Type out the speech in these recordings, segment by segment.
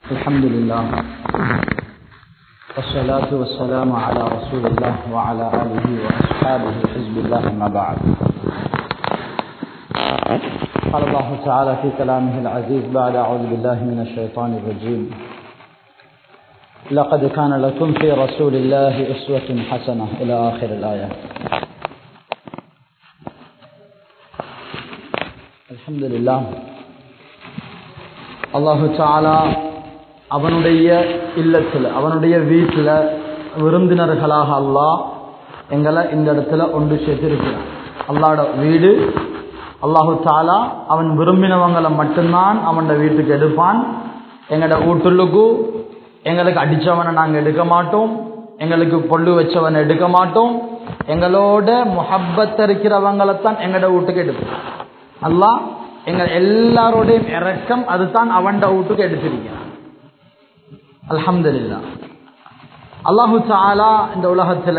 الحمد لله والصلاة والسلام على رسول الله وعلى آله وأصحابه حزب الله ما بعد قال الله تعالى في كلامه العزيز بعد أعوذ بالله من الشيطان الرجيم لقد كان لكم في رسول الله أسوة حسنة إلى آخر الآية الحمد لله அல்லாஹு தாலா அவனுடைய இல்லத்தில் அவனுடைய வீட்டில் விருந்தினர்களாக அல்லாஹ் எங்களை இந்த இடத்துல ஒன்று சேர்த்திருக்கிறான் அல்லாட வீடு அல்லாஹு தாலா அவன் விரும்பினவங்களை மட்டும்தான் அவனோட வீட்டுக்கு எடுப்பான் எங்களோட வீட்டுள்ளுக்கு எங்களுக்கு அடித்தவனை நாங்கள் எடுக்க மாட்டோம் எங்களுக்கு பொல்லு வச்சவனை எடுக்க மாட்டோம் எங்களோட முஹப்பத் இருக்கிறவங்களைத்தான் எங்களோட வீட்டுக்கு எடுப்போம் அல்லாஹ் எங்கள் எல்லாரோடையும் இறக்கம் அதுதான் அவன்ட வீட்டுக்கு எடுத்திருக்கிறான் அல்ஹம்துலில்லா அல்லாஹு தாலா இந்த உலகத்துல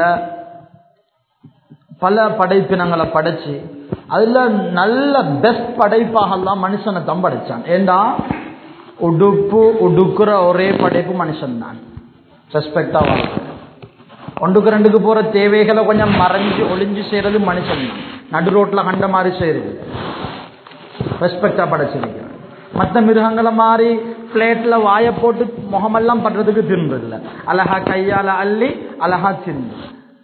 பல படைப்பினங்களை படைச்சு அதுல நல்ல பெஸ்ட் படைப்பாக எல்லாம் மனுஷனை தான் படைச்சான் ஏண்டா உடுப்பு உடுக்குற ஒரே படைப்பு மனுஷன் தான் ரெஸ்பெக்டா வாழ்க்கை ஒன்றுக்கு ரெண்டுக்கு போற தேவைகளை கொஞ்சம் மறைஞ்சு ஒளிஞ்சு செய்யறது மனுஷன் தான் நடு ரோட்ல கண்ட மாதிரி செய்யறது ரெஸ்பெக்டா படைச்சிருக்கிறான் மற்ற மிருகங்களை மாதிரி பிளேட்ல வாய போட்டு முகமெல்லாம் பண்றதுக்கு திரும்புறதில்ல அழகா கையால அள்ளி அழகா தின்னு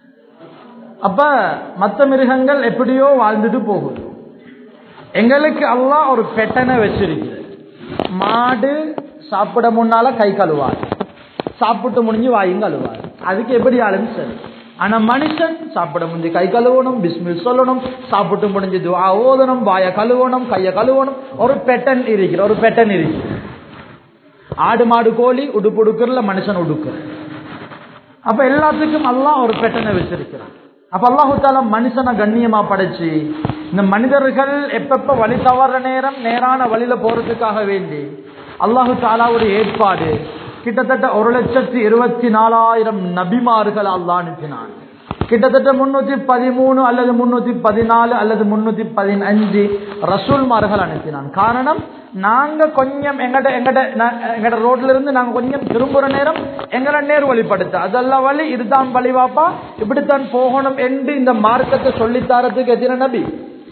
அப்ப மற்ற மிருகங்கள் எப்படியோ வாழ்ந்துட்டு போகுது எங்களுக்கு எல்லாம் ஒரு பெட்டனை வச்சிருக்கிறது மாடு சாப்பிட முன்னால கை கழுவாது சாப்பிட்டு முடிஞ்சு வாயும் கழுவாது அதுக்கு எப்படி ஆளும் சரி ஆனா மனுஷன் சாப்பிட முடிஞ்சு கை கழுவணும் பிஸ்மில் சொல்லணும் சாப்பிட்டு முடிஞ்சு துவா ஓதணும் வாய கழுவணும் கைய கழுவணும் ஒரு பெட்டன் இருக்கிற ஒரு பெட்டன் இருக்கிற ஆடு மாடு கோழி உடுப்பு உடுக்கிறல மனுஷன் உடுக்குற அப்ப எல்லாத்துக்கும் எல்லாம் ஒரு பெட்டனை வச்சிருக்கிறான் அப்ப அல்லாஹு தாலா மனுஷனை கண்ணியமா படைச்சு இந்த மனிதர்கள் எப்பப்ப வழி தவற நேரம் நேரான வழியில போறதுக்காக வேண்டி அல்லாஹு தாலாவுடைய ஏற்பாடு கிட்டத்தட்ட ஒரு லட்சத்தி இருபத்தி நாலாயிரம் நபிமார்கள் அல்லா அனுப்பினான் கிட்டத்தட்ட முன்னூத்தி பதிமூணு அல்லது முன்னூத்தி பதினாலு அல்லது முன்னூத்தி பதினஞ்சு ரசூல்மார்கள் அனுப்பினான் காரணம் நாங்க கொஞ்சம் எங்கட எங்கட எங்கட ரோட்ல இருந்து நாங்க கொஞ்சம் திரும்புற நேரம் எங்களை நேர் வழிபடுத்த அதெல்லாம் வழி இதுதான் வழிவாப்பா இப்படித்தான் போகணும் என்று இந்த மார்க்கத்தை சொல்லித்தாரத்துக்கு எத்தனை நபி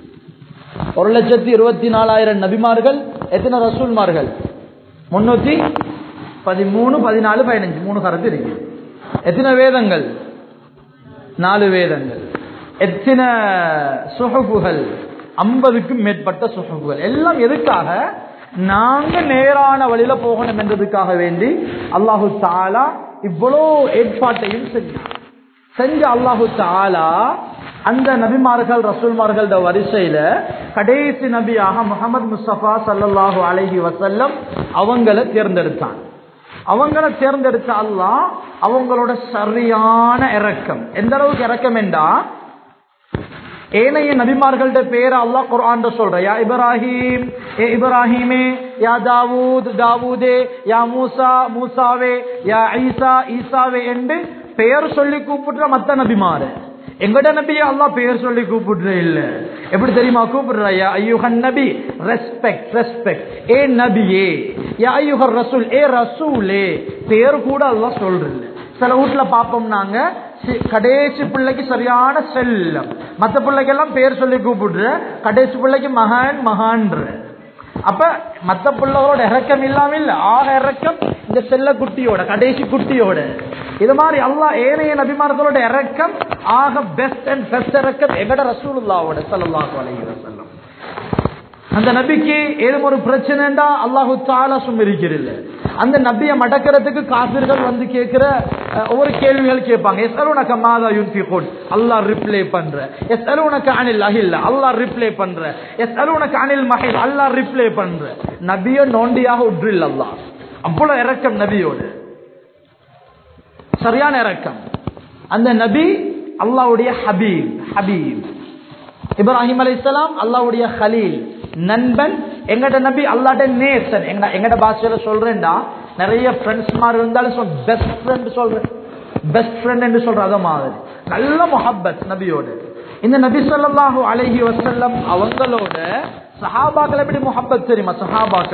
ஒரு லட்சத்தி இருபத்தி நாலாயிரம் நபிமார்கள் எத்தனை ரசூல்மார்கள் முன்னூத்தி பதிமூணு பதினாலு பதினஞ்சு மூணு கருத்து இருக்கு எத்தனை வேதங்கள் நாலு வேதங்கள் எத்தனை சுகப்புகள் ஐம்பதுக்கும் மேற்பட்ட சுகப்புகள் எல்லாம் எதுக்காக நாங்க நேரான வழியில போகணும் என்றதுக்காக வேண்டி அல்லாஹு தாலா இவ்வளோ ஏற்பாட்டையும் செஞ்சான் செஞ்ச அல்லாஹு தாலா அந்த நபிமார்கள் ரசூல்மார்களோட வரிசையில கடைசி நபியாக முகமது முஸ்தபா சல்லாஹூ அலஹி வசல்லம் அவங்கள தேர்ந்தெடுத்தான் அவங்கள தேர்ந்தெடுத்த அல்லா அவங்களோட சரியான இறக்கம் எந்த அளவுக்கு இறக்கம் என்றா ஏனைய நபிமார்கள்ட பேர அல்லாஹ் குர்ஆன் சொல்ற யா இப்ராஹிம் ஏ இப்ராஹிமே யா தாவூத் தாவூதே யா மூசா மூசாவே யா ஈசா ஈசாவே என்று பெயர் சொல்லி கூப்பிடுற மத்த நபிமாரு எங்கட நபியை அல்லாஹ் பெயர் சொல்லி கூப்பிடுற இல்ல எப்படி தெரியுமா கூப்பிடுற யா ஐயுகன் நபி ரெஸ்பெக்ட் ரெஸ்பெக்ட் ஏ நபியே யா ஐயுகர் ரசூல் ஏ ரசூலே பேர் கூட அல்லாஹ் சொல்றது சில வீட்டுல பாப்போம் நாங்க கடைசி பிள்ளைக்கு சரியான செல்லம் மத்த பிள்ளைக்கெல்லாம் பேர் சொல்லி கூப்பிடுற கடைசி பிள்ளைக்கு மகான் மகான்ற அப்ப மத்த பிள்ளைகளோட இறக்கம் இல்லாம இல்ல ஆக இறக்கம் இந்த செல்ல குட்டியோட கடைசி குட்டியோட இது மாதிரி அல்லா ஏனைய நபிமார்களோட இறக்கம் ஆக பெஸ்ட் அண்ட் பெஸ்ட் இறக்கம் எங்கட ரசூலுல்லாவோட சல்லாஹு அலைஹி வஸல்லம் அந்த நபிக்கு ஏதும் ஒரு பிரச்சனைண்டா அல்லாஹு தாலா சும்மரிக்கிறது அந்த நபியை மடக்கிறதுக்கு காசிர்கள் வந்து கேட்கிற ஒவ்வொரு கேள்விகள் கேட்பாங்க எஸ் அலுனக்க மாதா யுன்ஃபிகூன் அல்லாஹ் ரிப்ளை பண்ற எஸ் அலுனக்க அனில் அஹில் அல்லாஹ் ரிப்ளை பண்ற எஸ் அலுனக்க அனில் மஹில் அல்லாஹ் ரிப்ளை பண்ற நபிய நோண்டியாக உற்றில் அல்லாஹ் அவ்வளவு இறக்கம் நபியோடு சரியான இறக்கம் அந்த நபி அல்லாவுடைய ஹபீப் ஹபீப் இப்ராஹிம் அலி இஸ்லாம் அல்லாவுடைய ஹலீல் நண்பன் எங்கட நபி அல்லாட நேசன் எங்கட எங்கட பாஷையில சொல்றேன்டா நிறைய ஃப்ரெண்ட்ஸ் மாதிரி இருந்தாலும் பெஸ்ட் ஃப்ரெண்ட் சொல்றேன் பெஸ்ட் ஃப்ரெண்ட் என்று சொல்ற அத மாதிரி நல்ல மொஹப்பத் நபியோடு இந்த நபி சொல்லாஹு அலஹி வசல்லம் அவங்களோட சஹாபாக்கள் எப்படி முஹப்பத் தெரியுமா சஹாபாக்கள்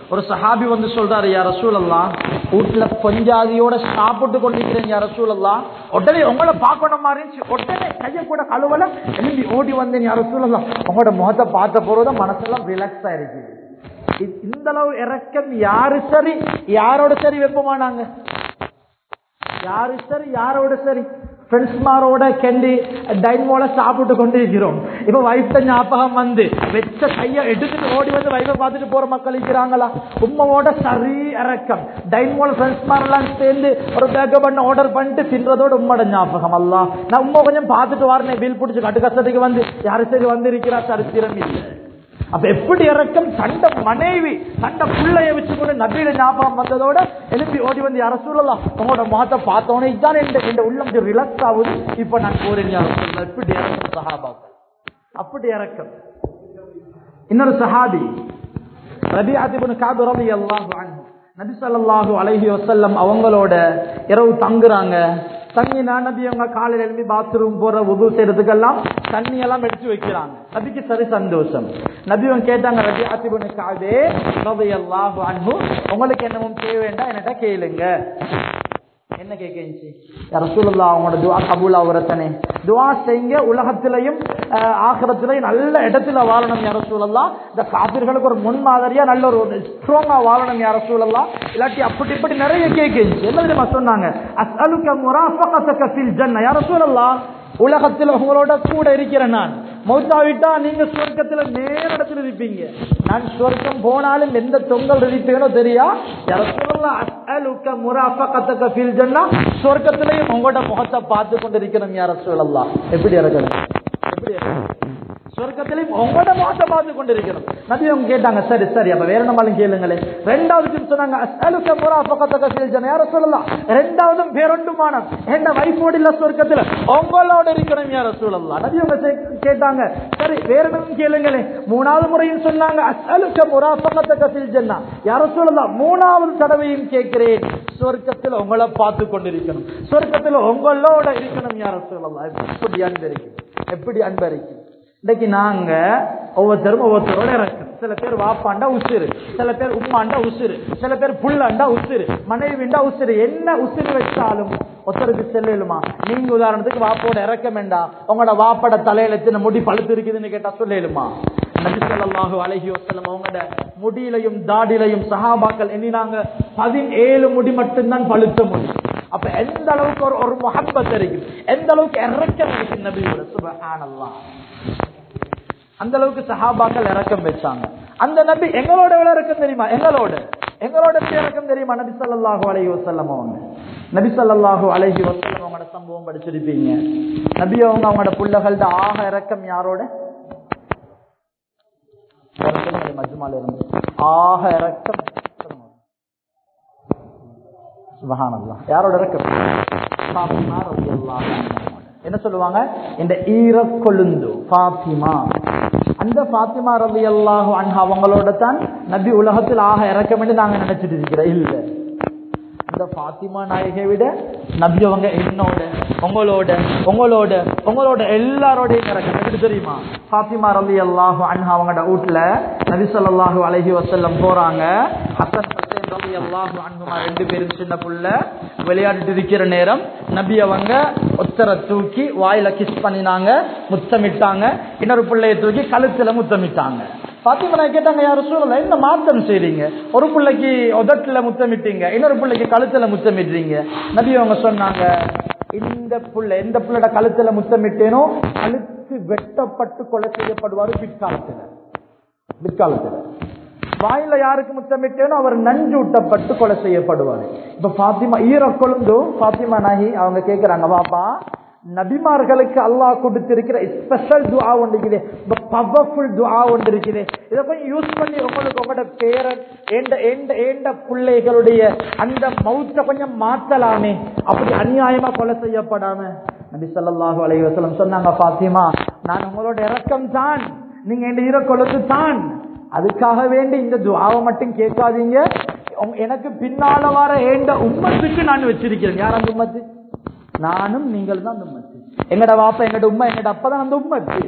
ஒரு சஹாபி வந்து சொல்றாரு யார் ரசூலல்லாம் வீட்டுல கொஞ்சாதியோட சாப்பிட்டு கொண்டிருக்கிறேன் யார் ரசூலல்லாம் உடனே உங்களை பார்க்கணும் மாதிரி இருந்துச்சு. உடனே கையை கூட கழுவல எழும்பி ஓடி வந்தேன் யார் ரசூலல்லாம் உங்களோட முகத்தை பார்த்த போறதும் மனசெல்லாம் ரிலாக்ஸ் ஆயிருக்கு இ- இந்த அளவு இறக்கம் யாரு சரி யாரோட சரி வெப்பமானாங்க யாரு சரி யாரோட சரி ஃப்ரெண்ட்ஸ்மாரோட கெண்டி டைன்மோல சாப்பிட்டு கொண்டு இருக்கிறோம் இப்ப வைஃப்ட ஞாபகம் வந்து வெச்ச கைய எடுத்துட்டு ஓடி வந்து வைஃபை பார்த்துட்டு போற மக்கள் இருக்கிறாங்களா உம்மவோட சரி இறக்கம் டைன்மோல ஃப்ரெண்ட்ஸ்மார் எல்லாம் சேர்ந்து ஒரு பேக்கப் பண்ண ஆர்டர் பண்ணிட்டு தின்றதோட உம்மோட ஞாபகம் அல்ல நான் உம்மா கொஞ்சம் பார்த்துட்டு வரனே பில் பிடிச்சி கட்டு கஷ்டத்துக்கு வந்து யாரு சரி வந்திருக்கிறா சரித்திரம் இல்லை அப்ப எப்படி இறக்கம் சண்ட மனைவி சண்ட புள்ளைய வச்சுக்கொண்டு நபியில ஞாபகம் வந்ததோட எழுப்பி ஓடி வந்து யார சொல்லலாம் உங்களோட முகத்தை பார்த்தோன்னே இதுதான் இந்த இந்த உள்ளம் ரிலாக்ஸ் ஆகுது இப்ப நான் போறேன் யார சொல்லலாம் எப்படி இறக்கம் சஹாபாக்கள் அப்படி இறக்கம் இன்னொரு சஹாபி ரபி அதிபுன் காபு ரபி அல்லாஹு அன்ஹு நபி ஸல்லல்லாஹு அலைஹி வஸல்லம் அவங்களோட இரவு தங்குறாங்க தங்கினா நபி அவங்க காலையில எழுப்பி பாத்ரூம் போற உது செய்யறதுக்கெல்லாம் தண்ணி எல்லாம் எடுத்து வைக்கிறாங்க நபிக்கு சரி சந்தோஷம் நபி அவங்க கேட்டாங்க ரபி அதிபுன் காபே ரபி அல்லாஹு அன்ஹு உங்களுக்கு என்னவும் தேவை வேண்டாம் என்கிட்ட கேளுங்க என்ன கேட்கச்சு ரசூலுல்லா அவங்களோட துவா கபூல் ஆகுறத்தனே துவா செய்யுங்க உலகத்திலையும் அஹ், ஆகிரத்திலையும் நல்ல இடத்துல வாழணும் யார சூழல்லாம் இந்த காப்பிர்களுக்கு ஒரு முன்மாதிரியா நல்ல ஒரு ஸ்ட்ராங்கா வாழணும் யார சூழல்லாம் இல்லாட்டி அப்படி இப்படி நிறைய கேட்கச்சு என்ன தெரியுமா சொன்னாங்க அஸ்அலுக முராஃபகதக ஃபில் ஜன்ன யார சூழல்லாம் உலகத்தில் உங்களோட கூட இருக்கிறேன் நான் மௌத்தாவிட்டா நீங்க சொர்க்கத்துல நேரிடத்தில் இருப்பீங்க நான் சொர்க்கம் போனாலும் எந்த தொங்கல் இருப்பீங்களோ தெரியா சொர்க்கத்திலையும் உங்களோட முகத்தை பார்த்து கொண்டிருக்கணும் யார சொல்லலாம் எப்படி இருக்கணும் எப்படி இருக்கணும்? சொர்க்கத்திலையும் உங்களோட முகத்தை பார்த்து கொண்டிருக்கணும் நபி அவங்க கேட்டாங்க சரி சரி அப்ப வேற நம்மளும் கேளுங்களே ரெண்டாவது சொன்னாங்க அஸ்அலுக முராஃபகதக ஃபில் ஜன்ன யார சொல்லலாம் ரெண்டாவதும் பேரொண்டுமானம் என்ன வைஃபோடு இல்ல சொர்க்கத்துல உங்களோட இருக்கணும் யார சொல்லலாம் நபி அவங்க சே- கேட்டாங்க சரி வேற என்னவும் கேளுங்களே மூணாவது முறையும் சொன்னாங்க அஸ்அலுக முராஃபகதக ஃபில் ஜன்னா யார சொல்லலாம் மூணாவது தடவையும் கேட்கிறேன் சொர்க்கத்தில் உங்களை பார்த்து கொண்டிருக்கணும் சொர்க்கத்தில் உங்களோட இருக்கணும் யார சொல்லலாம் எப்படி அன்பு இருக்கு எப்படி அன்பு இருக்கு இன்னைக்கு நாங்க ஒவ்வொருத்தரும் ஒவ்வொருத்தரோட இறக்கணும் சில பேர் வாப்பாண்டா உசுறு சில பேர் உம்மாண்டா உசுறு சில பேர் புல்லாண்டா உசுறு மனைவிண்டா உசுறு என்ன உசுறு வச்சாலும் ஒருத்தருக்கு செல்லுமா நீங்க உதாரணத்துக்கு வாப்போட இறக்கம் வேண்டா உங்களோட வாப்பட தலையில எத்தனை முடி பழுத்து இருக்குதுன்னு கேட்டா சொல்லிடுமா நபி ஸல்லல்லாஹு அலைஹி வஸல்லம் அவங்களோட முடியிலையும் தாடிலையும் சஹாபாக்கள் எண்ணினாங்க பதினேழு முடி மட்டும்தான் பழுத்த முடி அப்ப எந்த அளவுக்கு ஒரு ஒரு முகப்பத் இருக்கும் எந்த அளவுக்கு இறக்கம் இருக்கு நபியோட சுபஹானல்லாஹ் அந்த அளவுக்கு சஹாபாக்கள் இறக்கம் வச்சாங்க அந்த நபி எங்களோட எவ்வளவு இறக்கம் தெரியுமா எங்களோட எங்களோட எப்படி இறக்கம் தெரியுமா நபி ஸல்லல்லாஹு அலைஹி வஸல்லம் அவங்க நபி ஸல்லல்லாஹு அலைஹி வஸல்லம் அவங்களோட சம்பவம் படிச்சிருப்பீங்க நபி அவங்க அவங்களோட புள்ளகள்ட ஆக இறக்கம் யாரோட மஜ்மால இருந்து ஆக இறக்கம் சுபஹானல்லாஹ் யாரோட இறக்கம் ஃபாத்திமா ரலியல்லாஹு அன்ஹா என்ன சொல்லுவாங்க இந்த ஈர கொழுந்து ஃபாத்திமா அந்த ஃபாத்திமா ரவி அல்லாஹு அன்ஹா அவங்களோட தான் நபி உலகத்தில் ஆக இறக்கம் என்று நாங்க நினைச்சிட்டு இருக்கிறோம் இல்ல அந்த ஃபாத்திமா நாயகை விட நபி அவங்க என்னோட உங்களோட உங்களோட உங்களோட எல்லாரோடையும் இறக்கம் எப்படி தெரியுமா ஃபாத்திமா ரவி அல்லாஹு அன்ஹா அவங்களோட வீட்டுல நபி ஸல்லல்லாஹு அலைஹி வஸல்லம் போறாங்க ஹசன் ஹுசைன் ரவி அல்லாஹு அன்ஹுமா ரெண்டு பேரும் சின்ன புள்ள விளையாடிட்டு இருக்கிற நேரம் நபி அவங்க ஒத்தரை தூக்கி வாயில கிஸ் பண்ணினாங்க முத்தமிட்டாங்க இன்னொரு பிள்ளைய தூக்கி கழுத்துல முத்தமிட்டாங்க பாத்திமா கேட்டாங்க யாரும் சொல்லல என்ன மாற்றம் செய்றீங்க ஒரு பிள்ளைக்கு உதட்டுல முத்தமிட்டீங்க இன்னொரு பிள்ளைக்கு கழுத்துல முத்தமிடுறீங்க நபி அவங்க சொன்னாங்க இந்த புள்ள எந்த புள்ளோட கழுத்துல முத்தமிட்டேனோ கழுத்து வெட்டப்பட்டு கொலை செய்யப்படுவாரு பிற்காலத்துல பிற்காலத்துல வாயில யாருக்கு முத்தமிட்டேனோ அவர் நஞ்சு ஊட்டப்பட்டு கொலை செய்யப்படுவார் இப்ப பாத்திமா ஈர கொழுந்து பாத்திமா நாகி அவங்க கேக்குறாங்க பாப்பா நபிமார்களுக்கு அல்லாஹ் கொடுத்திருக்கிற ஸ்பெஷல் துஆ ஒன்று இருக்குது இந்த பவர்ஃபுல் துஆ ஒன்று இருக்குது இதை கொஞ்சம் யூஸ் பண்ணி உங்களுக்கு உங்களோட பேரன் ஏண்ட ஏண்ட ஏண்ட பிள்ளைகளுடைய அந்த மௌத்த கொஞ்சம் மாத்தலாமே அப்படி அநியாயமா கொலை செய்யப்படாம நபி ஸல்லல்லாஹு அலைஹி வஸல்லம் சொன்னாங்க பாத்திமா நான் உங்களோட இரக்கம் தான் நீங்க என் ஈர கொழுந்து தான் அதுக்காக வேண்டி இந்த துவாவை மட்டும் கேட்காதீங்க உங்க- எனக்கு பின்னால வர ஏண்ட உம்மத்துக்கு நான் வச்சிருக்கிறேன் யார் அந்த உம்மத்து நானும் நீங்கள் தான் அந்த உம்மத்து எங்கட வாப்பா எங்கட உம்மா எங்கட அப்பா தான் அந்த உம்மத்து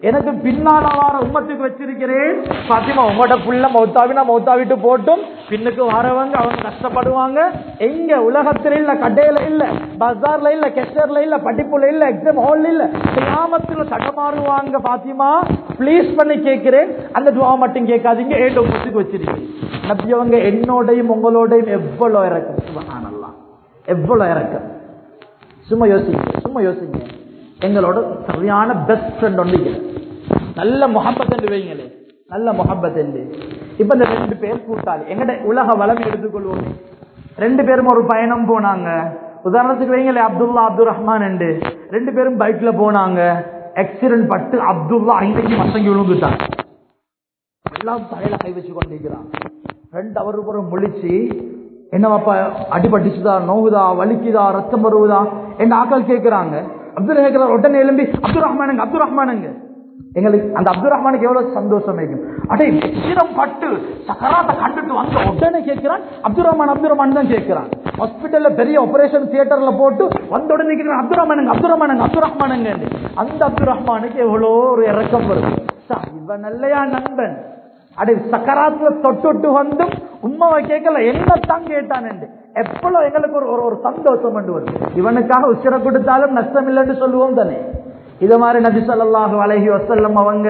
எனக்கு பின்னால வார உம்மத்துக்கு வச்சிருக்கிறேன் பாத்திமா உங்களோட புள்ள மௌத்தாவினா மௌத்தாவிட்டு போட்டும் பின்னுக்கு வரவங்க அவங்க கஷ்டப்படுவாங்க எங்க உலகத்துல இல்ல கடையில இல்ல பஜார்ல இல்ல கெஸ்டர்ல இல்ல படிப்புல இல்ல எக்ஸாம் ஹால்ல இல்ல கிராமத்துல தடமாறுவாங்க பாத்திமா ப்ளீஸ் பண்ணி கேட்கிறேன் அந்த துவா மட்டும் கேட்காதீங்க ஏழு உம்மத்துக்கு வச்சிருக்கேன் நபியவங்க என்னோடையும் உங்களோடையும் எவ்வளவு இறக்கம் சுபஹானல்லாஹ் எவ்வளவு இறக்கம் சும்மா யோசிங்க சும்மா யோசிங்க எங்களோட சரியான பெஸ்ட் ஃப்ரெண்ட் ஒன்று இருக்கிறது. நல்ல முகப்பத் என்று வைங்களே நல்ல முகப்பத் என்று இப்ப இந்த ரெண்டு பேர் கூட்டாளி எங்கட உலக வளம் எடுத்துக்கொள்வோம் ரெண்டு பேரும் ஒரு பயணம் போனாங்க உதாரணத்துக்கு வைங்களே அப்துல்லா அப்துல் ரஹ்மான் என்று ரெண்டு பேரும் பைக்ல போனாங்க ஆக்சிடென்ட் பட்டு அப்துல்லா ஐந்தைக்கு மசங்கி விழுந்துட்டாங்க எல்லாம் தலையில கை வச்சு கொண்டிருக்கிறான் ரெண்டு அவருக்கு ஒரு முழிச்சு என்னவாப்பா அடிபட்டுச்சுதா நோவுதா வலிக்குதா ரத்தம் வருவதா என் ஆக்கள் கேட்கிறாங்க அப்துல் கேட்கிறார் உடனே எழும்பி அப்துல் ரஹ்மானுங்க அப்துல் ரஹ்மானுங்க எங்களுக்கு அந்த அப்துல் ரஹ்மானுக்கு எவ்வளவு சந்தோஷம் இருக்கும் அடே வெச்சிரம் பட்டு சக்கராத்தை கண்டுட்டு வந்த உடனே கேட்கிறான் அப்துல் ரஹ்மான் அப்துல் ரஹ்மான் தான் கேட்கிறான் ஹாஸ்பிட்டல்ல பெரிய ஆபரேஷன் தியேட்டர்ல போட்டு வந்த உடனே கேட்கிறான் அப்துல் ரஹ்மானுங்க அப்துல் ரஹ்மானுங்க அப்துல் ரஹ்மானுங்க அந்த அப்துல் ரஹ்மானுக்கு எவ்வளோ ஒரு இறக்கம் வருது சா, இவன் நல்லையா நண்பன் அடி சக்கராத்துல தொட்டுட்டு வந்தும் உண்மாவை கேட்கல என்னத்தான் கேட்டான் என்று எவ்வளவு எங்களுக்கு ஒரு ஒரு- ஒரு சந்தோஷம் என்று வரும் இவனுக்காக உச்சிர கொடுத்தாலும் நஷ்டம் இல்லைன்னு சொல்லுவோம் தானே இது மாதிரி நபி ஸல்லல்லாஹு அலைஹி வஸல்லம் அவங்க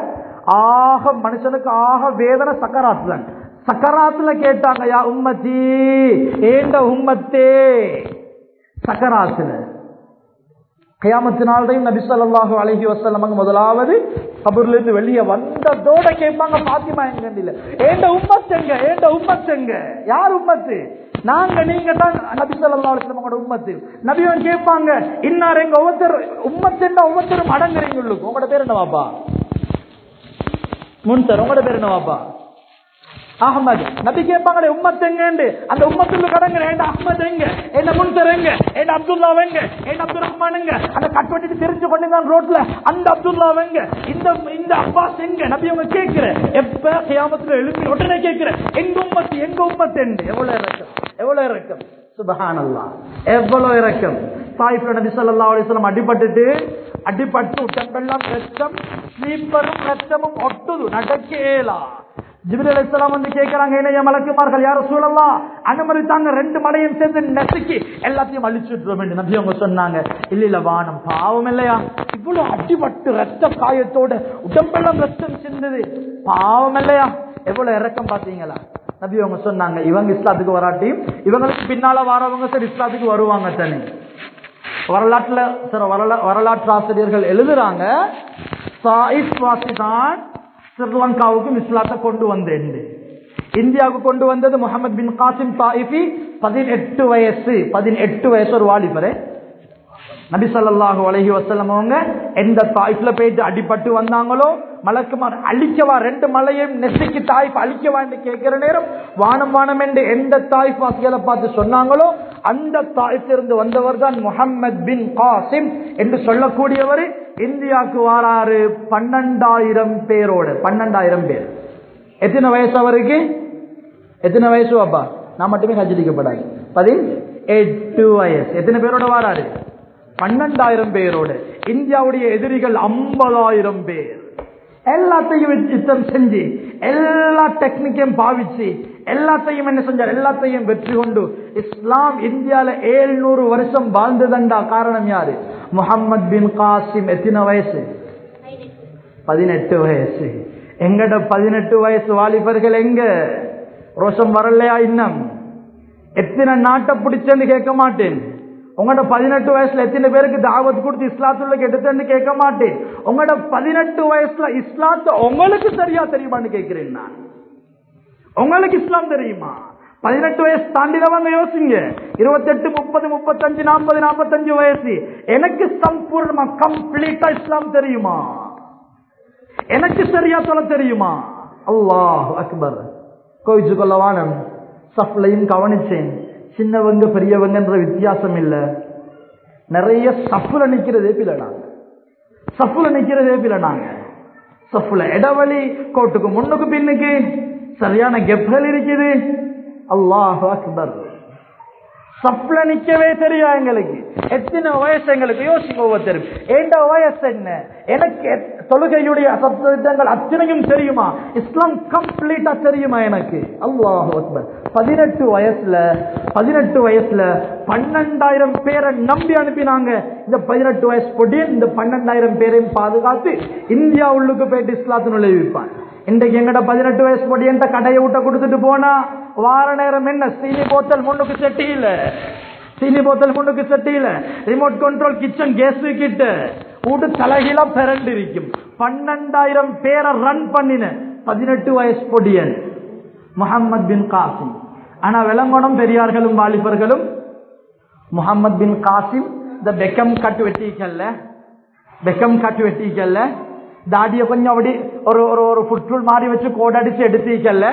ஆக மனுஷனுக்கு ஆக வேதனை சக்கராத்து தான் சக்கராத்துல கேட்டாங்க யா உம்மத்தி ஏண்ட உம்மத்தே சக்கராத்துல கயாமத்தினால்தான் நபி ஸல்லல்லாஹு அலைஹி வஸல்லம் அவங்க முதலாவது கபர்ல இருந்து வெளியே வந்ததோட கேட்பாங்க பாத்திமா எங்க இல்ல ஏண்ட உம்மத் எங்க ஏண்ட உம்மத் எங்க யார் உம்மத்து நாங்க நீங்க தான் நபி ஸல்லல்லாஹு அலைஹி வஸல்லம் உங்களோட உம்மத்து நபியவன் கேட்பாங்க இன்னார் எங்க ஒவ்வொருத்தர் உம்மத்துன்னா ஒவ்வொருத்தரும் அடங்குறீங்க உள்ளுக்கு உங்களோட பேர் என்ன வாப்பா முன்சர் உங்களோட பேர் என்ன வாப்பா அகமது நபி கேட்பாங்களே உம்மத் எங்கன்னு அந்த உம்மத்துல கடங்க ஏண்ட அஹ்மத் எங்க என்ன முன்சர் எங்க ஏண்ட அப்துல்லா எங்க ஏண்ட அப்துல் ரஹ்மான் எங்க அந்த கட் வெட்டிட்டு தெரிஞ்சு கொண்டிருந்தான் ரோட்ல அந்த அப்துல்லா எங்க இந்த இந்த அப்பாஸ் எங்க நபி அவங்க கேட்கிற எப்ப கியாமத்துல எழுப்பி உடனே கேட்கிற எங்க உம்மத்து எங்க உம்மத்து என்று எவ்வளவு இறக்கம் எவ்வளவு இறக்கம் சுபஹானல்லாஹ் எவ்வளவு இறக்கம் சாயிஃப்ல நபி ஸல்லல்லாஹு அலைஹி வஸல்லம் அடிபட்டுட்டு அடிபட்டு உடம்பெல்லாம் ரத்தம் ஸ்லீப்பரும் ரத்தமும் ஒட்டுது நடக்கேலா ஜிபிரி அலைஹிஸ்ஸலாம் வந்து கேக்குறாங்க இணைய மலக்குமார்கள் யார சூழல்லாம் அனுமதித்தாங்க ரெண்டு மலையும் சேர்ந்து நெசுக்கி எல்லாத்தையும் அழிச்சுட்டுறோம் என்று நபி அவங்க சொன்னாங்க இல்ல இல்ல வானம் பாவம் இல்லையா இவ்வளவு அடிபட்டு ரத்த காயத்தோட உடம்பெல்லாம் ரத்தம் சிந்தது பாவம் இல்லையா எவ்வளவு இறக்கம் பாத்தீங்களா நபி அவங்க சொன்னாங்க இவங்க இஸ்லாத்துக்கு வராட்டியும் இவங்களுக்கு பின்னால வரவங்க சரி இஸ்லாத்துக்கு வருவாங்க தானே வரலாற்றுல சில வரலா- வரலாற்று ஆசிரியர்கள் எழுதுறாங்க சாயிஸ் வாசி தான் ஸ்ரீலங்காவுக்கும் இஸ்லாத்தை கொண்டு வந்தேன் இந்தியாவுக்கு கொண்டு வந்தது முகமது பின் காசிம் தாயிஃபி பதினெட்டு வயசு பதினெட்டு வயசு ஒரு வாலிபரே நபி ஸல்லல்லாஹு அலைஹி வஸல்லம் அவங்க எந்த தாய்ஃப்ல போயிட்டு அடிபட்டு வந்தாங்களோ மலக்குமார் அழிக்கவா ரெண்டு மலையும் நெசுக்கி தாய்ஃப் அழிக்கவான்னு கேட்கிற நேரம் வானம் வானம் என்று எந்த தாய்ஃப் வாசிகளை பார்த்து சொன்னாங்களோ அந்த தாய்ஃப் இருந்து வந்தவர் தான் முஹம்மத் பின் காசிம் என்று சொல்லக்கூடியவர் இந்தியாவுக்கு வாராரு பன்னெண்டாயிரம் பேரோடு பன்னெண்டாயிரம் பேர் எத்தனை வயசு அவருக்கு எத்தனை வயசு அப்பா நான் மட்டுமே ஹஜ்ஜிக்கப்படாது பதினெட்டு வயசு எத்தனை பேரோட வாராரு பன்னெண்டாயிரம் பேரோட இந்தியாவுடைய எதிரிகள் ஐம்பதாயிரம் பேர் எல்லாத்தையும் யுத்தம் செஞ்சு எல்லா டெக்னிக்கையும் பாவிச்சு எல்லாத்தையும் என்ன செஞ்சார் எல்லாத்தையும் வெற்றி கொண்டு இஸ்லாம் இந்தியால ஏழ்நூறு வருஷம் வாழ்ந்ததண்டா காரணம் யாரு முகமது பின் காசிம் எத்தனை வயசு பதினெட்டு வயசு எங்கட பதினெட்டு வயசு வாலிபர்கள் எங்க ரோஷம் வரலையா இன்னும் எத்தனை நாட்டை பிடிச்சேன்னு கேட்க மாட்டேன் உங்களோட பதினெட்டு வயசுல எத்தனை பேருக்கு தாவத் கொடுத்து இஸ்லாத்துல எடுத்தேன்னு கேட்க மாட்டேன் உங்களோட பதினெட்டு வயசுல இஸ்லாத்தை உங்களுக்கு சரியா தெரியுமான்னு கேட்கிறேன் நான் உங்களுக்கு இஸ்லாம் தெரியுமா பதினெட்டு வயசு தாண்டினவங்க யோசிங்க இருபத்தெட்டு முப்பது முப்பத்தஞ்சு நாற்பது நாற்பத்தஞ்சு வயசு எனக்கு சம்பூர்ணமா கம்ப்ளீட்டா இஸ்லாம் தெரியுமா எனக்கு சரியா சொல்ல தெரியுமா அல்லாஹ் அக்பர் கோவிச்சு கொள்ளவானம் சஃப்லையும் கவனிச்சேன் சின்னவங்க பெரியவங்கன்ற வித்தியாசம் இல்ல நிறைய சஃப்ல நிக்கிறதே பில நாங்க சஃப்ல நிக்கிறதே பில நாங்க சஃப்ல இடவழி கோட்டுக்கு முன்னுக்கு பின்னுக்கு சரியான கெப்கள் இருக்குது அல்லாஹ் அக்பர் சப்ல நிக்கவே தெரியும் எங்களுக்கு எத்தனை வயசு எங்களுக்கு யோசிக்க ஒவ்வொருத்தரும் ஏண்ட வயசு என்ன எனக்கு எத்- தொழுகையுடைய சத்தங்கள் அத்தனையும் தெரியுமா இஸ்லாம் கம்ப்ளீட்டா தெரியுமா எனக்கு அல்லாஹ் அக்பர் பதினெட்டு வயசுல பதினெட்டு வயசுல பன்னெண்டாயிரம் பேரை நம்பி அனுப்பினாங்க இந்த பதினெட்டு வயசு பொடி இந்த பன்னெண்டாயிரம் பேரையும் பாதுகாத்து இந்தியா உள்ளுக்கு போயிட்டு இஸ்லாத்து நுழைவிப்பான் இன்றைக்கு எங்கட பதினெட்டு வயசு பொடியன்ட்ட கடையை விட்ட கொடுத்துட்டு போனா வார நேரம் என்ன சீனி போத்தல் முன்னுக்கு செட்டியில சீனி போத்தல் முன்னுக்கு செட்டியில ரிமோட் கண்ட்ரோல் கிச்சன் கேஸ் கிட்ட வீட்டு தலைகீழா பிறண்டு இருக்கும் பன்னெண்டாயிரம் பேரை ரன் பண்ணின பதினெட்டு வயசு பொடியன் முகமது பின் காசிம் ஆனா விளங்கணும் பெரியார்களும் வாலிபர்களும் முகமது பின் காசிம் இந்த பெக்கம் கட்டு வெட்டிக்கல்ல பெக்கம் கட்டு வெட்டிக்கல்ல தாடிய கொஞ்சம் அப்படி ஒரு ஒரு ஒரு புற்றுள் மாறி வச்சு கோடடிச்சு எடுத்திக்கல்ல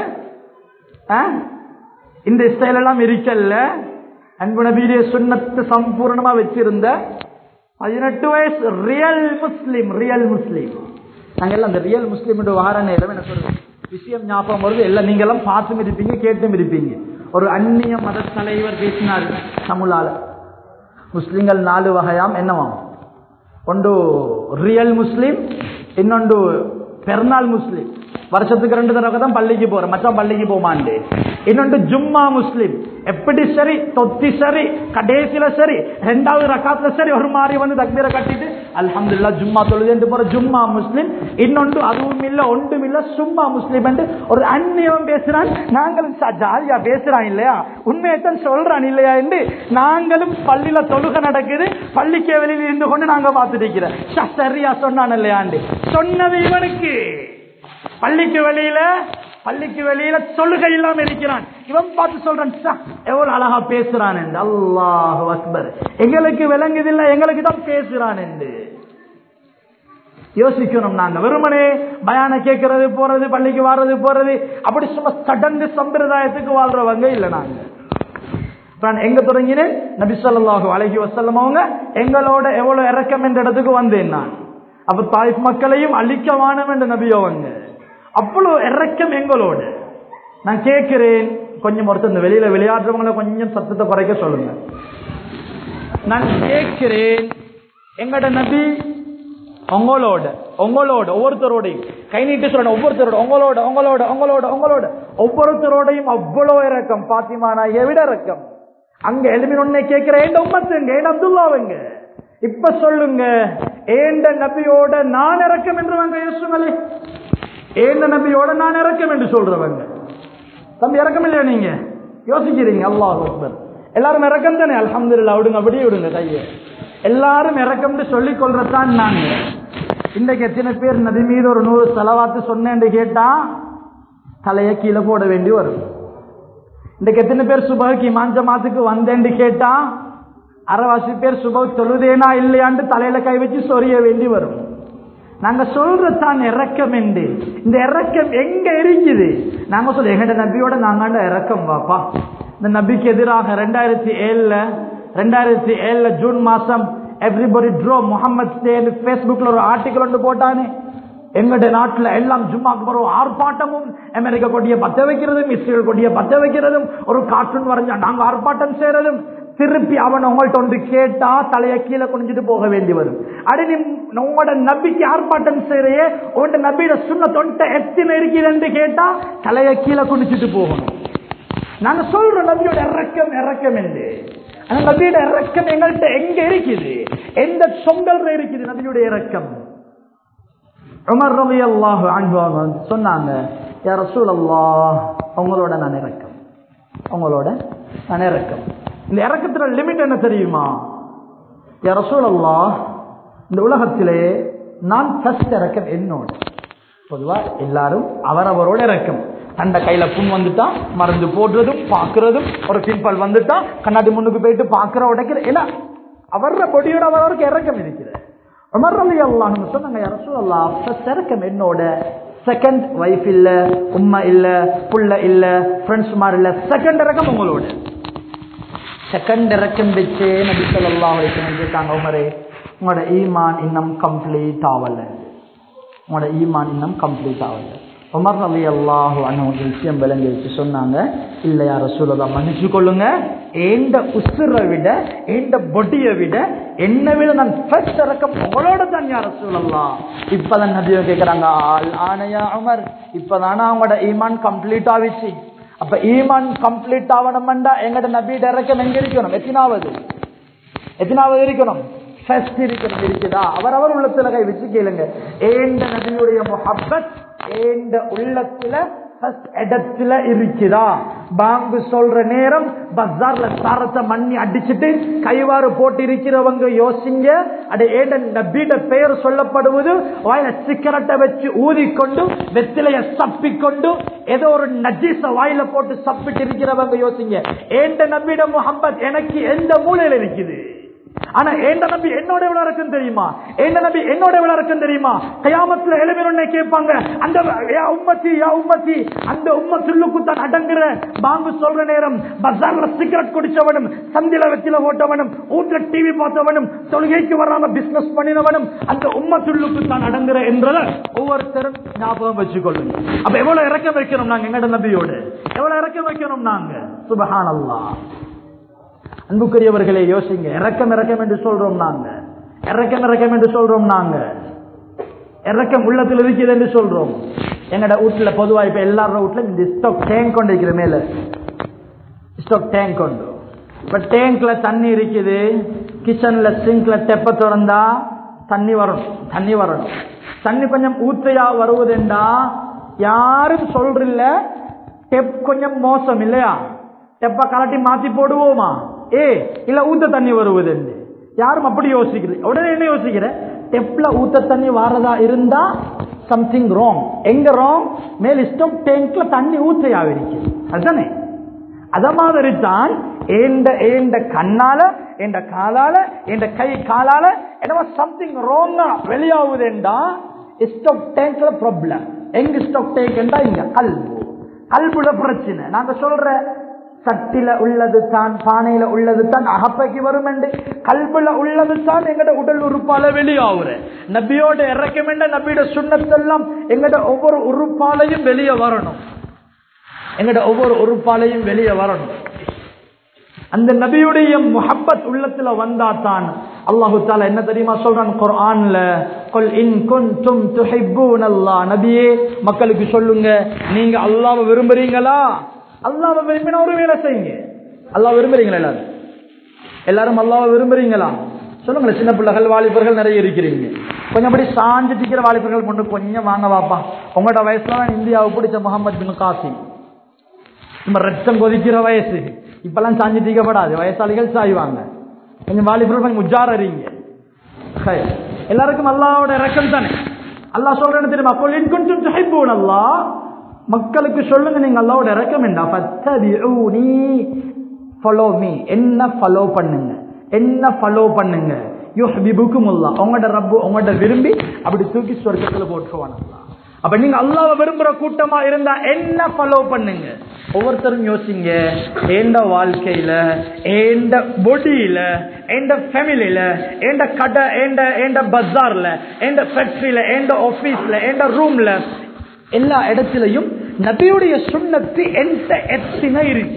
ஆ? இந்த ஸ்டைல் எல்லாம் இருக்கல்ல அன்பு நபியுடைய சுண்ணத்து சம்பூர்ணமா வச்சிருந்த பதினெட்டு வயசு ரியல் முஸ்லிம் ரியல் முஸ்லிம் நாங்க எல்லாம் அந்த ரியல் முஸ்லிம் வார நேரம் எனக்கு ஒரு விஷயம் ஞாபகம் வருது எல்லாம் நீங்க எல்லாம் பார்த்தும் இருப்பீங்க கேட்டும் இருப்பீங்க ஒரு அந்நிய மத தலைவர் பேசினார் தமிழால முஸ்லிம்கள் நாலு வகையாம் என்னவாம் ஒன்று ரியல் முஸ்லிம் இன்னொன்று பெருநாள் முஸ்லிம் வருஷத்துக்கு ரெண்டு தடவை தான் பள்ளிக்கு போறேன் மச்சான் பள்ளிக்கு போமாண்டு இன்னொன்று ஜும்மா முஸ்லிம் எப்படி சரி தொத்தி சரி கடைசியில சரி ரெண்டாவது ரக்காத்துல சரி ஒரு மாதிரி வந்து தக்பீரை கட்டிட்டு அல்ஹம்துலில்லா ஜும்மா தொழுது போற ஜும்மா முஸ்லிம் இன்னொன்று அதுவும் இல்ல ஒன்றும் இல்ல சும்மா முஸ்லிம் என்று ஒரு அந்நியம் பேசுறான் நாங்களும் ச- ஜாலியா பேசுறான் இல்லையா உண்மையத்தான் சொல்றான் இல்லையா என்று நாங்களும் பள்ளியில தொழுகை நடக்குது பள்ளிக்கு வெளியில் இருந்து கொண்டு நாங்க பார்த்துட்டு இருக்கிறோம் ச்ச, சரியா சொன்னான் இல்லையாண்டு சொன்னது இவனுக்கு பள்ளிக்கு வெளியில பள்ளிக்கு வெளியில தொழுகை இல்லாம இருக்கிறான் இவன் பார்த்து சொல்றான் ச்ச, எவ்வளவு அழகா பேசுறான் என்று அல்லாஹ் அக்பர் எங்களுக்கு விளங்குதில்லை எங்களுக்கு தான் பேசுறான் என்று யோசிக்கணும் நாங்க வெறுமனே பயான கேட்கறது போறது பள்ளிக்கு வர்றது போறது அப்படி சும்மா சடங்கு சம்பிரதாயத்துக்கு வாழ்றவங்க இல்ல நாங்க நான் எங்க தொடங்கினேன் நபி ஸல்லல்லாஹு அலைஹி வஸல்லம் அவங்க எங்களோட எவ்வளவு இறக்கம் என்ற இடத்துக்கு வந்தேன் நான் அப்ப தாய்ஃப் மக்களையும் அழிக்க வானம் என்ற நபி அவங்க அவ்வளவு இறக்கம் எங்களோட நான் கேட்கிறேன் கொஞ்சம் ஒருத்தர் இந்த வெளியில விளையாடுறவங்களை கொஞ்சம் சத்தத்தை குறைக்க சொல்லுங்க நான் கேட்கிறேன் எங்கட நபி உங்களோட உங்களோட ஒவ்வொருத்தரோடையும் கை நீட்டு சொல்லணும் ஒவ்வொருத்தரோட உங்களோட உங்களோட உங்களோட உங்களோட ஒவ்வொருத்தரோடையும் அவ்வளவு இறக்கம் பாத்திமா நாயை விட இறக்கம் அங்க எழுமின் உன்னை கேட்கிற ஏண்ட உம்மத்துங்க ஏண்ட அப்துல்லாவுங்க இப்ப சொல்லுங்க ஏண்ட நபியோட நான் இறக்கம் என்று வாங்க யோசுங்களே ஏண்ட நபியோட நான் இறக்கம் என்று சொல்றவங்க தம்பி இறக்கம் இல்லையா நீங்க யோசிக்கிறீங்க அல்லாஹ் அக்பர் எல்லாரும் இறக்கம் தானே அல்ஹம்துலில்லாஹ் விடுங்க அப்படியே விடுங்க கையை எல்லாரும் இறக்கம்னு சொல்லிக் கொள்றதான் நாங்க இன்றைக்கு எத்தனை பேர் நபி மீது ஒரு நூறு செலவாத்து சொன்னேன்னு கேட்டா தலையை கீழே போட வேண்டி வரும் இன்றைக்கு எத்தனை பேர் சுபகுக்கு இமான் ஜமாத்துக்கு வந்தேன்னு கேட்டா அரைவாசி பேர் சுபகு தொழுதேனா இல்லையான்னு தலையில கை வச்சு சொரிய வேண்டி வரும் நாங்க சொல்றதான் இறக்கம் என்று இந்த இறக்கம் எங்க இருக்குது நாங்க சொல்ல எங்கட நபியோட நாங்க இறக்கம் வாப்பா இந்த நபிக்கு எதிராக ரெண்டாயிரத்தி ஏழுல ரெண்டாயிரத்தி ஏழுல ஜூன் மாசம் எவ்ரிபடி ட்ரோ முகமது ஸ்டேன் பேஸ்புக்ல ஒரு ஆர்டிக்கல் ஒன்று போட்டானே எங்களுடைய நாட்டுல எல்லாம் ஜும்மாக்கு போற ஆர்ப்பாட்டமும் அமெரிக்கா கொடிய பத்த வைக்கிறதும் இஸ்ரேல் கொடிய பத்த வைக்கிறதும் ஒரு கார்ட்டூன் வரைஞ்சா நாங்க ஆர்ப்பாட்டம் செய்யறதும் திருப்பி அவன் உங்கள்ட்ட வந்து கேட்டா தலைய கீழே குனிஞ்சிட்டு போக வேண்டி வரும் அடி நீ உங்களோட நபிக்கு ஆர்ப்பாட்டம் செய்யறையே உங்களோட நபியோட சுண்ண தொண்டை எத்தனை இருக்குதுன்னு கேட்டா தலைய கீழே குனிச்சிட்டு போகணும் நாங்க சொல்றோம் நபியோட இறக்கம் இறக்கம் என்று அந்த நபியோட இறக்கம் எங்கள்கிட்ட எங்க இருக்குது எந்த சொங்கல்ல இருக்குது நபியுடைய இறக்கம் உமர் ரவி அல்லாஹ் சொன்னாங்க யார் ரசூல் அல்லாஹ் உங்களோட நான் இறக்கம் உங்களோட நான் இறக்கம் இந்த இறக்கத்துல லிமிட் என்ன தெரியுமா யார் ரசூல் அல்லாஹ் இந்த உலகத்திலே நான் ஃபர்ஸ்ட் இறக்கம் என்னோட பொதுவா எல்லாரும் அவரவரோட இறக்கம் தண்ட கையில புண் வந்துட்டா மருந்து போடுறதும் பாக்குறதும் ஒரு பிம்பல் வந்துட்டா கண்ணாடி முன்னுக்கு போயிட்டு பாக்குற உடைக்கிற எல்லாம் அவர பொடியோட அவரவருக்கு இறக்கம் இருக்கிறது உமர் அலி அல்லாஹ் சொன்னாங்க அரசு அல்லாஹ் ஃபர்ஸ்ட் இறக்கம் என்னோட செகண்ட் வைஃப் இல்ல உம்மா இல்ல புள்ள இல்ல ஃப்ரெண்ட்ஸ் மாதிரி இல்ல செகண்ட் இறக்கம் உங்களோட செகண்ட் இறக்கம் வச்சு நபி ஸல்லல்லாஹு அலைஹி வஸல்லம் கேட்டாங்க உமரே உங்களோட ஈமான் இன்னும் கம்ப்ளீட் ஆகல உங்களோட ஈமான் இன்னும் கம்ப்ளீட் ஆகல உமர் அலி அல்லாஹு அண்ணன் விஷயம் விளங்கி வச்சு சொன்னாங்க இல்ல யார சூழலா மன்னிச்சு கொள்ளுங்க ஏண்ட உசுரை விட ஏண்ட பொடியை விட என்னை விட நான் ஃபர்ஸ்ட் இறக்கம் உங்களோட தான் யார சூழலாம் இப்பதான் நபியை கேட்கிறாங்க ஆள் ஆனையா உமர் இப்பதானே அவங்களோட ஈமான் கம்ப்ளீட் ஆவிச்சு அப்ப ஈமான் கம்ப்ளீட் ஆகணும்டா எங்கட நபியோட இறக்கம் எங்க இருக்கணும் எத்தனாவது எத்தனாவது இருக்கணும் ஃபர்ஸ்ட் இருக்கணும் இருக்குதா அவர் அவர் உள்ளத்துல கை வச்சு கேளுங்க ஏண்ட நபியுடைய முஹப்பத் ஏண்ட உள்ளத்துல ஃபர்ஸ்ட் இடத்துல இருக்குதா பாங்கு சொல்ற நேரம் பஜார்ல சாரத்தை மண்ணி அடிச்சுட்டு கைவாறு போட்டு இருக்கிறவங்க யோசிங்க அட ஏண்ட நபியிட பெயர் சொல்லப்படுவது வாயில சிக்கரட்டை வச்சு ஊதிக்கொண்டு வெத்திலைய சப்பிக்கொண்டு ஏதோ ஒரு நஜீச வாயில போட்டு சப்பிட்டு இருக்கிறவங்க யோசிங்க ஏண்ட நபியிட முகம்மது எனக்கு எந்த மூலையில இருக்குது ஆனா ஏண்ட நபி என்னோட எவ்வளவு இருக்கும் தெரியுமா ஏண்ட நபி என்னோட எவ்வளவு இருக்கும் தெரியுமா கயாமத்துல எழுப்பினே கேட்பாங்க அந்த யா உம்மத்தி யா உம்மத்தி அந்த உம்மத்துள்ளுக்கு தான் அடங்குற பாங்கு சொல்ற நேரம் பஜார்ல சிகரெட் குடிச்சவனும் சந்தில வெத்தில ஓட்டவனும் ஊற்ற டிவி பார்த்தவனும் தொழுகைக்கு வராம பிசினஸ் பண்ணினவனும் அந்த உம்மத்துள்ளுக்கு தான் அடங்குற என்றத ஒவ்வொருத்தரும் ஞாபகம் வச்சுக்கொள்ளுங்க அப்ப எவ்வளவு இறக்கம் வைக்கணும் நாங்க எங்கட நபியோடு எவ்வளவு இறக்கம் வைக்கணும் நாங்க சுபஹானல்லாஹ் அன்புக்குரியவர்களே யோசிங்க இறக்கம் இறக்கம் என்று சொல்றோம் நாங்க இறக்கம் இறக்கம் என்று சொல்றோம் நாங்க இறக்கம் உள்ளத்தில் இருக்குது என்று சொல்றோம் எங்கட வீட்டுல பொதுவா இப்ப எல்லாரோட வீட்டுல இந்த ஸ்டாக் டேங்க் கொண்டு இருக்கிற மேல ஸ்டாக் டேங்க் கொண்டு இப்ப டேங்க்ல தண்ணி இருக்குது கிச்சன்ல சிங்க்ல தெப்ப திறந்தா தண்ணி வரணும் தண்ணி வரணும் தண்ணி கொஞ்சம் ஊத்தையா வருவதுண்டா யாரும் சொல்றில்ல டெப் கொஞ்சம் மோசம் இல்லையா தெப்ப கலட்டி மாத்தி போடுவோமா ஏ இல்ல ஊத்த தண்ணி வருவது யாரும் அப்படி யோசிக்கிறது உடனே என்ன யோசிக்கிற டெப்ல ஊத்த தண்ணி வாரதா இருந்தா சம்திங் ராங் எங்க ராங் மேல் இஷ்டம் டேங்க்ல தண்ணி ஊத்தையாவிருக்கு அதுதானே அத மாதிரி தான் ஏண்ட ஏண்ட கண்ணால என்ற காலால என்ற கை காலால என்னவோ சம்திங் ராங்கா வெளியாகுதுண்டா ஸ்டாக் டேங்க்ல ப்ராப்ளம் எங்க ஸ்டாக் டேங்க் இங்க கல்பு கல்புல பிரச்சனை நாங்க சொல்ற சட்டில உள்ளது தான் பானையில உள்ளது தான் அகப்பைக்கு வரும் என்று கல்புல உள்ளது தான் எங்கட உடல் உறுப்பால வெளியாகுற நபியோட இறக்கமெண்ட நபியோட சுண்ணத்தெல்லாம் எங்கட ஒவ்வொரு உறுப்பாலையும் வெளியே வரணும் எங்கட ஒவ்வொரு உறுப்பாலையும் வெளியே வரணும் அந்த நபியுடைய முஹப்பத் உள்ளத்துல வந்தா தான் அல்லாஹு தாலா என்ன தெரியுமா சொல்றான் குர்ஆன்ல கொல் இன் குன்தும் துஹிப்பூனல்லாஹ் நபியே மக்களுக்கு சொல்லுங்க நீங்க அல்லாஹ்வை விரும்புறீங்களா அல்லாஹ்வை விரும்பினா ஒரு வேலை செய்யுங்க அல்லாஹ் விரும்புறீங்களா எல்லாரும் எல்லாரும் அல்லாஹ்வை விரும்புறீங்களா சொல்லுங்களேன் சின்ன பிள்ளைகள் வாலிபர்கள் நிறைய இருக்கிறீங்க கொஞ்சம் அப்படி சாஞ்சு டிக்கிற வாலிபர்கள் கொண்டு கொஞ்சம் வாங்க வாப்பா உங்களோட வயசுல தான் இந்தியாவுக்கு பிடிச்ச முகமது பின் காசிம் நம்ம ரத்தம் கொதிக்கிற வயசு இப்பெல்லாம் சாஞ்சி தீக்கப்படாது வயசாளிகள் சாய்வாங்க கொஞ்சம் வாலிபர்கள் கொஞ்சம் உஜாரறீங்க எல்லாருக்கும் அல்லாவோட இறக்கம் தானே அல்லாஹ் சொல்றேன்னு தெரியுமா கொல்லின் கொஞ்சம் துஹிப்பூன் அல்லாஹ் மக்களுக்கு சொல்லுங்க நீங்க அல்லாவோட இறக்கம் என்ன ஃபத்தபிஊனி ஃபாலோ மீ என்ன ஃபாலோ பண்ணுங்க என்ன ஃபாலோ பண்ணுங்க யுஹ்பிபுக்கும் அல்லாஹ் உங்களோட ரப்பு உங்களோட விரும்பி அப்படி தூக்கி சொர்க்கத்துல போட்டுருவான் அல்லாஹ் அப்ப நீங்க அல்லாவை விரும்புற கூட்டமா இருந்தா என்ன ஃபாலோ பண்ணுங்க ஒவ்வொருத்தரும் யோசிங்க ஏண்ட வாழ்க்கையில ஏண்ட பொடியில ஏண்ட ஃபேமிலியில ஏண்ட கடை ஏண்ட ஏண்ட பஜார்ல ஏண்ட ஃபேக்டரியில ஏண்ட ஆபீஸ்ல ஏண்ட ரூம்ல எல்லா இடத்திலையும் நபியுடைய சுண்ணத்து எந்த எத்தனை இருக்கு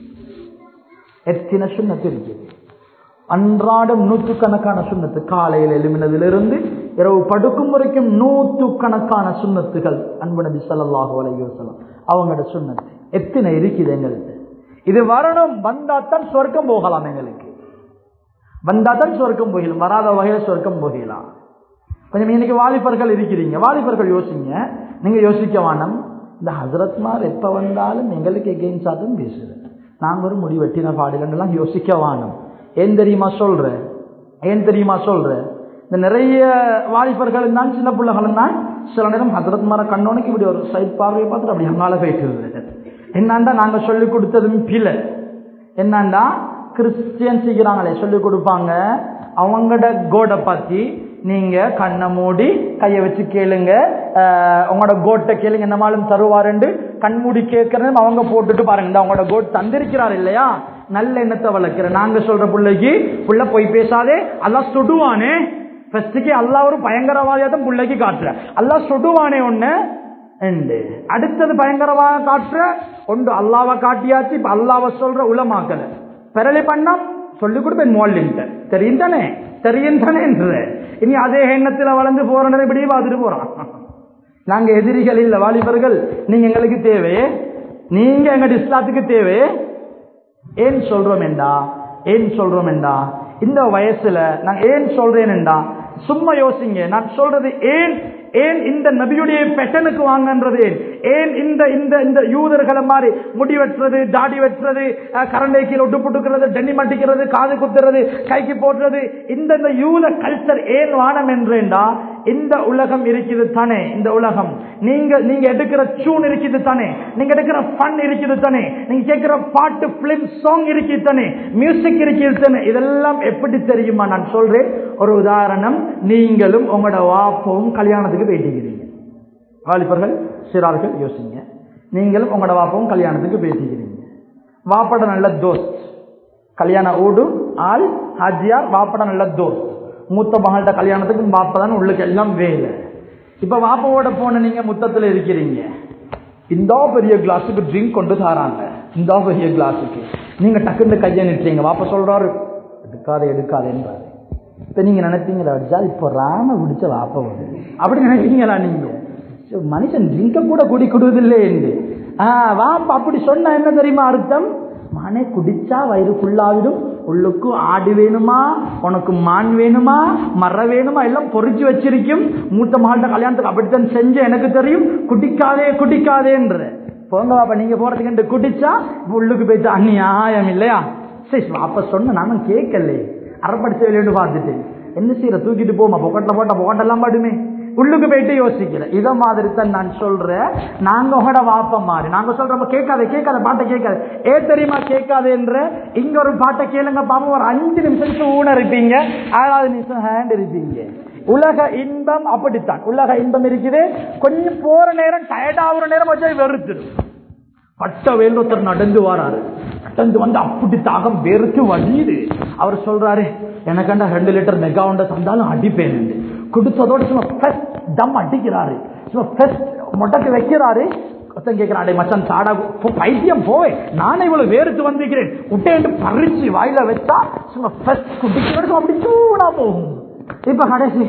எத்தனை சுண்ணத்து இருக்குது அன்றாடம் நூற்றுக்கணக்கான சுண்ணத்து காலையில் எழுமினதிலிருந்து இரவு படுக்கும் வரைக்கும் நூற்றுக்கணக்கான சுண்ணத்துகள் அன்பு நபி ஸல்லல்லாஹு அலைஹி வஸல்லம் அவங்களோட சுண்ணத்து எத்தனை இருக்குது எங்களுக்கு இது வரணும் வந்தாத்தான் சொர்க்கம் போகலாம் எங்களுக்கு வந்தாத்தான் சொர்க்கம் போகலாம் வராத வகையில சொர்க்கம் போகலாம் கொஞ்சம் இன்னைக்கு வாலிபர்கள் இருக்கிறீங்க வாலிபர்கள் யோசிங்க நீங்க யோசிக்க வேணாம் இந்த ஹசரத்மார் எப்ப வந்தாலும் எங்களுக்கு எகெயின்ஸ்டா தான் பேசுது நாங்க ஒரு முடி வெட்டின பாடுகள்லாம் யோசிக்க வேணும் ஏன் தெரியுமா சொல்றேன் ஏன் தெரியுமா சொல்றேன் இந்த நிறைய வாலிபர்கள் தான் சின்ன பிள்ளைகள் தான் சில நேரம் ஹசரத்மார கண்ணோனுக்கு இப்படி ஒரு சைட் பார்வையை பார்த்துட்டு அப்படி அங்கால போயிட்டு என்னாண்டா நாங்க சொல்லி கொடுத்ததும் பிள்ளை என்னாண்டா கிறிஸ்டியன் சீக்கிராங்களே சொல்லி கொடுப்பாங்க அவங்களோட கோடை பத்தி நீங்க கண்ணை மூடி கையை வச்சு கேளுங்க அஹ், உங்களோட கோட்டை கேளுங்க என்னமாலும் தருவாருண்டு கண் மூடி கேட்கறது அவங்க போட்டுட்டு பாருங்க இந்த அவங்களோட கோட் தந்திருக்கிறார் இல்லையா நல்ல எண்ணத்தை வளர்க்கிற நாங்க சொல்ற பிள்ளைக்கு புள்ள போய் பேசாதே அல்லாஹ் சுடுவானே ஃபர்ஸ்டுக்கு அல்லாஹ் ஒரு பயங்கரவாதியா தான் பிள்ளைக்கு காட்டுற அல்லாஹ் சுடுவானே ஒண்ணு என்று அடுத்தது பயங்கரமாக காட்டுற ஒன்று அல்லாவை காட்டியாச்சு இப்ப அல்லாவை சொல்ற உலமாக்கல பெரளி பண்ணா சொல்லி கொடுப்பேன் மோல்லின்ட்ட தெரியும் தானே தெரியும் தானே என்று இனி அதே எண்ணத்துல வளர்ந்து போறதை இப்படியே பார்த்துட்டு போறான் நாங்க எதிரிகள் இல்ல வாலிபர்கள் நீங்க எங்களுக்கு தேவை நீங்க எங்க இஸ்லாத்துக்கு தேவை ஏன் சொல்றோம் என்றா ஏன் சொல்றோம் என்றா இந்த வயசுல நான் ஏன் சொல்றேன் என்றா சும்மா யோசிங்க நான் சொல்றது ஏன் ஏன் இந்த நபியுடைய பெட்டனுக்கு வாங்கன்றது ஏன் ஏன் இந்த இந்த இந்த யூதர்களை மாதிரி முடி வெட்டுறது தாடி வெட்டுறது அஹ், கரண்டை கீழே ஒட்டு புட்டுக்கிறது டென்னி மட்டிக்கிறது காது குத்துறது கைக்கு போடுறது இந்த இந்த யூத கல்ச்சர் ஏன் வானம் என்றேண்டா இந்த உலகம் இருக்குது தானே இந்த உலகம் நீங்க நீங்க எடுக்கிற சூன் இருக்குது தானே நீங்க எடுக்கிற ஃபன் இருக்குது தானே நீங்க கேட்கிற பாட்டு பிலிம் சாங் இருக்குது தானே மியூசிக் இருக்குது தானே இதெல்லாம் எப்படி தெரியுமா நான் சொல்றேன் ஒரு உதாரணம் நீங்களும் உங்களோட வாப்பவும் கல்யாணத்துக்கு போயிட்டுக்கிறீங்க வாலிபர்கள் சிறார்கள் யோசிங்க நீங்களும் உங்களோட வாப்பவும் கல்யாணத்துக்கு பேசிக்கிறீங்க வாப்பட நல்ல தோஸ்த் கல்யாண ஊடு ஆள் ஹாஜியார் வாப்பட நல்ல தோஸ்த் மூத்த மகள்கிட்ட கல்யாணத்துக்கு வாப்பதான் உள்ளுக்கு எல்லாம் வேலை இப்ப வாப்பாவோட போன நீங்க முத்தத்துல இருக்கிறீங்க இந்த பெரிய கிளாஸுக்கு ட்ரிங்க் கொண்டு தாராங்க இந்த பெரிய கிளாஸுக்கு நீங்க டக்குன்னு கையை நிறுத்தீங்க வாப்ப சொல்றாரு எடுக்காத எடுக்காதேன்றாரு இப்ப நீங்க நினைப்பீங்களா அடிச்சா இப்போ ராம பிடிச்ச வாப்ப வருது அப்படி நினைப்பீங்களா நீங்க சோ, மனுஷன் ட்ரிங்க கூட குடி குடுவதில்லை என்று ஆஹ் வாப்ப அப்படி சொன்னா என்ன தெரியுமா அர்த்தம் மனை குடிச்சா வயிறு ஃபுல்லாவிடும் உள்ளுக்கு ஆடு வேணுமா உனக்கு மான் வேணுமா மர வேணுமா எல்லாம் பொறிச்சு வச்சிருக்கும் மூத்த மகள்கிட்ட கல்யாணத்துக்கு அப்படித்தான் செஞ்ச எனக்கு தெரியும் குடிக்காதே குடிக்காதேன்ற போங்க பாப்பா நீங்க போறதுக்கு குடிச்சா உள்ளுக்கு போயிட்டு அந்நியாயம் இல்லையா சரி அப்ப சொன்ன நானும் கேட்கல அறப்படிச்ச வெளியிட்டு பார்த்துட்டு என்ன செய்யற தூக்கிட்டு போமா பொக்கெட்ல போட்டா பொக்கெட்டெல்லாம் பாடுமே உள்ளுக்கு போயிட்டு யோசிக்கல இத மாதிரி தான் நான் சொல்றேன் நாங்க உங்களோட வாப்ப மாதிரி நாங்க சொல்றோம் கேட்காத கேட்காத பாட்டை கேட்காத ஏ தெரியுமா கேட்காதேன்ற இங்க ஒரு பாட்டை கேளுங்க பாப்பா ஒரு அஞ்சு நிமிஷத்துக்கு ஊன இருப்பீங்க ஏழாவது நிமிஷம் ஹேண்ட் இருப்பீங்க உலக இன்பம் அப்படித்தான் உலக இன்பம் இருக்குது கொஞ்சம் போற நேரம் டயர்ட் ஆகுற நேரம் வச்சு வெறுத்துடும் பட்ட வேலொருத்தர் நடந்து வராரு நடந்து வந்து அப்படி தாகம் வெறுத்து வலியுது அவர் சொல்றாரு எனக்காண்டா ரெண்டு லிட்டர் மெகா உண்ட தந்தாலும் அடிப்பேன் கொடுத்ததோட சும்மா ஃபெஸ்ட் தம் அடிக்கிறாரு சும்மா ஃபெஸ்ட் மொட்டக்கு வைக்கிறாரு ஒருத்தன் கேட்கிறான் அடே மச்சான் சாடா போ, பைத்தியம் போய் நானே இவ்வளவு வேறுத்து வந்திருக்கிறேன் உட்டேன்ட்டு பறிச்சு வாயில வச்சா சும்மா ஃபெஸ்ட் குடிக்கிறதுக்கு அப்படி சூடா போகும் இப்ப கடைசி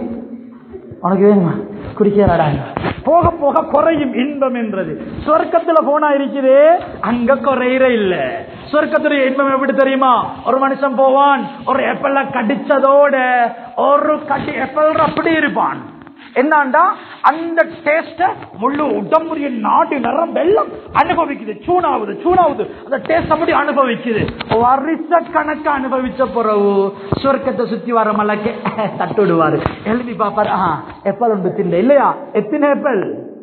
உனக்கு வேணுமா குடிக்கிறாடா போக போக குறையும் இன்பம் என்றது சொர்க்கத்துல போனா இருக்குதே அங்க குறையிற இல்ல சொர்க்கத்துடைய இன்பம் எப்படி தெரியுமா ஒரு மனுஷன் போவான் ஒரு எப்பல்ல கடிச்சதோட ஒரு கட்டி எப்பல் அப்படி இருப்பான் என்னண்டா அந்த டேஸ்ட முழு உடம்புரிய நாடு நிறம் வெள்ளம் அனுபவிக்குது சூனாவுது சூனாவுது அந்த டேஸ்ட் அப்படி அனுபவிக்குது வருஷ கணக்கு அனுபவிச்ச பிறகு சொர்க்கத்தை சுத்தி வர மலைக்கு தட்டுடுவாரு எழுதி பாப்பாரு ஆஹா எப்பல் உண்டு திண்ட இல்லையா எத்தனை எப்பல்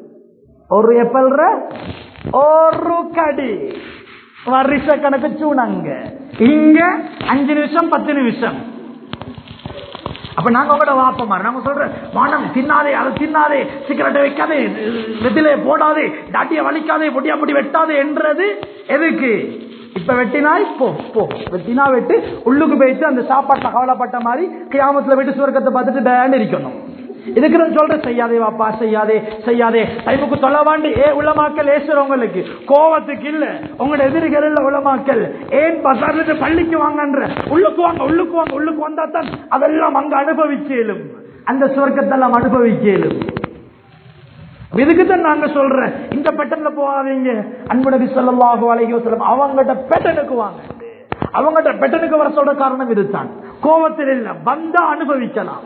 ஒரு எப்பல் ஒரு கடி வருஷ கணக்கு சூனாங்க இங்க அஞ்சு நிமிஷம் பத்து நிமிஷம் அப்ப நாங்க உங்களோட வாப்ப மாதிரி நாங்க சொல்றோம் வானம் தின்னாதே அதை தின்னாதே சிகரெட்டை வைக்காதே வெத்திலே போடாதே தாட்டிய வலிக்காதே பொடியா பொடி வெட்டாதே என்றது எதுக்கு இப்ப வெட்டினா இப்போ போ வெட்டினா வெட்டு உள்ளுக்கு போயிட்டு அந்த சாப்பாட்டுல கவலைப்பட்ட மாதிரி கியாமத்துல போயிட்டு சுவர்க்கத்தை பார்த்துட்டு பேண்ட் இருக்கணும் இதுக்கு நான் சொல்றேன் செய்யாதே வாப்பா செய்யாதே செய்யாதே டைமுக்கு சொல்ல வாண்டி ஏ உளமாக்கல் ஏசுறவங்களுக்கு கோவத்துக்கு இல்ல உங்களோட எதிரிகள் இல்ல உளமாக்கல் ஏன் பசார்ல இருந்து பள்ளிக்கு வாங்கன்ற உள்ளுக்கு வாங்க உள்ளுக்கு வாங்க உள்ளுக்கு வந்தா தான் அதெல்லாம் அங்க அனுபவிச்சேலும் அந்த சுவர்க்கத்தெல்லாம் அனுபவிச்சேலும் இதுக்குதான் நாங்க சொல்றேன் இந்த பேட்டர்ல போகாதீங்க அன்பு நபி ஸல்லல்லாஹு அலைஹி வஸல்லம் அவங்கள்ட்ட பேட்டர்னுக்கு வாங்க அவங்கள்ட்ட பேட்டர்னுக்கு வர சொல்ற காரணம் இதுதான் கோவத்தில் இல்ல வந்தா அனுபவிக்கலாம்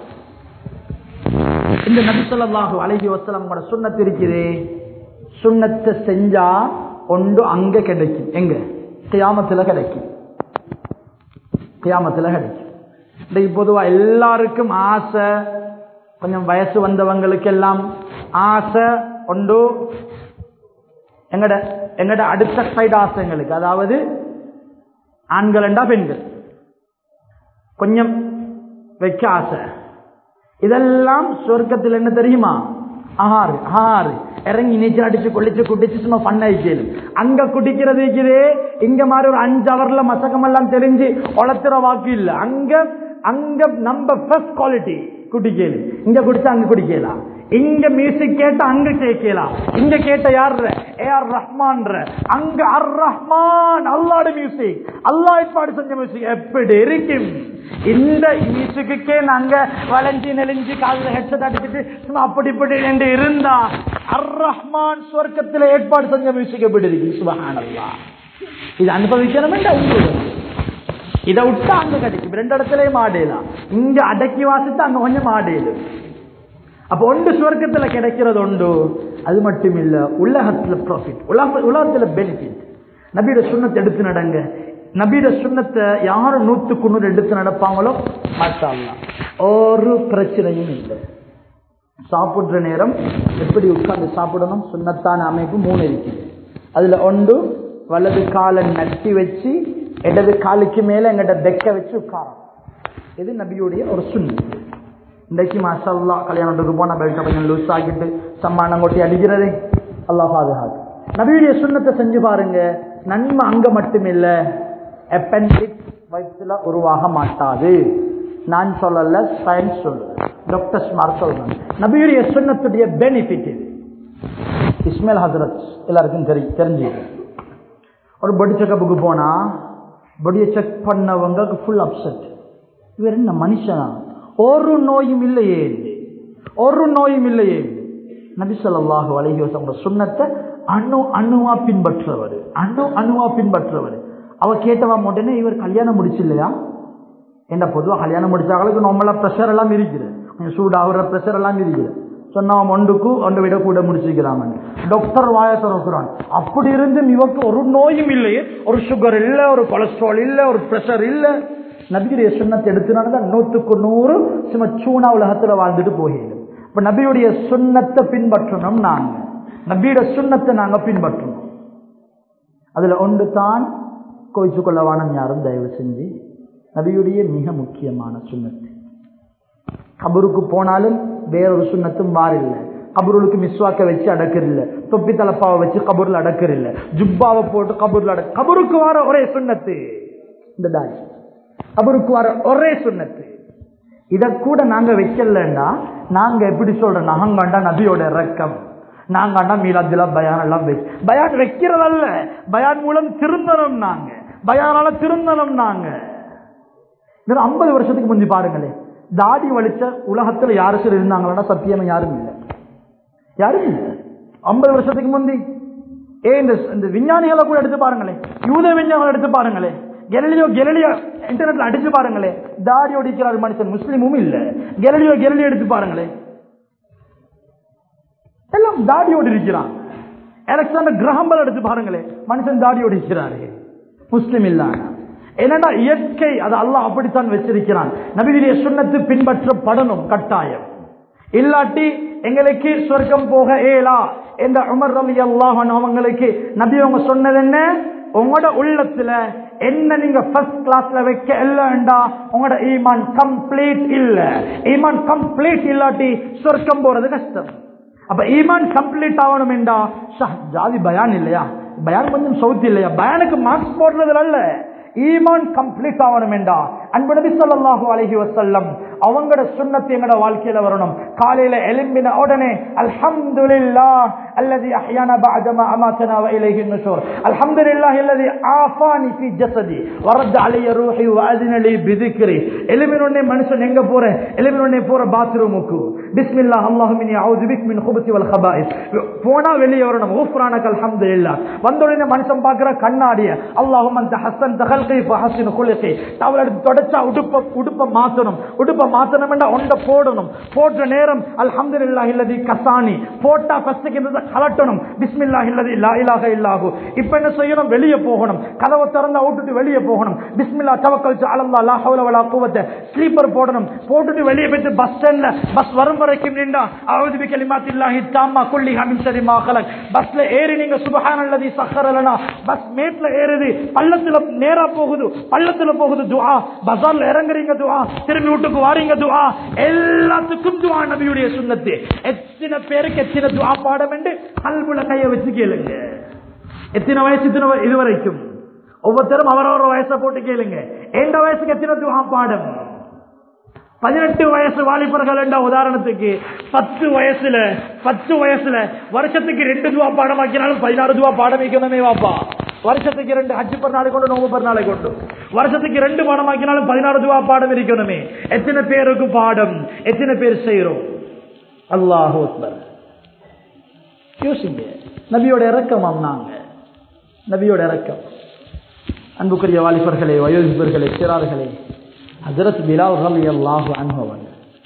இந்த நபி ஸல்லல்லாஹு அலைஹி வஸல்லம் உங்களோட சுண்ணத்து இருக்குது சுண்ணத்தை செஞ்சா ஒன்று அங்க கிடைக்கும் எங்க கியாமத்துல கிடைக்கும் கியாமத்துல கிடைக்கும் இன்னைக்கு பொதுவா எல்லாருக்கும் ஆசை கொஞ்சம் வயசு வந்தவங்களுக்கு எல்லாம் ஆசை உண்டு எங்கட எங்கட அடுத்த சைடு ஆசைங்களுக்கு அதாவது ஆண்கள் என்றா பெண்கள் கொஞ்சம் வைக்க ஆசை இதெல்லாம் சொர்க்கத்தில் என்ன தெரியுமா ஆறு ஆறு இறங்கி நீச்சல் அடிச்சு கொள்ளிச்சு குடிச்சு சும்மா பண்ண வைக்கல அங்க குடிக்கிறது இருக்குதே இங்க மாதிரி ஒரு அஞ்சு அவர்ல மசக்கம் எல்லாம் தெரிஞ்சு உளத்துற வாக்கு இல்ல அங்க அங்க நம்ம ஃபர்ஸ்ட் குவாலிட்டி குடிக்கல இங்க குடிச்சா அங்க குடிக்கலாம் இங்க மியூசிக் கேட்ட அங்க கேட்கலாம் இங்க கேட்ட யார் ஏ ஆர் ரஹ்மான் அங்க அர் ரஹ்மான் அல்லாட மியூசிக் அல்லா ஏற்பாடு செஞ்ச மியூசிக் எப்படி இருக்கும் இந்த மியூசிக்கே நாங்க வளைஞ்சி நெளிஞ்சு காலில் ஹெட்செட் அடிச்சுட்டு சும்மா அப்படி இப்படி என்று இருந்தா அர் ரஹ்மான் சொர்க்கத்தில் ஏற்பாடு செஞ்ச மியூசிக் எப்படி இருக்கு சுபஹானல்லா இது அனுபவிக்கணும் இதை விட்டா அங்க கிடைக்கும் ரெண்டு இடத்துலயும் ஆடையலாம் இங்க அடக்கி வாசித்து அங்க கொஞ்சம் ஆடையிலும் அப்ப ஒன்று சுவர்க்கத்துல கிடைக்கிறது உண்டு அது மட்டும் இல்ல உலகத்துல ப்ராஃபிட் உலக உலகத்துல பெனிஃபிட் நபியோட சுண்ணத்தை எடுத்து நடங்க நபியோட சுண்ணத்தை யாரும் நூத்துக்கு நூறு எடுத்து நடப்பாங்களோ மாட்டாங்களாம் ஒரு பிரச்சனையும் இல்லை சாப்பிடுற நேரம் எப்படி உட்கார்ந்து சாப்பிடணும் சுண்ணத்தான அமைப்பு மூணு இருக்குது அதுல ஒன்று வலது காலை நட்டி வச்சு இடது காலுக்கு மேல எங்கிட்ட பெக்க வச்சு உட்காரம் இது நபியுடைய ஒரு சுண்ணத்து இன்றைக்கு மாஷல்லா கல்யாணத்துக்கு போனா பெல்ட்டை கொஞ்சம் லூஸ் ஆகிட்டு சம்மானம் கொட்டி அடிக்கிறதே அல்லாஹ் பாதுகாக்கு நபியுடைய சுண்ணத்தை செஞ்சு பாருங்க நன்மை அங்க மட்டும் இல்ல அப்பெண்டிக்ஸ் வயிற்றுல உருவாக மாட்டாது நான் சொல்லல சயின்ஸ் சொல்லுவேன் டாக்டர்ஸ் மார் சொல்றேன் நபியுடைய சுண்ணத்துடைய பெனிஃபிட் இது இஸ்மேல் ஹசரத் எல்லாருக்கும் தெரி தெரிஞ்சு ஒரு பொடி செக்கப்புக்கு போனா பொடியை செக் பண்ணவங்க ஃபுல் அப்செட் இவர் என்ன மனுஷனா ஒரு நோயும் இல்லையே ஒரு நோயும் இல்லையே நபி சொல்லாஹு அலஹி வசங்க சுண்ணத்தை அணு அணுவா பின்பற்றவர் அணு அணுவா பின்பற்றவர் அவ கேட்டவா உடனே இவர் கல்யாணம் முடிச்சு இல்லையா என்ன பொதுவாக கல்யாணம் முடிச்சாங்களுக்கு நம்மள ப்ரெஷர் எல்லாம் இருக்குது கொஞ்சம் சூடாகிற ப்ரெஷர் எல்லாம் இருக்குது சொன்னா ஒன்றுக்கு ஒன்று விட கூட முடிச்சுக்கிறாங்க டாக்டர் வாய திறக்கிறான் அப்படி இருந்தும் இவருக்கு ஒரு நோயும் இல்லையே ஒரு சுகர் இல்லை ஒரு கொலஸ்ட்ரால் இல்லை ஒரு ப்ரெஷர் இல்லை நபியுடைய சுண்ணத்தை எடுத்துனால நூத்துக்கு நூறு சும்மா சூனா உலகத்துல வாழ்ந்துட்டு போகணும் இப்ப நபியுடைய சுண்ணத்தை பின்பற்றணும் நாங்க நபியோட சுண்ணத்தை நாங்க பின்பற்றணும் அதுல ஒன்று தான் கோயிச்சு கொள்ளவானம் யாரும் தயவு செஞ்சு நபியுடைய மிக முக்கியமான சுண்ணத்து கபருக்கு போனாலும் வேறொரு சுண்ணத்தும் வாரில்லை கபருளுக்கு மிஸ்வாக்க வச்சு அடக்கறில்ல தொப்பி தலப்பாவை வச்சு கபூர்ல அடக்கறில்ல ஜுப்பாவை போட்டு கபூர்ல அடக்க கபருக்கு வர ஒரே சுண்ணத்து இந்த தாய் கபருக்கு வர ஒரே சுண்ணத்து இத கூட நாங்க வைக்கலன்னா நாங்க எப்படி சொல்றோம் நாங்கண்டா நபியோட இறக்கம் நாங்கண்டா மீலாத்திலா பயான் எல்லாம் வச்சு பயான் வைக்கிறதல்ல பயான் மூலம் திருந்தணும் நாங்க பயானால திருந்தணும் நாங்க ஐம்பது வருஷத்துக்கு முந்தி பாருங்களேன் தாடி வலிச்ச உலகத்துல யாரு சார் இருந்தாங்களா சத்தியமா யாரும் இல்லை யாரும் இல்லை ஐம்பது வருஷத்துக்கு முந்தி ஏ இந்த இந்த விஞ்ஞானிகளை கூட எடுத்து பாருங்களேன் யூத விஞ்ஞானிகளை எடுத்து பாருங்களேன் கெலலியோ கெலலியோ இன்டர்நெட்ல அடிச்சு பாருங்களேன் தாடி ஒடிக்கிறார் மனுஷன் முஸ்லீமும் இல்ல கெலலியோ கெலலியோ எடுத்து பாருங்களேன் எல்லாம் தாடியோடு இருக்கிறான் அலெக்சாண்டர் கிரகம்பல் எடுத்து பாருங்களேன் மனுஷன் தாடியோடு இருக்கிறாரு முஸ்லீம் இல்லாம என்னடா இயற்கை அது அல்லாஹ் அப்படித்தான் வச்சிருக்கிறான் நபிதிரிய சுண்ணத்து பின்பற்றப்படணும் கட்டாயம் இல்லாட்டி எங்களுக்கு சொர்க்கம் போக ஏலா என்ற உமர் ரலி அல்லாஹ் அவங்களுக்கு நபி அவங்க சொன்னது என்ன உங்களோட உள்ளத்துல என்ன நீங்க ஃபர்ஸ்ட் கிளாஸ்ல வைக்க இல்லண்டா உங்களோட ஈமான் கம்ப்ளீட் இல்ல ஈமான் கம்ப்ளீட் இல்லாட்டி சொர்க்கம் போறது கஷ்டம் அப்ப ஈமான் கம்ப்ளீட் ஆகணும் என்றா ஜாதி பயான் இல்லையா பயான் கொஞ்சம் சவுத் இல்லையா பயானுக்கு மார்க்ஸ் போடுறதுல அல்ல ஈமான் கம்ப்ளீட் ஆகணும் என்றா அன்பு நபி ஸல்லல்லாஹு அலைஹி வஸல்லம் அவங்களோட சுண்ணத்து எங்கட வாழ்க்கையில வரணும் காலையில எலும்பின உடனே அல்ஹம்துலில்லாஹ் அல்லதி அஹ்யானா பஅதமா அமாத்தனா வ இலைஹி நுஷூர் அல்ஹம்துலில்லாஹ் அல்லதி ஆஃபானி ஃபீ ஜஸதி வரத அலைய ரூஹி வ அஸின லி பிதிக்ரி எலும்பின உடனே மனுஷன் எங்க போறேன் எலும்பின உடனே போற பாத்ரூமுக்கு பிஸ்மில்லாஹ் அல்லாஹும்ம இன்னி அஊது பிக் மின் குபுத்தி வல் கபாயிஸ் போனா வெளியே வரணும் ஊஃப்ரானக அல்ஹம்துலில்லாஹ் வந்த உடனே மனுஷன் பார்க்கிற கண்ணாடிய அல்லாஹும்ம அந்த ஹஸன் தகல்கி ஃபஹஸின் குலுகி டவல் எடுத்து தொடச்சா உடுப்ப உடுப்ப மாத்தணும் உடுப்ப மாத்தணும் ஒண்ட போடணும் போட்ட நேரம் அல்ஹம்துலில்லாஹ் இல்லதி கசானி போட்டா ஃபர்ஸ்ட் இந்த கலட்டணும் பிஸ்மில்லாஹ் இல்லதி லா இலாஹ இல்லாஹு இப்போ என்ன செய்யணும் வெளியே போகணும் கதவை திறந்தா விட்டுட்டு வெளியே போகணும் பிஸ்மில்லா தவக்கல் அலல்லா லா ஹவுல வலா குவத்த ஸ்லீப்பர் போடணும் போட்டுட்டு வெளியே போயிட்டு பஸ் ஸ்டாண்ட்ல பஸ் வரும் வரைக்கும் நின்றா அவுது பி கலிமாத்தில்லாஹி தாம்மா குல்லி ஹமின் சரி மாகலக் பஸ்ல ஏறி நீங்க சுபஹானல்லதி சஹரலனா பஸ் மேட்ல ஏறுது பள்ளத்துல நேரா போகுது பள்ளத்துல போகுது துஆ பஜார்ல இறங்குறீங்க துஆ திரும்பி வீட்டுக்கு வாரீங்க துஆ எல்லாத்துக்கும் துஆ நபியுடைய சுன்னத்து எத்தனை பேருக்கு எத்தனை துஆ பாடம் என்று கல்புல கைய வச்சு கேளுங்க எத்தனை வயசு இத்தனை வ- இது வரைக்கும் ஒவ்வொருத்தரும் அவரவர் வயசை போட்டு கேளுங்க எந்த வயசுக்கு எத்தனை துஆ பாடம் பதினெட்டு வயசு வாலிபர்கள் என்ற உதாரணத்துக்கு பத்து வயசுல பத்து வயசுல வருஷத்துக்கு ரெண்டு ரூபா பாடமாக்கினாலும் பதினாறு ரூபா பாடம் வைக்கணுமே வாப்பா வருஷத்துக்கு ரெண்டு ஹஜ் per நாளை கொண்டு நோம்பு per நாளை கொண்டு வருஷத்துக்கு ரெண்டு பாடமாக்கினாலும் பதினாறு ரூபா பாடம் இருக்கணுமே எத்தனை பேருக்கு பாடம் எத்தனை பேர் செய்யறோம் அல்லாஹ் அக்பர் யோசிங்க நபியோட இறக்கமாம் நாங்க நபியோட இறக்கம் அன்புக்குரிய வாலிபர்களே வயோதிபர்களே சிறார்களே ஹசரத் பிலால் ரலி அல்லாஹு அனுபவன்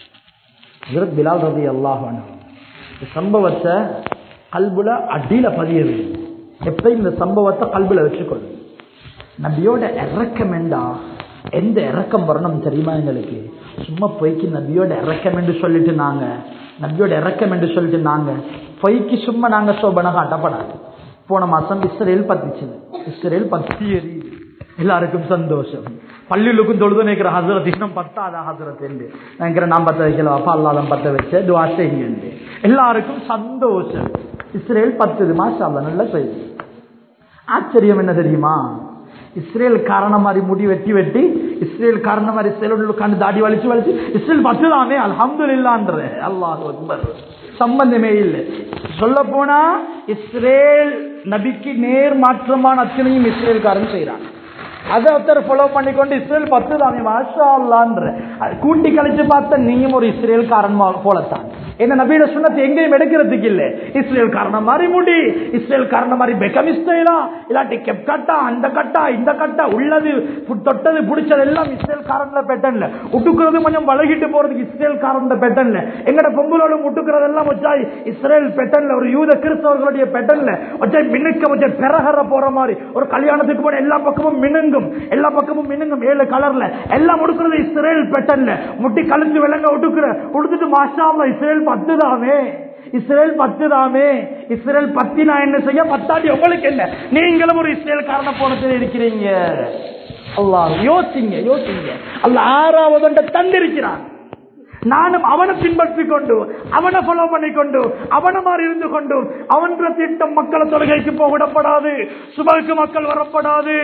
ஹசரத் பிலால் ரலி அல்லாஹு அனுபவன் இந்த சம்பவத்தை கல்புல அடியில பதியது எப்பயும் இந்த சம்பவத்தை கல்புல வச்சுக்கொள்ளும் நபியோட இறக்கம் என்றா எந்த இறக்கம் வரணும் தெரியுமா எங்களுக்கு சும்மா பொய்க்கு நபியோட இறக்கம் என்று சொல்லிட்டு நாங்க நபியோட இறக்கம் என்று சொல்லிட்டு நாங்க பொய்க்கு சும்மா நாங்க சோபனை காட்டப்படாது போன மாசம் இஸ்ரேல் பத்திச்சு இஸ்ரேல் பத்தி எரியுது எல்லாருக்கும் சந்தோஷம் பள்ளிகளுக்கும் தொழுது நினைக்கிற ஹசரத் இன்னும் பத்தாதா ஹசரத் என்று நினைக்கிற நான் பத்த வைக்கல அப்பா அல்லாதான் பத்த வச்ச துவா செய்யுங்க எல்லாருக்கும் சந்தோஷம் இஸ்ரேல் பத்துது மாஷா அல்லாஹ், நல்ல செய்தி ஆச்சரியம் என்ன தெரியுமா இஸ்ரேல் காரண மாதிரி முடி வெட்டி வெட்டி இஸ்ரேல் காரண மாதிரி இஸ்ரேல் உட்காந்து தாடி வலிச்சு வலிச்சு இஸ்ரேல் பத்துதாமே அல்ஹம்து இல்லான்ற அல்லாஹ் அக்பர் சம்பந்தமே இல்லை சொல்ல போனா இஸ்ரேல் நபிக்கு நேர் மாற்றமான அத்தனையும் இஸ்ரேல்காரன் செய்யறாங்க அதை ஒருத்தர் ஃபாலோ பண்ணிக்கொண்டு இஸ்ரேல் பத்து தானே மாஷா அல்லான்ற அது கூட்டி கழிச்சு பார்த்த நீயும் ஒரு இஸ்ரேல்காரன் மா- போலத்தான் என்ன நபியோட சுண்ணத்தை எங்கேயும் எடுக்கிறதுக்கு இல்ல இஸ்ரேல் காரணம் மாதிரி முடி இஸ்ரேல் காரணம் மாதிரி பெக்கமிஸ்டைலா இல்லாட்டி கெப் கட்டா அந்த கட்டா இந்த கட்டா உள்ளது பு- தொட்டது பிடிச்சது எல்லாம் இஸ்ரேல் காரன்ல பெட்டன்ல உட்டுக்கிறது கொஞ்சம் பழகிட்டு போறதுக்கு இஸ்ரேல் காரன்ல பெட்டன்ல எங்கட பொங்கலோட முட்டுக்கிறது எல்லாம் வச்சா இஸ்ரேல் பெட்டன்ல ஒரு யூத கிறிஸ்தவர்களுடைய பெட்டன்ல வச்சா மினுக்க வச்ச பெறகர போற மாதிரி ஒரு கல்யாணத்துக்கு போன எல்லா பக்கமும் மினுங்கும் எல்லா பக்கமும் மினுங்கும் ஏழு கலர்ல எல்லாம் உடுக்கிறது இஸ்ரேல் பெட்டன்ல முட்டி கழிஞ்சு விலங்க உடுக்குற உடுத்துட்டு மாஷா அல்லாஹ், இஸ்ரேல் பத்துதாமே இஸ்ரேல் பத்துதாமே இஸ்ரேல் பத்தினா என்ன செய்ய பத்தாடி உங்களுக்கு என்ன நீங்களும் ஒரு இஸ்ரேல் காரண போனத்தில் இருக்கிறீங்க அல்லாஹ் யோசிங்க யோசிங்க அல்லாஹ் ஆறாவது ஒன்றை தந்திருக்கிறான் நானும் அவனை பின்பற்றி கொண்டு அவனை ஃபாலோ பண்ணிக்கொண்டு அவனை மாதிரி இருந்து கொண்டு அவன் திட்டம் மக்களை தொழுகைக்கு போக விடப்படாது சுபகுக்கு மக்கள் வரப்படாது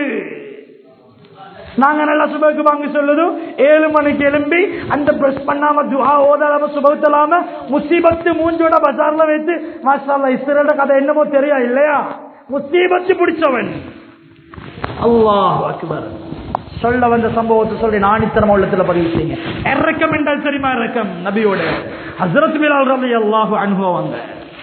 நாங்க நல்லா சுபகுக்கு வாங்க சொல்லுது ஏழு மணிக்கு எழும்பி அந்த பிரஸ் பண்ணாம துஹா ஓதாம சுபகுத்தலாம முசீபத்து மூஞ்சோட பஜார்ல வைத்து மாஷால்லா இஸ்ரேல கதை என்னமோ தெரியா இல்லையா முசீபத்து பிடிச்சவன் அல்லாஹ் அக்பர் சொல்ல வந்த சம்பவத்தை சொல்லி நாணித்தனம் உள்ளத்துல பதிவு செய்யுங்க இறக்கம் என்றால் சரிமா இறக்கம் நபியோட ஹசரத் பிலால் ரலி அல்லாஹு அனுபவங்க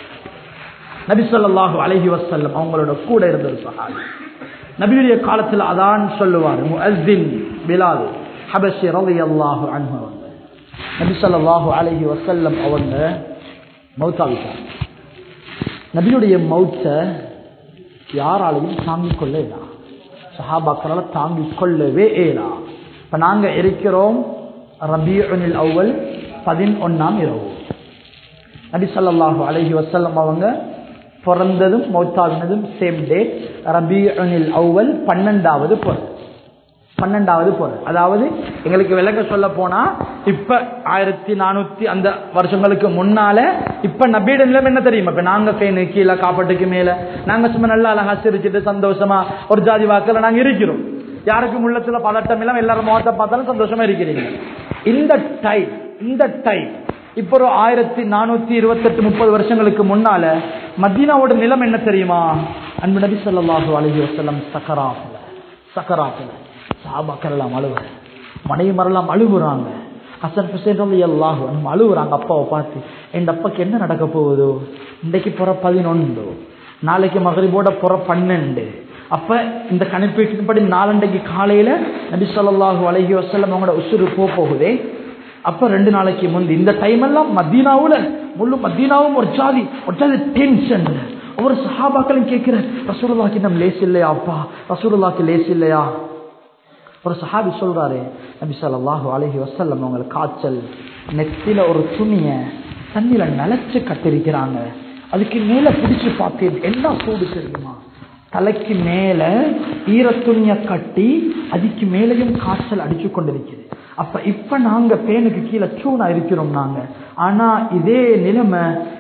நபி ஸல்லல்லாஹு அலைஹி வஸல்லம் அவங்களோட கூட இருந்த ஒரு சஹாபி நபியுடைய காலத்தில் அதான் சொல்லுவார் முஅஸ்ஸின் பிலால் ஹபஷி ரலியல்லாஹு அன்ஹு அவங்க நபி ஸல்லல்லாஹு அலைஹி வஸல்லம் அவங்க மௌத்தாவிட்டார் நபியுடைய மௌத்தை யாராலையும் தாங்கிக் கொள்ள இயலா சஹாபாக்களால தாங்கிக் கொள்ளவே இயலா இப்ப நாங்க இருக்கிறோம் ரபியுனில் அவ்வல் பதினொன்னாம் இரவு நபி ஸல்லல்லாஹு அலைஹி வஸல்லம் அவங்க பிறந்ததும் மௌத்தாவினதும் சேம் டே ரபியுனில் அவ்வல் பன்னெண்டாவது பொருள் பன்னெண்டாவது பொருள் அதாவது எங்களுக்கு விளக்க சொல்ல போனா இப்ப ஆயிரத்தி நானூத்தி அந்த வருஷங்களுக்கு முன்னால இப்ப நபியோட நிலைமை என்ன தெரியுமா இப்ப நாங்க ஃபேனு கீழே காப்பாட்டுக்கு மேல நாங்க சும்மா நல்லா அழகா சிரிச்சுட்டு சந்தோஷமா ஒரு ஜாதி வாக்குல நாங்க இருக்கிறோம் யாருக்கும் உள்ளத்துல பதட்டம் இல்லாம எல்லாரும் முகத்தை பார்த்தாலும் சந்தோஷமா இருக்கிறீங்க இந்த டைம் இந்த டைம் இப்போ ஒரு ஆயிரத்தி நானூத்தி இருபத்தெட்டு முப்பது வருஷங்களுக்கு முன்னால மதீனாவோட நிலம் என்ன தெரியுமா அன்பு நபி ஸல்லல்லாஹு அலைஹி வஸல்லம் சக்கராத்துல சக்கராத்துல சாபாக்கள் எல்லாம் அழுவ மனைவி மரெல்லாம் அழுகுறாங்க ஹசன் ஹுசேன் ரலி அல்லாஹ் அழுகுறாங்க அப்பாவை பார்த்து என் அப்பாக்கு என்ன நடக்க போகுதோ இன்றைக்கு புற பதினொன்று நாளைக்கு மகரிபோட புற பன்னெண்டு அப்ப இந்த கணிப்பீட்டின்படி நாலண்டைக்கு காலையில நபி ஸல்லல்லாஹு அலைஹி வஸல்லம் அவங்களோட உசுறு போக போகுதே அப்ப ரெண்டு நாளைக்கு முந்தி இந்த டைம் எல்லாம் மதீனாவுல முழு மதீனாவும் ஒரு ஜாதி ஒரு ஜாதி டென்ஷன் ஒவ்வொரு சஹாபாக்களும் கேட்கிற ரசூலுல்லாஹ்க்கு நம்ம லேஸ் இல்லையா அப்பா ரசூலுல்லாஹ்க்கு லேஸ் இல்லையா ஒரு சஹாபி சொல்றாரு நபி ஸல்லல்லாஹு அலைஹி வஸல்லம் அவங்க காய்ச்சல் நெத்தில ஒரு துணிய தண்ணியில நனைச்சு கட்டிருக்கிறாங்க அதுக்கு மேல பிடிச்சு பார்த்தேன் என்ன சூடு தெரியுமா தலைக்கு மேல ஈரத்துணிய கட்டி அதுக்கு மேலையும் காய்ச்சல் அடிச்சு கொண்டிருக்குது அப்ப இப்ப நாங்க பேனுக்கு கீழே சூனா இருக்கிறோம் நாங்க ஆனா இதே நிலைமை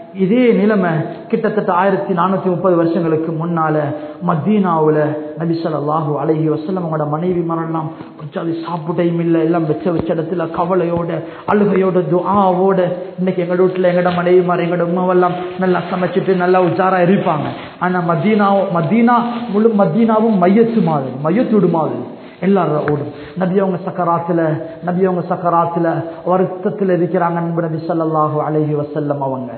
இதே நிலைமை கிட்டத்தட்ட ஆயிரத்தி நானூத்தி முப்பது வருஷங்களுக்கு முன்னால மதீனாவுல நபி ஸல்லல்லாஹு அலைஹி வஸல்லம் அவங்களோட மனைவி மரணம் அது சாப்பிட்டையும் இல்லை எல்லாம் வச்ச வச்ச இடத்துல கவலையோட அழுகையோட துஆவோட இன்னைக்கு எங்க வீட்டுல எங்கட மனைவி மாற எங்கட உமாவெல்லாம் நல்லா சமைச்சிட்டு நல்லா உஜாரா இருப்பாங்க ஆனா மதீனா மதீனா முழு மதீனாவும் மையத்து மாதிரி மையத்துடு மாதிரி எல்லாரும் ஓடும் நபி அவங்க சக்கராத்துல நபி அவங்க சக்கராத்துல வருத்தத்தில் இருக்கிறாங்க அன்பு நபி ஸல்லல்லாஹு அலைஹி வஸல்லம் அவங்க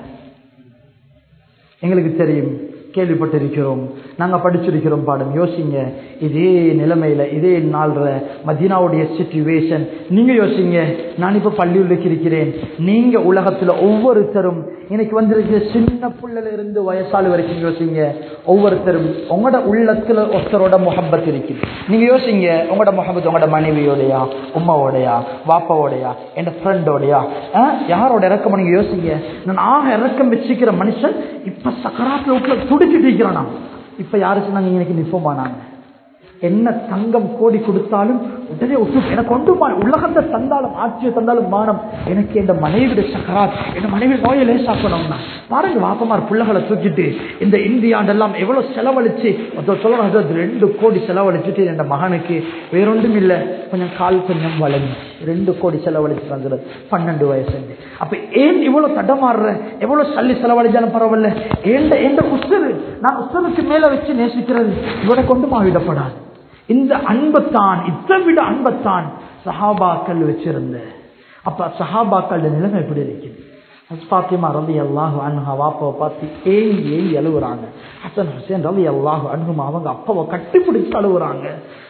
எங்களுக்கு தெரியும் கேள்விப்பட்டிருக்கிறோம் நாங்க படிச்சிருக்கிறோம் பாடம் யோசிங்க இதே நிலைமையில இதே நாள்ற மதீனாவுடைய சிச்சுவேஷன் நீங்க யோசிங்க நான் இப்ப பள்ளியுள்ளுக்கு இருக்கிறேன் நீங்க உலகத்துல ஒவ்வொருத்தரும் இன்னைக்கு வந்திருக்கிற சின்ன புள்ளைல இருந்து வயசாளு வரைக்கும் யோசிங்க ஒவ்வொருத்தரும் உங்களோட உள்ளத்துல ஒருத்தரோட முகப்பத் இருக்குது நீங்க யோசிங்க உங்களோட முகப்பத் உங்களோட மனைவியோடையா உமாவோடையா வாப்பாவோடையா என் ஃப்ரெண்டோடையா யாரோட இறக்கம் நீங்க யோசிங்க நான் ஆக இறக்கம் வச்சுக்கிற மனுஷன் இப்ப சக்கராத்துல வீட்டுல துடிச்சிட்டு இருக்கிறானா இப்ப யாரு சொன்னாங்க இன்னைக்கு நிற்போமானாங்க என்ன தங்கம் கோடி கொடுத்தாலும் உடனே ஒட்டு எனக்கு ஒன்றுமா உலகத்தை தந்தாலும் ஆட்சியை தந்தாலும் மானம் எனக்கு என் மனைவிட சக்கராத் என் மனைவி நோயை லேசாக்கணும்னா பாருங்க வாப்பமார் பிள்ளைகளை தூக்கிட்டு இந்த இந்தியாண்டெல்லாம் எவ்வளவு செலவழிச்சு சொல்லணும் அது ரெண்டு கோடி செலவழிச்சுட்டு என் மகனுக்கு வேறொன்றும் இல்லை கொஞ்சம் கால் கொஞ்சம் வளர்ந்து ரெண்டு கோடி செலவழிச்சு வந்துடுது பன்னெண்டு வயசு அப்ப ஏன் இவ்வளவு தடமாறுற எவ்வளவு சல்லி செலவழிச்சாலும் பரவாயில்ல ஏண்ட ஏண்ட உஸ்தரு நான் உஸ்தருக்கு மேல வச்சு நேசிக்கிறது இவரை கொண்டு விடப்படாது இந்த அன்பத்தான் இதை விட அன்பத்தான் சஹாபாக்கள் வச்சிருந்த அப்ப சஹாபாக்கள் நிலைமை எப்படி இருக்குது பாத்தியமா ரவி அல்லாஹு அன்ஹா வாப்பாவை பார்த்து ஏங்கி ஏங்கி அழுகுறாங்க ஹசன் ஹுசேன் ரவி அல்லாஹு அன்ஹுமா அவங்க அப்பாவை கட்டிப்பிடிச்சு அழுகுறாங்க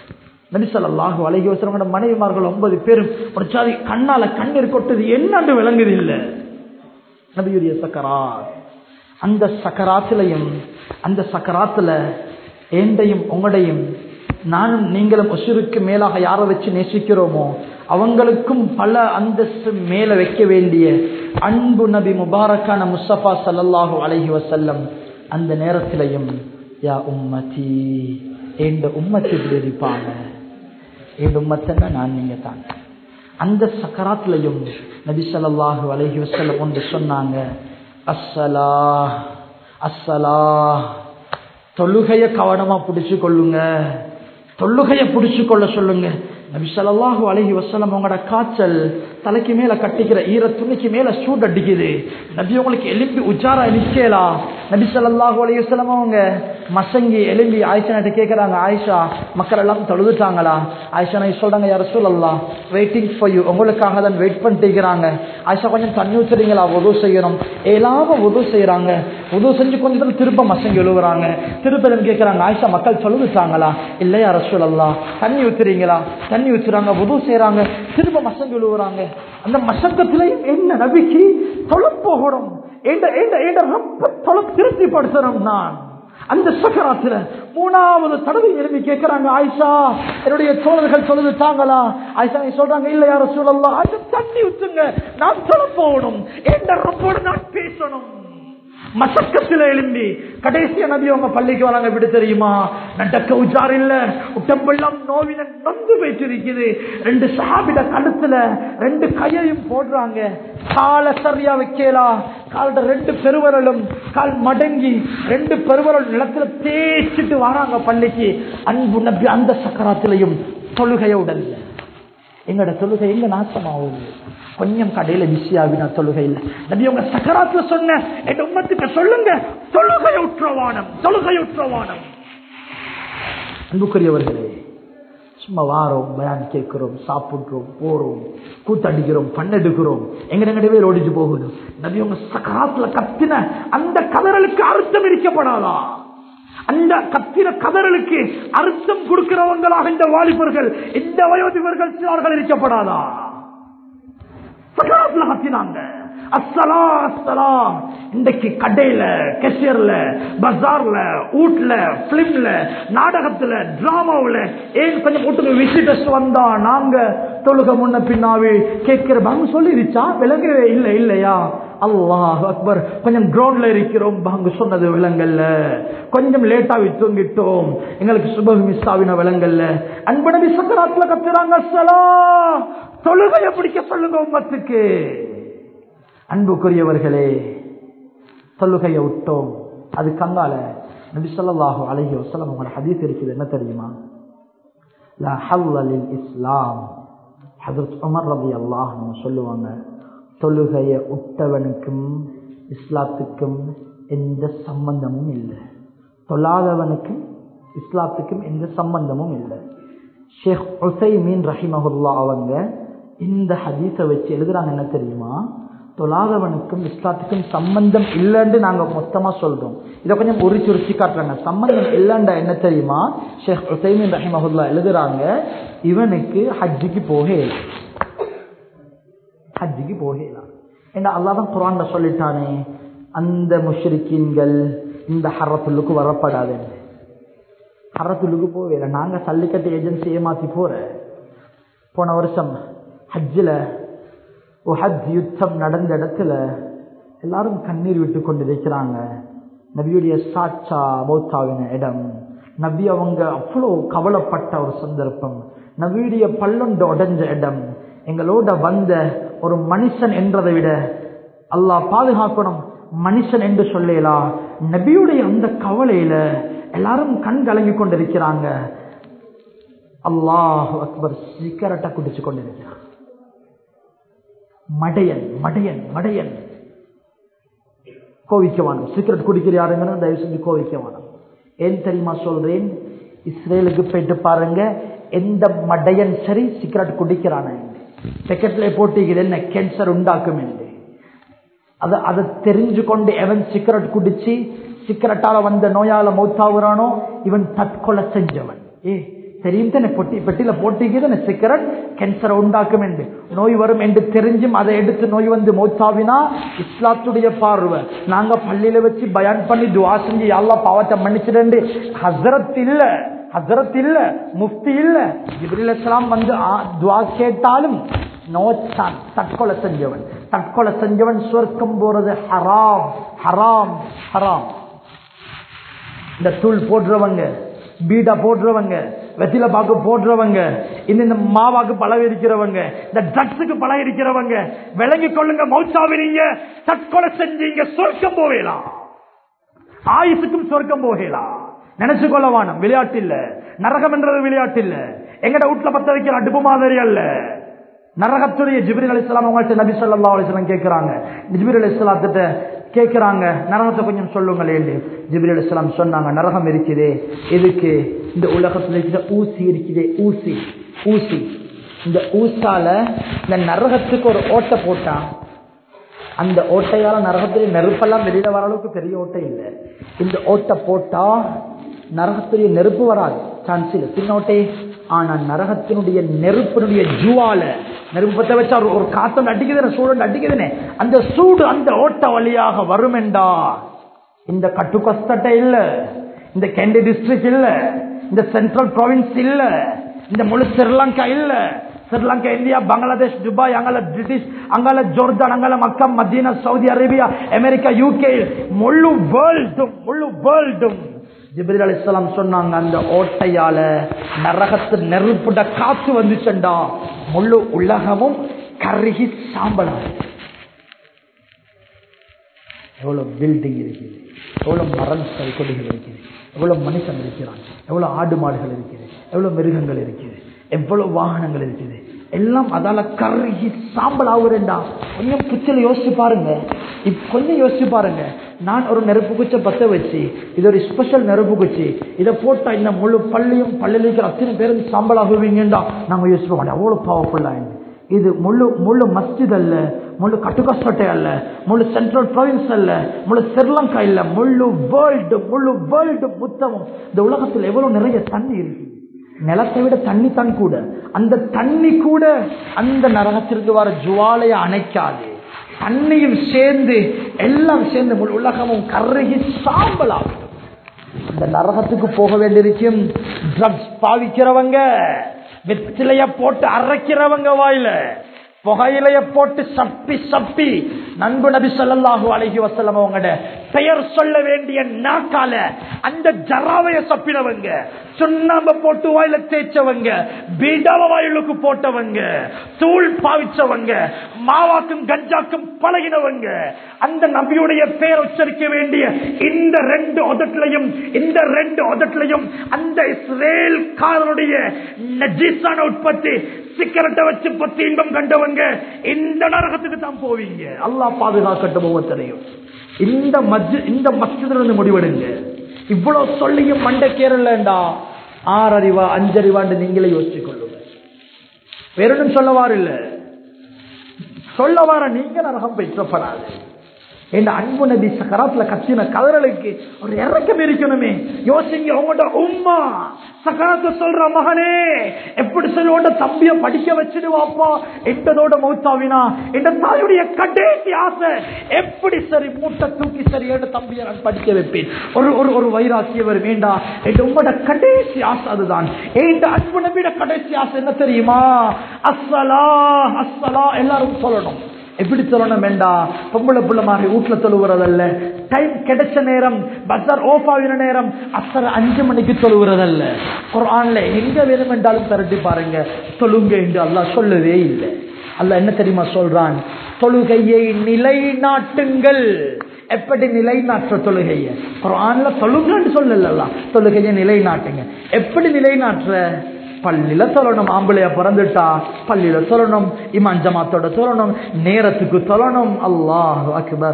நபிசல்லாஹு அழகி வசரங்களோட மனைவிமார்கள் ஒன்பது பேரும் ஒரு சாதி கண்ணால கண்ணீர் கொட்டது என்னன்னு விளங்குது இல்லை நபியுடைய சக்கராத் அந்த சக்கராத்திலையும் அந்த சக்கராத்துல ஏண்டையும் உங்களையும் நானும் நீங்களும் உசுருக்கு மேலாக யாரை வச்சு நேசிக்கிறோமோ அவங்களுக்கும் பல அந்தஸ்து மேல வைக்க வேண்டிய அன்பு நபி முபாரக்கான முஸ்தபா சல்லல்லாஹு அலஹி வசல்லம் அந்த நேரத்திலையும் யா உம்மதி எந்த உம்மத்தி இப்படி இருப்பாங்க எந்த உம்மத்தன்னா நான் நீங்க தான் அந்த சக்கராத்திலையும் நபி சல்லாஹு அலஹி வசல்லம் ஒன்று சொன்னாங்க அஸ்ஸலா அஸ்ஸலா தொழுகைய கவனமா பிடிச்சு கொள்ளுங்க தொழுகைய பிடிச்சு கொள்ள சொல்லுங்க நபி ஸல்லல்லாஹு அலைஹி வஸல்லம் உங்களோட காய்ச்சல் தலைக்கு மேல கட்டிக்கிற ஈர துணிக்கு மேல சூடு அடிக்குது நபி உங்களுக்கு எலும்பி உச்சாரா நிக்கலா நபி ஸல்லல்லாஹு அலைஹி வஸல்லம் அவங்க மசங்கி எலும்பி ஆயிஷா கிட்ட கேக்குறாங்க ஆயிஷா மக்கள் எல்லாம் தொழுதுட்டாங்களா ஆயிஷா நான் சொல்றாங்க யார் சொல்லலாம் வெயிட்டிங் ஃபார் யூ உங்களுக்காக தான் வெயிட் பண்ணிட்டு இருக்கிறாங்க ஆயிஷா கொஞ்சம் தண்ணி ஊத்துறீங்களா உதவு செய்யணும் ஏலாம உதவு செய்யறாங்க உதவு செஞ்சு கொஞ்சம் நேரம் திரும்ப மசங்கி எழுவுறாங்க திரும்ப கேட்கறாங்க ஆயிஷா மக்கள் தொழுதுட்டாங்களா இல்லையா ரசூலல்லா தண்ணி ஊத்துறீங்களா தண்ணி ஊத்துறாங்க உதவு செய்யறாங்க திரும்ப மசங்கி எழுவுறாங்க அந்த மசங்கத்திலையும் என்ன நபிக்கு தொலை போகணும் திருப்திப்படுத்தணும் நான் அந்த சக்கராத்துல மூணாவது தடவை எழுப்பி கேட்கிறாங்க ஆயிஷா என்னுடைய தோழர்கள் சொல்லுது தாங்களா ஆயிஷா நீ சொல்றாங்க இல்ல யார சொல்லலாம் அது தண்ணி ஊத்துங்க நான் சொல்ல போகணும் என்ற ரொம்போடு நான் பேசணும் மசக்கத்துல எழும்பி கடைசியா நபி அவங்க பள்ளிக்கு வராங்க எப்படி தெரியுமா நடக்க உஜார் இல்ல உடம்பெல்லாம் நோவின நொந்து வைத்திருக்குது ரெண்டு சாபிட கழுத்துல ரெண்டு கையையும் போடுறாங்க கால சரியா வைக்கலாம் காலோட ரெண்டு பெருவரலும் கால் மடங்கி ரெண்டு பெருவரல் நிலத்துல தேய்ச்சிட்டு வராங்க பள்ளிக்கு அன்பு நபி அந்த சக்கராத்திலையும் தொழுகையோட எங்களோட தொழுகை எங்க நாசமாகுது கொஞ்சம் கடையில பிஸி ஆகினா தொழுகை இல்லை நபி உங்க சக்கராத்துல சொன்ன என் உம்மத்துக்கு சொல்லுங்க தொழுகை உற்றவானம் தொழுகை உற்றவானம் அன்புக்குரியவர்களே சும்மா வாரோம் பயான் கேட்கிறோம் சாப்பிடுறோம் போறோம் கூத்தடிக்கிறோம் பண்ணெடுக்கிறோம் எங்க எங்கடவே ஓடிச்சு போகுது நபி உங்க சக்கராத்துல கத்தின அந்த கதறலுக்கு அர்த்தம் இருக்கப்படாதா அந்த கத்திர கதறலுக்கு அர்த்தம் கொடுக்கிறவங்களாக இந்த வாலிபர்கள் இந்த வயோதிபர்கள் சிலர்கள் இருக்கப்படாதா சக்கராத்துல கத்தினாங்க அஸ்ஸலா அஸ்ஸலா இன்றைக்கு கடையில கெஷியர்ல பஜார்ல வீட்ல பிலிம்ல நாடகத்துல டிராமாவுல ஏன் கொஞ்சம் வீட்டுக்கு விசிட்டர்ஸ் வந்தா நாங்க தொழுக முன்ன பின்னாவே கேட்கிற பாங்க சொல்லிருச்சா விளங்கவே இல்லை இல்லையா அல்லாஹ் அக்பர் கொஞ்சம் கிரவுண்ட்ல இருக்கிறோம் பாங்க சொன்னது விலங்கல்ல கொஞ்சம் லேட்டாவி தூங்கிட்டோம் எங்களுக்கு சுப மிஸ் ஆவின விலங்கல்ல அன்பு நபி சக்கராத்துல கத்துறாங்க அஸ்ஸலா தொழுகைய பிடிக்க சொல்லுங்க உம்மத்துக்கு அன்புக்குரியவர்களே தொழுகையை விட்டோம் அது கங்கால நபி ஸல்லல்லாஹு அலைஹி வஸல்லம் உங்களோட ஹதீஸ் இருக்குது என்ன தெரியுமா லா ஹல்ல லில் இஸ்லாம் ஹஜரத் உமர் ரலியல்லாஹு அன்ஹு சொல்லுவாங்க தொழுகையை விட்டவனுக்கும் இஸ்லாத்துக்கும் எந்த சம்பந்தமும் இல்லை தொழாதவனுக்கும் இஸ்லாத்துக்கும் எந்த சம்பந்தமும் இல்லை ஷேக் உசைமீன் ரஹிமஹுல்லா அவங்க இந்த ஹதீஸை வச்சு எழுதுறாங்க என்ன தெரியுமா தொழாதவனுக்கும் இஸ்லாத்துக்கும் சம்பந்தம் இல்லைன்னு நாங்க மொத்தமா சொல்றோம் இதை கொஞ்சம் உரிச்சு உரிச்சு காட்டுறாங்க சம்பந்தம் இல்லைண்டா என்ன தெரியுமா ஷேக் உசைமீன் ரஹிமஹுல்லா எழுதுறாங்க இவனுக்கு ஹஜ்ஜுக்கு போகலாம் ஹஜ்ஜுக்கு போகலாம் ஏன்னா அல்லாதான் குரான்ல சொல்லிட்டானே அந்த முஷ்ரிக்கீன்கள் இந்த ஹரத்துள்ளுக்கு வரப்படாதுன்னு ஹரத்துள்ளுக்கு போவேல நாங்க சல்லிக்கட்டு ஏஜென்சி ஏமாத்தி போற போன வருஷம் ஹஜ்ஜில் ஹஜ் யுத்தம் நடந்த இடத்துல எல்லாரும் கண்ணீர் விட்டு கொண்டு இருக்கிறாங்க நபியுடைய சாட்சா பௌத்தாவின இடம் நபி அவங்க அவ்வளோ கவலைப்பட்ட ஒரு சந்தர்ப்பம் நபியுடைய பல்லொண்டு உடைஞ்ச இடம் எங்களோட வந்த ஒரு மனுஷன் என்றதை விட அல்லாஹ் பாதுகாக்கணும் மனுஷன் என்று சொல்லலாம் நபியுடைய அந்த கவலையில எல்லாரும் கண் கலங்கி கொண்டிருக்கிறாங்க அல்லாஹ் அக்பர் சிகரெட்டை குடிச்சு கொண்டிருக்கிறான் மடையன் மடையன் மடையன் கோவிக்க வேணும் சிகரெட் குடிக்கிற யாருங்க தயவு செஞ்சு கோவிக்க வேணும் ஏன் தெரியுமா சொல்றேன் இஸ்ரேலுக்கு போயிட்டு பாருங்க எந்த மடையன் சரி சிகரெட் குடிக்கிறான பெக்கெட்ல போட்டிக்குது என்ன கேன்சர் உண்டாக்கும் என்று அதை அதை தெரிஞ்சு கொண்டு எவன் சிகரெட் குடிச்சு சிகரெட்டால வந்த நோயால மௌத்தாகுறானோ இவன் தற்கொலை செஞ்சவன் ஏ தெரியும் தானே பொட்டி பெட்டியில போட்டிக்குது சிகரெட் கேன்சரை உண்டாக்கும் என்று நோய் வரும் என்று தெரிஞ்சும் அதை எடுத்து நோய் வந்து மௌத்தாவினா இஸ்லாத்துடைய பார்வை நாங்க பள்ளியில வச்சு பயான் பண்ணி துவா செஞ்சு எல்லா பாவத்தை மன்னிச்சிட்டு ஹசரத் இல்ல ஹசரத் இல்ல முஃப்தி இல்ல ஜிப்ரில் இஸ்லாம் வந்து துவா கேட்டாலும் நோச்சான் தற்கொலை செஞ்சவன் தற்கொலை செஞ்சவன் சொர்க்கம் போறது ஹராம் ஹராம் ஹராம் இந்த தூள் போடுறவங்க பீடா போடுறவங்க வெத்தில பாக்கு போடுறவங்க இந்த மாவாக்கு பழக இருக்கிறவங்க இந்த ட்ரக்ஸுக்கு பழக இருக்கிறவங்க விளங்கி கொள்ளுங்க மௌச்சாவினீங்க தற்கொலை செஞ்சீங்க சொர்க்கம் போவேலாம் ஆயுசுக்கும் சொர்க்கம் போகலாம் நினைச்சு கொள்ள வானம் விளையாட்டு இல்ல நரகம் என்றது விளையாட்டு இல்ல எங்கட வீட்டுல பத்த வைக்கிற அடுப்பு மாதிரி அல்ல நரகத்துடைய ஜிபிரி அலிஸ்லாம் அவங்கள்ட்ட நபி சொல்லா அலிஸ்லாம் கேட்கிறாங்க ஜிபிரி அலிஸ்லாத்திட்ட கேட்கிறாங்க நரகத்தை கொஞ்சம் சொல்லுங்களேன் ஜிபிரி அலிஸ்லாம் சொன்னாங்க நரகம் இருக்குதே எதுக்கு இந்த உலகத்துல இருக்கிற ஊசி இருக்குதே ஊசி ஊசி இந்த ஊசால இந்த நரகத்துக்கு ஒரு ஓட்டை போட்டான் அந்த ஓட்டையால நரகத்துடைய நெருப்பெல்லாம் வெளியில வர அளவுக்கு பெரிய ஓட்டை இல்லை இந்த ஓட்டை போட்டா நரகத்துடைய நெருப்பு வராது சான்ஸ் இல்லை சின்ன ஓட்டை ஆனா நரகத்தினுடைய நெருப்பினுடைய ஜுவால நெருப்பு பத்த வச்சா ஒரு காத்தம் அடிக்குதுன்னு சூடு அடிக்குதுன்னு அந்த சூடு அந்த ஓட்ட வழியாக வரும் என்றா இந்த கட்டுக்கஸ்தட்டை இல்ல இந்த கெண்டி டிஸ்ட்ரிக்ட் இல்ல இந்த சென்ட்ரல் ப்ராவின்ஸ் இல்ல இந்த முழு ஸ்ரீலங்கா இல்ல ஸ்ரீலங்கா இந்தியா பங்களாதேஷ் துபாய் அங்கால பிரிட்டிஷ் அங்கால ஜோர்தான் அங்கால Mecca Medina Saudi Arabia America UK முழு வேர்ல்டும் முழு வேர்ல்டும் ஜிப்ரீல் அலிஸ்லாம் சொன்னாங்க அந்த ஓட்டையால நரகத்து நெருப்புட காத்து வந்துச்சண்டா முழு உலகமும் கருகி சாம்பலா எவ்வளவு பில்டிங் இருக்குது எவ்வளவு மரம் கொடிகள் இருக்குது எவ்வளவு மனுஷன் இருக்கிறான் எவ்வளவு ஆடு மாடுகள் இருக்குது எவ்வளவு மிருகங்கள் இருக்குது எவ்வளவு வாகனங்கள் இருக்குது எல்லாம் அதால கருகி சாம்பல் ஆகுறேன்டா கொஞ்சம் குச்சில யோசிச்சு பாருங்க இப்ப கொஞ்சம் யோசிச்சு பாருங்க நான் ஒரு நெருப்பு குச்சை பத்த வச்சு இது ஒரு ஸ்பெஷல் நெருப்பு குச்சி இதை போட்டா இந்த முழு பள்ளியும் பள்ளியில் இருக்கிற அத்தனை பேரும் சாம்பல் ஆகுவீங்கடா நாங்க யோசிப்போம் மாட்டோம் அவ்வளவு பவர்ஃபுல்லா இது முழு முழு மஸ்ஜித் அல்ல முழு கட்டுக்கோட்டை அல்ல முழு சென்ட்ரல் ப்ரொவின்ஸ் அல்ல முழு ஸ்ரீலங்கா இல்ல முழு வேர்ல்டு முழு வேர்ல்டு புத்தகம் இந்த உலகத்தில் எவ்வளவு நிறைய தண்ணி இருக்கு நிலத்தை விட தண்ணி தான் கூட அந்த தண்ணி கூட அந்த நரகத்திற்கு வர ஜுவாலைய அணைக்காது தண்ணியும் சேர்ந்து எல்லாம் சேர்ந்து முழு உலகமும் கருகி சாம்பலாகும் அந்த நரகத்துக்கு போக வேண்டியிருக்கும் ட்ரக்ஸ் பாவிக்கிறவங்க வெற்றிலைய போட்டு அரைக்கிறவங்க வாயில புகையிலைய போட்டு சப்பி சப்பி நண்பு நபி ஸல்லல்லாஹு அலைஹி வஸல்லம் அவங்கட பெயர் சொல்ல வேண்டிய நாக்கால அந்த ஜராவைய சப்பினவங்க சுண்ணாம்ப போட்டு வாயில தேய்ச்சவங்க பீடாவ வாயிலுக்கு போட்டவங்க தூள் பாவிச்சவங்க மாவாக்கும் கஞ்சாக்கும் பழகினவங்க அந்த நபியுடைய பெயர் உச்சரிக்க வேண்டிய இந்த ரெண்டு உதட்டிலையும் இந்த ரெண்டு உதட்டிலையும் அந்த இஸ்ரேல்காரனுடைய நஜீஸான உற்பத்தி சிக்கரட்டை வச்சு பத்து இன்பம் கண்டவங்க இந்த நரகத்துக்கு தான் போவீங்க அல்லாஹ் பாதுகாக்கட்டும் ஒவ்வொருத்தரையும் இந்த மஜ் இந்த மஸ்ஜிதுல இருந்து முடிவெடுங்க இவ்வளவு சொல்லியும் மண்டைக்கேறலண்டா ஆறறிவா அஞ்சறிவான்னு நீங்களே யோசிச்சு கொள்ளுங்க வேறொன்றும் சொல்லவாறு இல்ல சொல்ல வர நீங்க நரகம் பெற்றப்படாது என் அன்பு நபி சக்கராத்துல கத்தின கதறலுக்கு ஒரு இறக்கம் இருக்கணுமே யோசிங்க உங்களோட உம்மா சக்கராத்த சொல்ற மகனே எப்படி சரி உண்ட தம்பிய படிக்க வச்சிடுவாப்பா என்றதோட மௌத்தாவினா என் தாயுடைய கடைசி ஆசை எப்படி சரி மூட்டை தூக்கி சரி என் தம்பியை நான் படிக்க வைப்பேன் ஒரு ஒரு ஒரு வைராக்கியவர் வேண்டாம் என் உங்களோட கடைசி ஆசை அதுதான் என் அன்பு நபியோட கடைசி ஆசை என்ன தெரியுமா அஸ்ஸலா அஸ்ஸலா எல்லாரும் சொல்லணும் எப்படி சொல்லணும் வேண்டாம் பொம்பளை புள்ள மாதிரி வீட்டுல தொழுவுறதல்ல டைம் கிடைச்ச நேரம் பஸ்ஸர் ஓஃப் ஆகிற நேரம் அசர் அஞ்சு மணிக்கு தொழுவுறதல்ல குரான்ல எங்க வேணும் என்றாலும் திரட்டி பாருங்க தொழுங்க என்று அல்லாஹ் சொல்லவே இல்லை அல்லாஹ் என்ன தெரியுமா சொல்றான் தொழுகையை நிலைநாட்டுங்கள் எப்படி நிலைநாட்டுற தொழுகையை குரான்ல தொழுங்கன்னு சொல்லல தொழுகையை நிலைநாட்டுங்க எப்படி நிலைநாட்டுற பள்ளியில சொல்லணும் ஆம்பளையா பிறந்துட்டா பள்ளியில சொல்லணும் இமான் ஜமாத்தோட சொல்லணும் நேரத்துக்கு சொல்லணும் அல்லாஹ் அக்பர்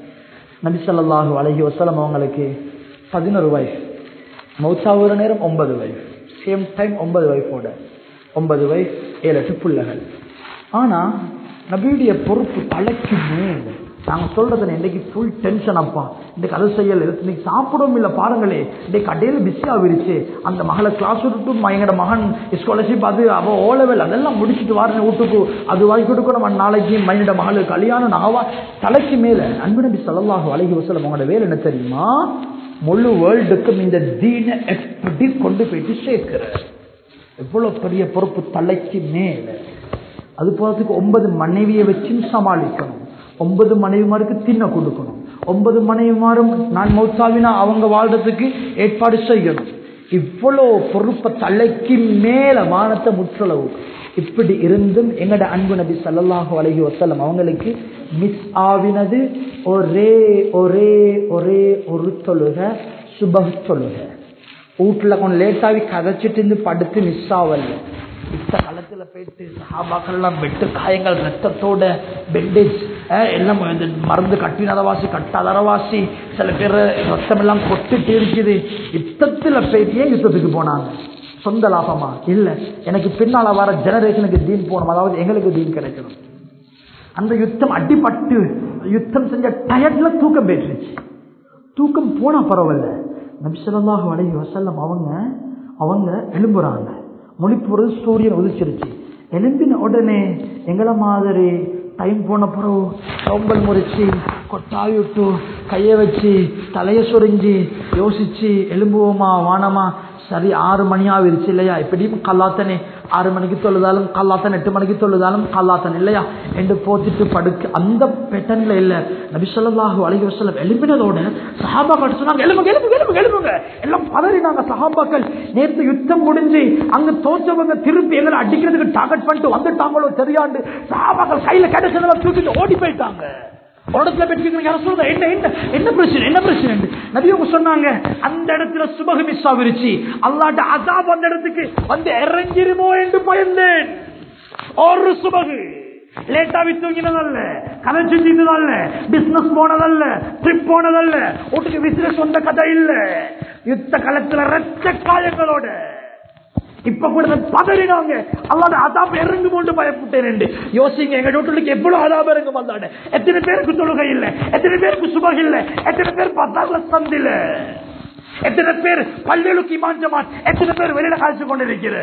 நபி ஸல்லல்லாஹு அலைஹி வஸல்லம் அவங்களுக்கு பதினோரு வயசு மௌத்தாவுற நேரம் ஒன்பது வயசு சேம் டைம் ஒன்பது வயசோட ஒன்பது வயசு ஏழு எட்டு பிள்ளைகள் ஆனா நபியுடைய பொறுப்பு தலைக்கு மேல் நாங்க சொல்றது இன்னைக்கு ஃபுல் டென்ஷன் அப்பா இன்னைக்கு அது செய்யல இன்னைக்கு சாப்பிடவும் இல்லை பாருங்களே இன்னைக்கு கடையில் பிஸி ஆகிருச்சு அந்த மகளை கிளாஸ் விட்டு எங்களோட மகன் ஸ்காலர்ஷிப் அது அவ ஓ லெவல் அதெல்லாம் முடிச்சுட்டு வாரேன் வீட்டுக்கு அது வாங்கி கொடுக்கணும் நம்ம நாளைக்கு மைனோட மகளுக்கு கல்யாணம் நாவா தலைக்கு மேல அன்பு நபி சொல்லலாக அழகி வசலம் உங்களோட வேலை என்ன தெரியுமா முழு வேர்ல்டுக்கும் இந்த தீனை எப்படி கொண்டு போயிட்டு சேர்க்கிற எவ்வளவு பெரிய பொறுப்பு தலைக்கு மேல அது போறதுக்கு ஒன்பது மனைவியை வச்சும் சமாளிக்கணும் ஒன்பது மனைவிமாருக்கு தின்ன கொடுக்கணும் ஒன்பது மனைவிமாரும் நான் மௌத்தாவினா அவங்க வாழ்றதுக்கு ஏற்பாடு செய்யணும் இவ்வளோ பொறுப்பை தலைக்கு மேல வானத்தை முற்றளவு இப்படி இருந்தும் எங்கட அன்பு நபி சல்லல்லாஹு அலைஹி வசல்லம் அவங்களுக்கு மிஸ் ஆவினது ஒரே ஒரே ஒரே ஒரு தொழுக சுபஹ் தொழுக வீட்டுல கொஞ்சம் லேட்டாகி கதைச்சிட்டு இருந்து படுத்து மிஸ் ஆகல இந்த காலத்துல போயிட்டு சஹாபாக்கள்லாம் வெட்டு காயங்கள் ரத்தத்தோட பெண்டேஜ் எல்லாம் இந்த மருந்து கட்டினதவாசி கட்டாதரவாசி சில பேர் ரத்தம் எல்லாம் கொட்டிட்டு இருக்குது யுத்தத்துல போயிட்டு ஏன் யுத்தத்துக்கு போனாங்க சொந்த லாபமா இல்ல எனக்கு பின்னால வர ஜெனரேஷனுக்கு தீன் போகணும் அதாவது எங்களுக்கு தீன் கிடைக்கணும் அந்த யுத்தம் அடிபட்டு யுத்தம் செஞ்ச டயர்ட்ல தூக்கம் போயிட்டுருச்சு தூக்கம் போனா பரவாயில்ல நபிசல்லாஹு அலைஹி வசல்லம் அவங்க அவங்க எழும்புறாங்க மொழிப்பொருள் சூரியன் உதிச்சிருச்சு எழும்பின உடனே எங்களை மாதிரி டைம் போன பிறகு சோம்பல் முறிச்சு கொட்டாயுட்டு கையை வச்சு தலையை சுரிஞ்சு யோசிச்சு எலும்புவோமா வானமா சரி ஆறு மணி ஆகிருச்சு இல்லையா இப்படியும் கல்லாத்தனே ஆறு மணிக்கு தொழுதாலும் கல்லாத்தன் எட்டு மணிக்கு தொழுதாலும் கல்லாத்தன் இல்லையா என்று போத்திட்டு படுக்க அந்த பெட்டன்ல இல்ல நபிசல்லாஹு அழகி வசலம் எழுப்பினதோட சஹாபாக்கள் சொன்னாங்க எழுப்புங்க எழுப்புங்க எழுப்புங்க எழுப்புங்க எல்லாம் பதறினாங்க சஹாபாக்கள் நேற்று யுத்தம் முடிஞ்சு அங்க தோற்றவங்க திருப்பி எங்களை அடிக்கிறதுக்கு டார்கெட் பண்ணிட்டு வந்துட்டாங்களோ தெரியாண்டு சஹாபாக்கள் கையில கிடைச்சதெல்லாம் தூக்கிட்டு ஓடி போயிட்டாங்க இடத்துல பெற்றிருக்கிறீங்க சொல்லுங்க என்ன என்ன என்ன பிரச்சனை என்ன பிரச்சனை நபி அவங்க சொன்னாங்க அந்த இடத்துல சுபகு மிஸ் ஆகிருச்சு அல்லாட்ட அசாப் அந்த இடத்துக்கு வந்து இறங்கிருமோ என்று பயந்தேன் ஒரு சுபகு லேட்டாவி தூங்கினதல்ல கதை செஞ்சதல்ல பிசினஸ் போனதல்ல ட்ரிப் போனதல்ல வீட்டுக்கு பிசினஸ் வந்த கதை இல்ல யுத்த காலத்துல ரத்த காயங்களோட இப்ப கூட பதறினாங்க அல்லாத அதாப் இறங்கு கொண்டு பயப்பட்டேன் யோசிங்க எங்க வீட்டுக்கு எவ்வளவு அதாப இறங்கும் வந்தாடு எத்தனை பேருக்கு தொழுகை இல்ல எத்தனை பேருக்கு சுபகம் இல்ல எத்தனை பேர் பத்தாறுல சந்தில எத்தனை பேர் பள்ளிகளுக்கு இமாஞ்சமான் எத்தனை பேர் வெளியில காய்ச்சி கொண்டிருக்கிற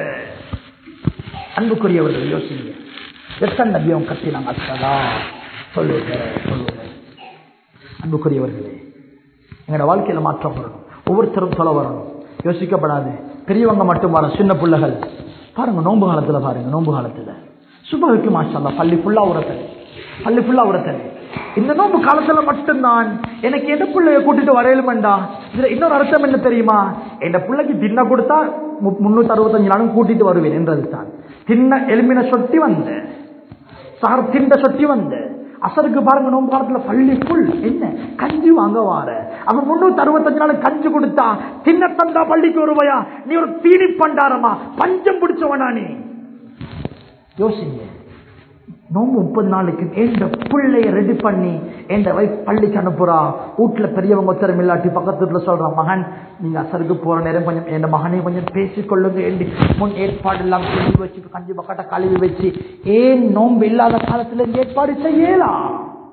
அன்புக்குரியவர்கள் யோசிங்க எத்தனை நபியம் கத்தினாங்க அத்ததா சொல்லுங்க சொல்லுங்க அன்புக்குரியவர்களே எங்களோட வாழ்க்கையில மாற்றம் வரணும் ஒவ்வொருத்தரும் சொல்ல வரணும் யோசிக்கப்படாது பெரியவங்க மட்டும் வர சின்ன பிள்ளைகள் பாருங்க நோன்பு காலத்துல பாருங்க நோன்பு காலத்துல சுபகுக்கு மாஷா பள்ளி ஃபுல்லா உரத்தல் பள்ளி ஃபுல்லா உரத்தல் இந்த நோம்பு காலத்துல மட்டும்தான் எனக்கு எந்த பிள்ளைய கூட்டிட்டு வரையலுமெண்டா இதுல இன்னொரு அர்த்தம் என்ன தெரியுமா என் பிள்ளைக்கு தின்ன கொடுத்தா மு- முன்னூத்தி அறுபத்தஞ்சு நாளும் கூட்டிட்டு வருவேன் என்றது தான் தின்ன எலும்பின சொட்டி வந்தேன் சார் திண்ட சொட்டி வந்த அசருக்கு பாருங்க நோம்பு காலத்துல பள்ளி புல் என்ன கஞ்சி வாங்க வார அவன் முன்னூத்தி அறுபத்தஞ்சு நாள் கஞ்சி கொடுத்தா தின்ன தந்தா பள்ளிக்கு வருவையா நீ ஒரு தீனி பண்டாரமா பஞ்சம் பிடிச்சவனா நீ யோசிங்க நோம்பு முப்பது நாளைக்கு எந்த பிள்ளைய ரெடி பண்ணி எந்த வைஃப் பள்ளிக்கு அனுப்புறா வீட்டுல பெரியவங்க ஒருத்தரம் இல்லாட்டி பக்கத்து வீட்டுல சொல்றான் மகன் நீங்க அசருக்கு போற நேரம் கொஞ்சம் என் மகனை கொஞ்சம் பேசிக்கொள்ளுங்க என்று முன் ஏற்பாடு எல்லாம் கழுவி வச்சு கஞ்சி பக்கத்தை கழுவி வச்சு ஏன் நோம்பு இல்லாத காலத்துல இந்த ஏற்பாடு செய்யலாம்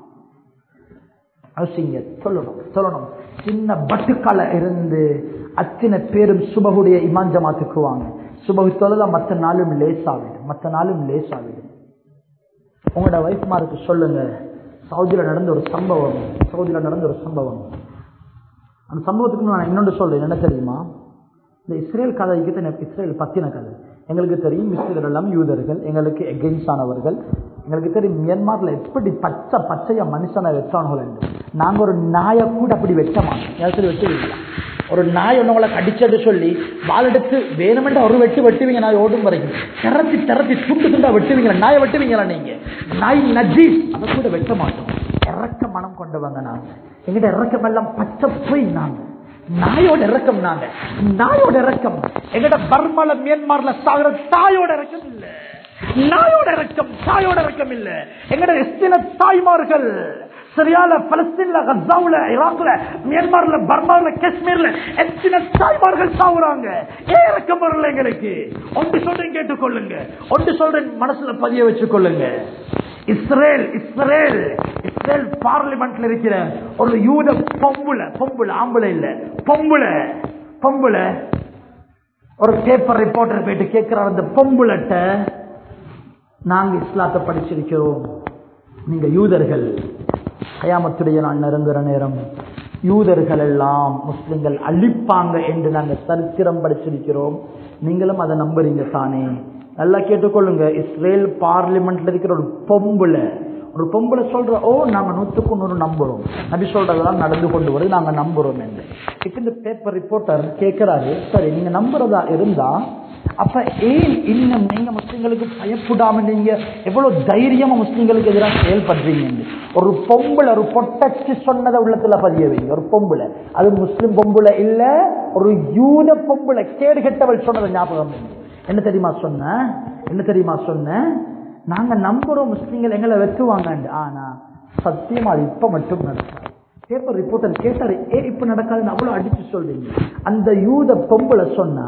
அவசிங்க சொல்லணும் சொல்லணும் சின்ன பட்டுக்கால இருந்து அத்தனை பேரும் சுபகுடைய இமான் ஜமாத்துக்கு வாங்க சுபகு தொழுதா மற்ற நாளும் லேசாவிடும் மற்ற நாளும் லேசாவிடும் உங்களோட வைஃப்மாருக்கு சொல்லுங்க சவுதியில நடந்த ஒரு சம்பவம் சவுதியில நடந்த ஒரு சம்பவம் அந்த சம்பவத்துக்கு நான் இன்னொன்று சொல்றேன் என்ன தெரியுமா இந்த இஸ்ரேல் கதைக்கு தான் எனக்கு இஸ்ரேல் பத்தின கதை எங்களுக்கு தெரியும் இஸ்ரேல் எல்லாம் யூதர்கள் எங்களுக்கு எகெயின்ஸ்ட் ஆனவர்கள் எங்களுக்கு தெரியும் மியான்மர்ல எப்படி பச்சை பச்சையா மனுஷனை வெட்டானுகள் என்று நாங்க ஒரு நாயை கூட அப்படி வெட்ட மாட்டோம் யாரும் வெட்டுவீங்களா ஒரு நாய் ஒன்னவங்களை கடிச்சது சொல்லி வாழெடுத்து வேணுமென்ற ஒரு வெட்டு வெட்டுவீங்க நாய் ஓடும் வரைக்கும் திறத்தி திறத்தி துண்டு துண்டா வெட்டுவீங்களா நாயை வெட்டுவீங்களா நீங்க நாய் நஜி அதை கூட வெட்ட மாட்டோம் இறக்க மனம் கொண்டவங்க நாங்க எங்கிட்ட இறக்கம் எல்லாம் பச்சை போய் நாங்க நாயோட இறக்கம் நாங்க நாயோட இறக்கம் எங்கட பர்மால மியான்மர்ல சாகுற தாயோட இறக்கம் இல்ல நாயோட இறக்கம் தாயோட இறக்கம் இல்ல எங்கட எஸ்தின தாய்மார்கள் சரியால பலஸ்தீன்ல கசாவுல ஈராக்ல மியான்மர்ல பர்மால காஷ்மீர்ல எத்தனை தாய்மார்கள் சாவுறாங்க ஏன் இறக்கம் வரல எங்களுக்கு ஒன்று சொல்றேன் கேட்டுக்கொள்ளுங்க ஒன்று சொல்றேன் மனசுல பதிய வச்சுக்கொள்ளுங்க இஸ்ரேல் இஸ்ரேல் இஸ்ரேல் பார்லிமெண்ட்ல இருக்கிற ஒரு யூத பொம்புல பொம்புல ஆம்பளை இல்ல பொம்புல பொம்புல ஒரு பேப்பர் ரிப்போர்ட்டர் போயிட்டு கேட்கிறார் அந்த பொம்புலட்ட நாங்க இஸ்லாத்தை படிச்சிருக்கிறோம் நீங்க யூதர்கள் கயாமத்துடைய நான் நெருங்குற நேரம் யூதர்கள் எல்லாம் முஸ்லிம்கள் அழிப்பாங்க என்று நாங்க சரித்திரம் படிச்சிருக்கிறோம் நீங்களும் அதை நம்புறீங்க தானே நல்லா கேட்டுக்கொள்ளுங்க இஸ்ரேல் பார்லிமெண்ட்ல இருக்கிற ஒரு பொம்புல ஒரு பொம்பளை சொல்ற ஓ நாங்க நூத்துக்கு நூறு நம்புறோம் நபி சொல்றதெல்லாம் நடந்து கொண்டு வருது நாங்க நம்புறோம் என்று இப்ப இந்த பேப்பர் ரிப்போர்ட்டர் கேட்கிறாரு சரி நீங்க நம்புறதா இருந்தா அப்ப ஏன் இன்னும் நீங்க முஸ்லிம்களுக்கு பயப்படாம நீங்க எவ்வளவு தைரியமா முஸ்லிம்களுக்கு எதிராக செயல்படுறீங்க என்று. ஒரு பொம்பளை ஒரு பொட்டச்சு சொன்னதை உள்ளத்துல பதிய வைங்க ஒரு பொம்பளை அது முஸ்லிம் பொம்பளை இல்ல ஒரு யூத பொம்பளை கேடு கெட்டவள் சொன்னதை ஞாபகம் வைங்க. என்ன தெரியுமா சொன்ன என்ன தெரியுமா சொன்ன நாங்க நம்புறோம் முஸ்லிம்கள் எங்களை வெட்டுவாங்க ஆனா சத்தியமா அது இப்ப மட்டும் நடக்காது பேப்பர் ரிப்போர்ட்டர் கேட்டாரு ஏ இப்ப நடக்காதுன்னு அவ்வளவு அடிச்சு சொல்றீங்க அந்த யூத பொம்பளை சொன்னா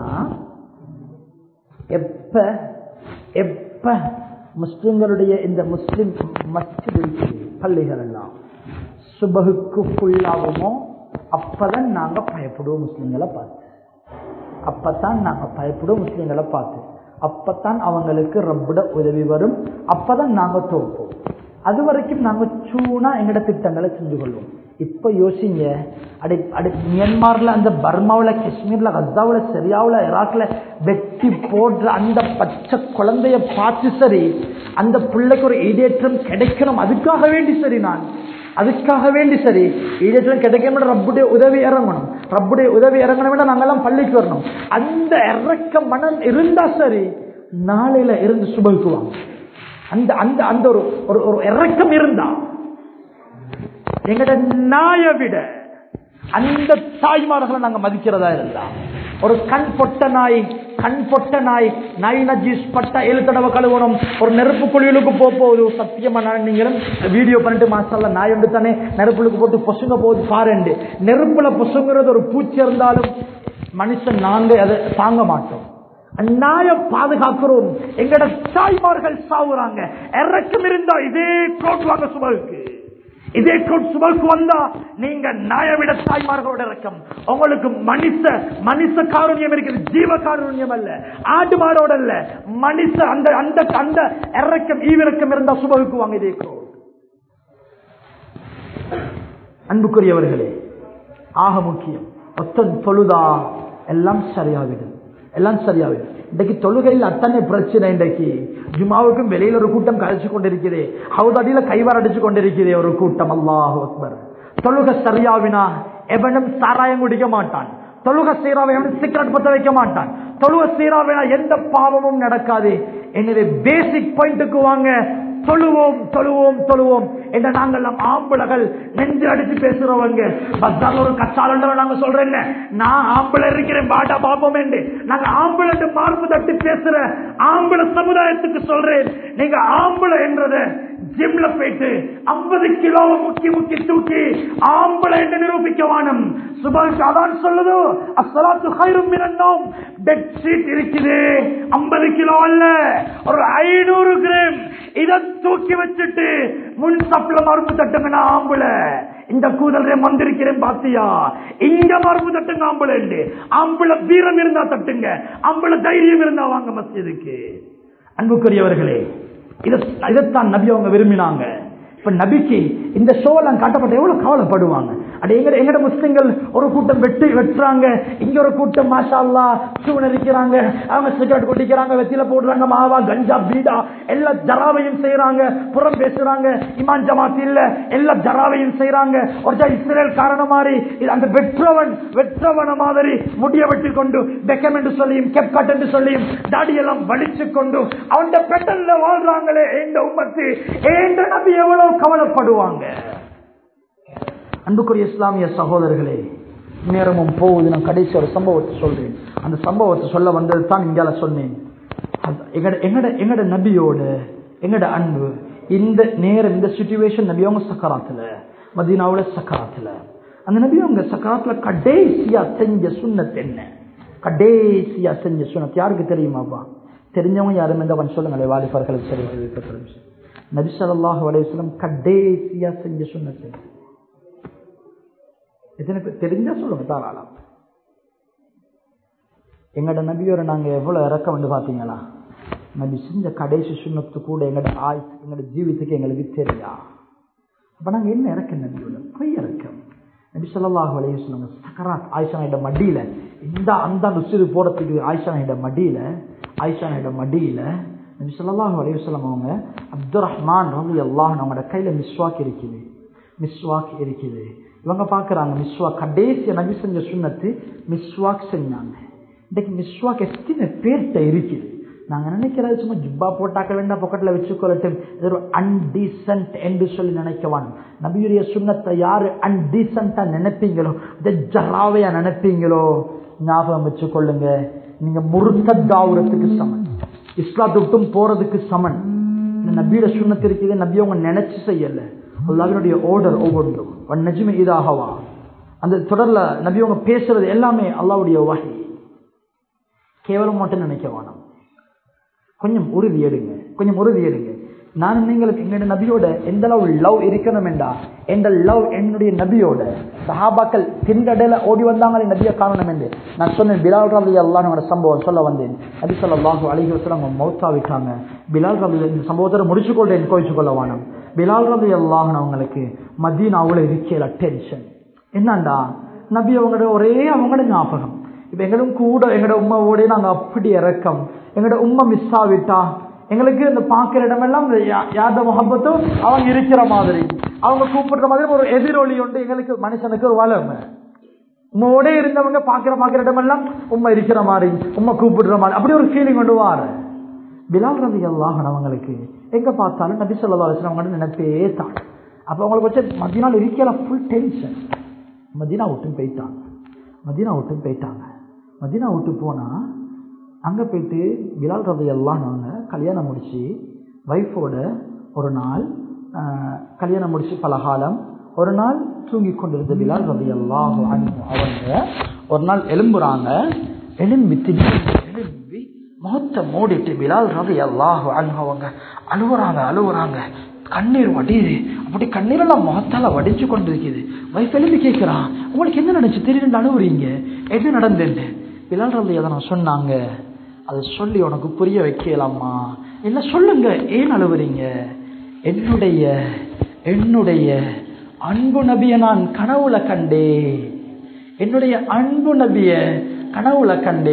எப்ப எப்ப முஸ்லிம்களுடைய இந்த முஸ்லிம் மஸ்ஜித் இருக்குது, பள்ளிகள் எல்லாம் சுபகுக்கு ஃபுல்லாகுமோ அப்பதான் நாங்க பயப்படுவோம் முஸ்லிம்களை பார்த்து அப்பதான் நாங்க பயப்படுவோம் முஸ்லிம்களை பார்த்து அப்பதான் அவங்களுக்கு ரப்பிட உதவி வரும் அப்பதான் நாங்க தோப்போம் அது வரைக்கும் நாங்க சூனா எங்கட திட்டங்களை செஞ்சு கொள்வோம் இப்ப யோசிங்க அடி அடி மியான்மர்ல அந்த பர்மாவுல காஷ்மீர்ல கசாவுல சரியாவுல ஈராக்ல வெட்டி போடுற அந்த பச்சை குழந்தைய பார்த்து சரி அந்த பிள்ளைக்கு ஒரு ஈடேற்றம் கிடைக்கணும் அதுக்காக வேண்டி சரி நான் அதுக்காக வேண்டி சரி ஈடேற்றம் கிடைக்கணும் ரப்புடைய உதவி இறங்கணும் ரப்புடைய உதவி இறங்கணும் நாங்கெல்லாம் பள்ளிக்கு வரணும் அந்த இறக்க மனம் இருந்தா சரி நாளையில இருந்து சுபகுவாங்க அந்த அந்த அந்த ஒரு ஒரு ஒரு இறக்கம் இருந்தா எங்கட நாயை விட அந்த தாய்மார்களை நாங்க மதிக்கிறதா இருந்தா ஒரு கண் பொட்ட நாய் கண் பொட்ட நாய் நாய் நஜீஸ் பட்டா ஏழு தடவை கழுவணும் ஒரு நெருப்பு குழியலுக்கு போக போகுது சத்தியமா நான் நீங்களும் வீடியோ பண்ணிட்டு மாசால நாய் உண்டு தானே நெருப்புளுக்கு போட்டு பொசுங்க போகுது பாருண்டு நெருப்புல பொசுங்கிறது ஒரு பூச்சி இருந்தாலும் மனுஷன் நாங்க அதை தாங்க மாட்டோம் நாய பாதுகாக்கிறோம் எங்கட தாய்மார்கள் சாவுறாங்க இறக்கம் இருந்தா இதே கோட்டுவாங்க சுமலுக்கு இதே கோட் சுமலுக்கு வந்தா நீங்க நாய விட தாய்மார்களோட இறக்கம் உங்களுக்கு மனுஷ மனுஷ காரணியம் இருக்குது ஜீவ காரணியம் அல்ல ஆடு மாடோட அல்ல மனுஷ அந்த அந்த அந்த இறக்கம் ஈவிரக்கம் இருந்தா சுபகுக்கு வாங்க இதே கோட் அன்புக்குரியவர்களே ஆக முக்கியம் ஒத்தன் தொழுதா எல்லாம் சரியாகிடும் எல்லாம் சரியாவே இன்றைக்கு தொழுகையில் அத்தனை பிரச்சனை இன்றைக்கு ஜுமாவுக்கும் வெளியில ஒரு கூட்டம் கழிச்சு கொண்டிருக்கிறே ஹவுதடியில கைவார் அடிச்சு கொண்டிருக்கிறே ஒரு கூட்டம் அல்லாஹ் அக்பர் தொழுகை சரியாவினா எவனும் சாராயம் குடிக்க மாட்டான் தொழுக சீராவினா சிகரெட் பத்த வைக்க மாட்டான் தொழுக சீராவினா எந்த பாவமும் நடக்காது எனவே பேசிக் பாயிண்ட்டுக்கு வாங்க தொழுவோம் தொழுவோம் தொழுவோம் என்ற நாங்கள் நம் ஆம்பளகள் நெஞ்சு அடிச்சு பேசுறவங்க பஸ்தார்ல ஒரு கச்சாலன்ற நாங்க சொல்றேன் நான் ஆம்பளை இருக்கிறேன் பாட்டா பாப்போம் என்று நாங்க ஆம்பளை மார்பு தட்டி பேசுற ஆம்பளை சமுதாயத்துக்கு சொல்றேன் நீங்க ஆம்பளை என்றத ஜிம்ல போயிட்டு ஐம்பது கிலோவை முக்கி முக்கி தூக்கி ஆம்பளை என்று நிரூபிக்க வானம் சுபாஷ் அதான் சொல்லுது அஸ்ஸலாத்து ஹைரும் மினன்னோம் பெட் ஷீட் இருக்குது ஐம்பது கிலோ அல்ல ஒரு ஐநூறு கிராம் இத தூக்கி வச்சுட்டு முன் சப்ல மறுப்பு தட்டுங்கன்னா ஆம்பளை இந்த கூதல்ல வந்திருக்கிறேன் பாத்தியா இங்க மறுப்பு தட்டுங்க ஆம்பளை ஆம்பளை வீரம் இருந்தா தட்டுங்க ஆம்பளை தைரியம் இருந்தா வாங்க மஸ்ஜிதுக்கு அன்புக்குரியவர்களே இத- இதைத்தான் நபி அவங்க விரும்பினாங்க இப்ப நபிக்கு இந்த ஷோலாம் காட்டப்பட்ட எவ்வளவு கவலைப்படுவாங்க அது எங்க எங்கட முஸ்லிம்கள் ஒரு கூட்டம் வெட்டி வெட்டுறாங்க இங்க ஒரு கூட்டம் மாஷா அல்லா சூன் இருக்கிறாங்க அவங்க சிகரெட் குடிக்கிறாங்க வெத்தில போடுறாங்க மாவா கஞ்சா பீடா எல்லா ஜராவையும் செய்யறாங்க புறம் பேசுறாங்க இமான் ஜமாத் இல்ல எல்லா ஜராவையும் செய்யறாங்க ஒரு இஸ்ரேல் காரணம் மாதிரி இது அந்த வெற்றவன் வெற்றவன மாதிரி முடிய வெட்டி கொண்டு பெக்கம் என்று சொல்லியும் கெப்கட் என்று சொல்லியும் தாடியெல்லாம் வலிச்சு கொண்டு அவன் பெட்டல்ல வாழ்றாங்களே இந்த உம்மத்து ஏண்ட நபி எவ்வளவு கவலைப்படுவாங்க அன்புக்குரிய இஸ்லாமிய சகோதரர்களே நேரமும் போகுது நான் கடைசி ஒரு சம்பவத்தை சொல்றேன் அந்த சம்பவத்தை சொல்ல வந்தது தான் இங்கால சொன்னேன் அது எங்கட எங்கட எங்கட நபியோட எங்கட அன்பு இந்த நேரம் இந்த சுச்சுவேஷன் நபியவங்க சக்கராத்துல மதீனாவுல சக்கராத்துல அந்த நபியவங்க சக்கராத்துல கடைசியா செஞ்ச சுண்ணத் என்ன கடைசியா செஞ்ச சுண்ணத் யாருக்கு தெரியுமாப்பா தெரிஞ்சவங்க யாரும் எந்த கொஞ்சம் சொல்லுங்களேன் வாலிபர்களுக்கு சரி இருக்கட்டும். நபி ஸல்லல்லாஹு அலைஹி வஸல்லம் கடைசியா செஞ்ச சுண்ணத் என்ன? எத்தனை பேர் தெரிஞ்சா சொல்லுங்க தாராளம் எங்கட நபியோட நாங்க எவ்வளவு இறக்கம் வந்து பாத்தீங்களா நபி செஞ்ச கடைசி சுண்ணத்து கூட எங்கட ஆய் எங்கட ஜீவித்துக்கு எங்களுக்கு தெரியா அப்ப நாங்க என்ன இறக்கம் நபியோட பொய் இறக்கம் நபி ஸல்லல்லாஹு அலைஹி வஸல்லம் சக்கராத் ஆயிஷானிட மடியில இந்த அந்த உசிறு போறதுக்கு ஆயிஷானிட மடியில ஆயிஷானிட மடியில நபி ஸல்லல்லாஹு அலைஹி வஸல்லம் அவங்க அப்துல் ரஹ்மான் ரலியல்லாஹு அன்ஹு அவங்களோட கையில மிஸ்வாக் இருக்குது மிஸ்வாக் இருக்குது இவங்க பாக்குறாங்க மிஸ்வாக் கடைசி நபி செஞ்ச சுண்ணத்து மிஸ்வாக் செஞ்சாங்க இன்னைக்கு மிஸ்வாக் எத்தனை பேர்கிட்ட இருக்குது நாங்க நினைக்கிறது சும்மா ஜிப்பா போட்டாக்க வேண்டாம் பொக்கெட்ல வச்சுக்கொள்ளட்டும் இது ஒரு அன்டீசன்ட் என்று சொல்லி நினைக்கவான் நபியுடைய சுண்ணத்தை யாரு அன்டீசன்டா நினைப்பீங்களோ ஜராவையா நினைப்பீங்களோ ஞாபகம் வச்சுக்கொள்ளுங்க நீங்க முருத்தத்தாவுறதுக்கு சமன் இஸ்லாத்துக்கும் போறதுக்கு சமன் இந்த நபியோட சுண்ணத்து இருக்குது நபி அவங்க நினைச்சு செய்யல அல்லாஹ்வினுடைய ஆர்டர் ஒவ்வொன்றும் வன் நஜ்மி இதாகவா அந்த தொடர்ல நபி அவங்க பேசுறது எல்லாமே அல்லாஹ்வுடைய வகை கேவலம் மட்டும் நினைக்க வேணாம் கொஞ்சம் உறுதி எடுங்க கொஞ்சம் உறுதி எடுங்க நான் நீங்களுக்கு எங்களுடைய நபியோட எந்த அளவு லவ் இருக்கணும் என்றா எந்த லவ் என்னுடைய நபியோட சஹாபாக்கள் திண்டடையில ஓடி வந்தாங்களே நபியை காரணம் என்று நான் சொன்னேன் பிலால் ரவி அல்லாஹ் சம்பவம் சொல்ல வந்தேன் நபி சொல்லாஹு அலிஹி வசலம் அவங்க மௌத்தா விட்டாங்க பிலால் ரவி இந்த சம்பவத்தை முடிச்சு கொள்றேன் கோவிச்சு கொள்ள வேணும் பிலால் ரவி அல்லாஹன் அவங்களுக்கு மதீனாவுல இருக்கல டென்ஷன் என்னண்டா நபி அவங்களோட ஒரே அவங்களோட ஞாபகம் இப்ப எங்களும் கூட எங்களோட உமாவோட நாங்க அப்படி இறக்கம் எங்களோட உண்மை மிஸ் ஆவிட்டா எங்களுக்கு இந்த பார்க்கிற இடமெல்லாம் இந்த யா- யாத முகப்பத்தும் அவங்க இருக்கிற மாதிரி அவங்க கூப்பிடுற மாதிரி ஒரு எதிரொலி உண்டு எங்களுக்கு மனுஷனுக்கு ஒரு வளமை உம்மோட இருந்தவங்க பாக்குற பாக்குற இடமெல்லாம் உண்மை இருக்கிற மாதிரி உண்மை கூப்பிடுற மாதிரி அப்படி ஒரு ஃபீலிங் கொண்டு வாரு பிலால் ரவி அல்லாஹன் அவங்களுக்கு எங்க பார்த்தாலும் நபி சொல்லா அவங்க நினைப்பே தான் அப்ப அவங்களுக்கு வச்சு மதினால் இருக்கல ஃபுல் டென்ஷன் மதினா விட்டு போயிட்டாங்க மதினா விட்டு போயிட்டாங்க மதினா விட்டு போனா அங்க போயிட்டு பிலால் ரவி எல்லாம் நாங்க கல்யாணம் முடிச்சு ஒய்ஃபோட ஒரு நாள் ஆஹ், கல்யாணம் முடிச்சு பல காலம் ஒரு நாள் தூங்கி கொண்டிருந்த பிலால் ரவி அல்லாஹ் அவங்க ஒரு நாள் எலும்புறாங்க எலும்பி திடீர்னு எலும்பி முகத்தை மூடிட்டு பிலால் ரவி அல்லாஹ் அவங்க அழுவுறாங்க அழுவுறாங்க கண்ணீர் வடியுது அப்படி கண்ணீரெல்லாம் முகத்தால வடிச்சு கொண்டிருக்குது வைஃப் எழுப்பி கேட்கிறான் உங்களுக்கு என்ன நினைச்சு திடீர்னு அழுவுறீங்க என்ன நடந்துட்டு பிலால் ரவி அதை நான் சொன்னாங்க அதை சொல்லி உனக்கு புரிய வைக்கலாமா என்ன சொல்லுங்க ஏன் அழுவுறீங்க என்னுடைய என்னுடைய அன்பு நபியை நான் கனவுல கண்டேன் என்னுடைய அன்பு நபிய கனவுல கண்டேன்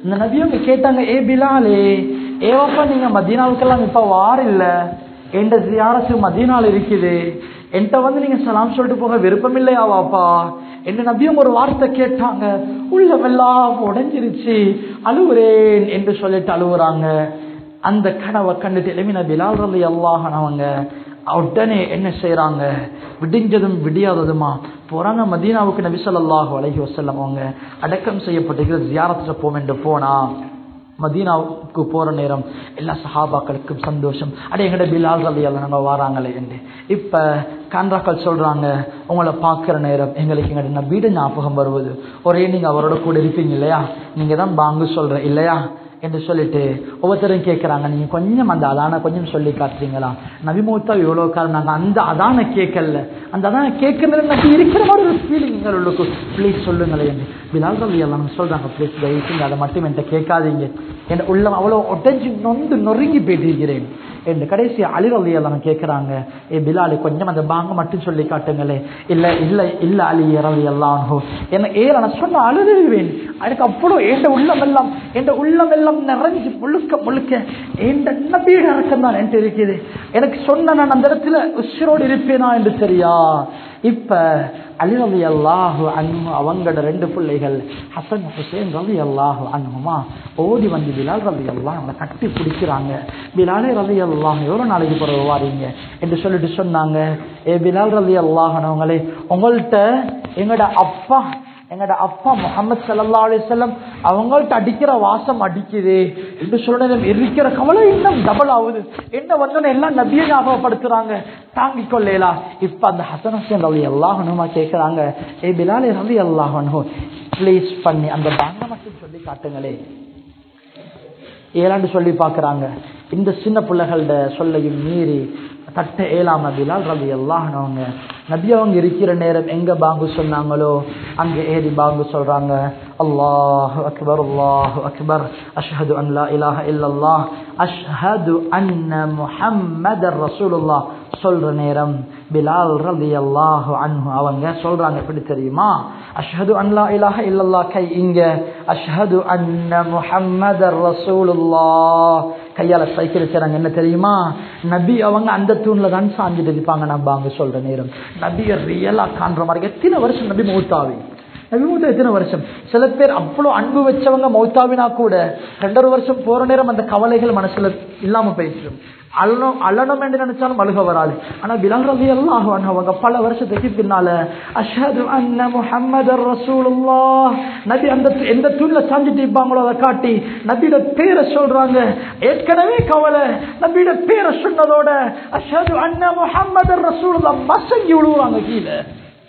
இந்த நபி அவங்க கேட்டாங்க ஏ பிலாலே ஏவாப்பா நீங்க மதீனாவுக்கெல்லாம் இப்ப வாரில்ல என்ற ஜியாரத்து மதீனால இருக்குது என்கிட்ட வந்து நீங்க சலாம் சொல்லிட்டு போக விருப்பம் இல்லையாவாப்பா என்ன நபியும் ஒரு வார்த்தை கேட்டாங்க உள்ளமெல்லாம் உடைஞ்சிருச்சு அழுவுறேன் என்று சொல்லிட்டு அழுவுறாங்க அந்த கனவை கண்டுட்டு எளிமின பிலால் ரலி அல்லாஹனவங்க உடனே என்ன செய்யறாங்க விடிஞ்சதும் விடியாததுமா போறாங்க மதீனாவுக்கு நபி ஸல்லல்லாஹு அலைஹி வஸல்லம் அவங்க அடக்கம் செய்யப்பட்டிருக்கிற ஜியாரத்துல போம் என்று போனா மதீனாவுக்கு போற நேரம் எல்லா சஹாபாக்களுக்கும் சந்தோஷம் அடே எங்கட பிலால் ரலி நாங்க வாராங்களே என்று இப்ப கான்றாக்கள் சொல்றாங்க உங்களை பார்க்கிற நேரம் எங்களுக்கு எங்கட நபீட ஞாபகம் வருவது ஒரே நீங்க அவரோட கூட இருப்பீங்க இல்லையா நீங்க தான் பாங்கு சொல்ற இல்லையா என்று சொல்லிட்டு ஒவ்வொருத்தரும் கேட்கறாங்க நீங்க கொஞ்சம் அந்த அதான கொஞ்சம் சொல்லி காட்டுறீங்களா நபிமூத்தா இவ்வளவு காலம் நாங்க அந்த அதான கேட்கல அந்த அதான கேட்கறது நம்பி இருக்கிற மாதிரி ஒரு ஃபீலிங் எங்களுக்கு ப்ளீஸ் சொல்லுங்களேன் என்று பிலால் ரவி எல்லாம் சொல்றாங்க ப்ளீஸ் தயவு செஞ்சு அதை மட்டும் என்கிட்ட கேட்காதீங்க என் உள்ளம் அவ்வளவு ஒட்டஞ்சு நொந்து நொறுங்கி போயிட்டிருக்கிறேன் என்று கடைசி அலிரலி எல்லாம் கேட்கறாங்க ஏ பிலாலி கொஞ்சம் அந்த பாங்க மட்டும் சொல்லி காட்டுங்களே இல்ல இல்ல இல்ல அலி ரவி எல்லாம் என்ன ஏ நான் சொன்ன அழுதுவேன் எனக்கு அவ்வளோ எந்த உள்ளம் எல்லாம் எந்த உள்ளம் எல்லாம் நிறைஞ்சு முழுக்க முழுக்க எந்த நபீட இறக்கம் தான் என்று இருக்குது எனக்கு சொன்ன நான் அந்த இடத்துல உசிரோடு இருப்பேனா என்று தெரியா இப்ப அலி ரவி அல்லாஹு அன்பு அவங்களோட ரெண்டு பிள்ளைகள் ஹசன் ஹுசேன் ரவி அல்லாஹு அன்புமா ஓடி வந்து பிலால் ரவி அல்லாஹ் அவங்களை கட்டி பிடிக்கிறாங்க பிலாலே ரவி அல்லாஹ் எவ்வளோ நாளைக்கு பிறகு வாரீங்க என்று சொல்லிட்டு சொன்னாங்க ஏ பிலால் ரவி அல்லாஹனவங்களே உங்கள்கிட்ட எங்களோட அப்பா எங்கட அப்பா முகமது சல்லா அலிசல்லம் அவங்கள்ட்ட அடிக்கிற வாசம் அடிக்குது என்று சொல்ல இருக்கிற கவலை இன்னும் டபுள் ஆகுது என்ன வந்தோன்னு எல்லாம் நபிய ஞாபகப்படுத்துறாங்க தாங்கிக் கொள்ளலா இப்ப அந்த ஹசன் ஹசன் ரவி அல்லாஹனுமா கேட்கிறாங்க ஏ பிலாலே ரவி அல்லாஹனு ப்ளீஸ் பண்ணி அந்த பாங்க மட்டும் சொல்லி காட்டுங்களே ஏழாண்டு சொல்லி பாக்குறாங்க இந்த சின்ன பிள்ளைகளோட சொல்லையும் மீறி தட்ட ஏழாம பிலால் ரவி அல்லாஹனவங்க நபி அவங்க இருக்கிற நேரம் எங்க பாங்கு சொன்னாங்களோ அங்க ஏறி பாங்கு சொல்றாங்க அல்லாஹ் அக்பர் அல்லாஹ் அக்பர் அஷ்ஹது அன் லா இலாஹ இல்லல்லாஹ் அஷ்ஹது அன்ன முஹம்மதர் ரசூலுல்லாஹ் சொல்ற நேரம் பிலால் ரதி அல்லாஹு அன்ஹு அவங்க சொல்றாங்க எப்படி தெரியுமா அஷ்ஹது அன் லா இலாஹ இல்லல்லாஹ் கை இங்க அஷ்ஹது அன்ன முஹம்மதர் ரசூலுல்லாஹ் கையால சைக்கிள் செய்றாங்க என்ன தெரியுமா நபி அவங்க அந்த தூண்ல தான் சாஞ்சிட்டு இருப்பாங்க நம்ம அங்க சொல்ற நேரம் நபிய ரியலா காண்ற மாதிரி எத்தனை வருஷம் நபி மௌத்தாவி நபி மூத்தா எத்தனை வருஷம் சில பேர் அவ்வளவு அன்பு வச்சவங்க மௌத்தாவினா கூட ரெண்டரை வருஷம் போற நேரம் அந்த கவலைகள் மனசுல இல்லாம போயிடும் அழணும் அழணும் என்று நினைச்சாலும் அழுக வராது ஆனா பிலால் ரவி எல்லாம் அவங்க பல வருஷத்துக்கு பின்னால அஷது அன்ன முஹம்மது ரசூலுல்லாஹ் நபி அந்த எந்த தூண்ல சாஞ்சிட்டு இருப்பாங்களோ அதை காட்டி நபியோட பேரை சொல்றாங்க ஏற்கனவே கவலை நபியோட பேரை சொன்னதோட அஷது அன்ன முஹம்மது ரசூலுல்லாஹ் மசங்கி விழுவாங்க கீழே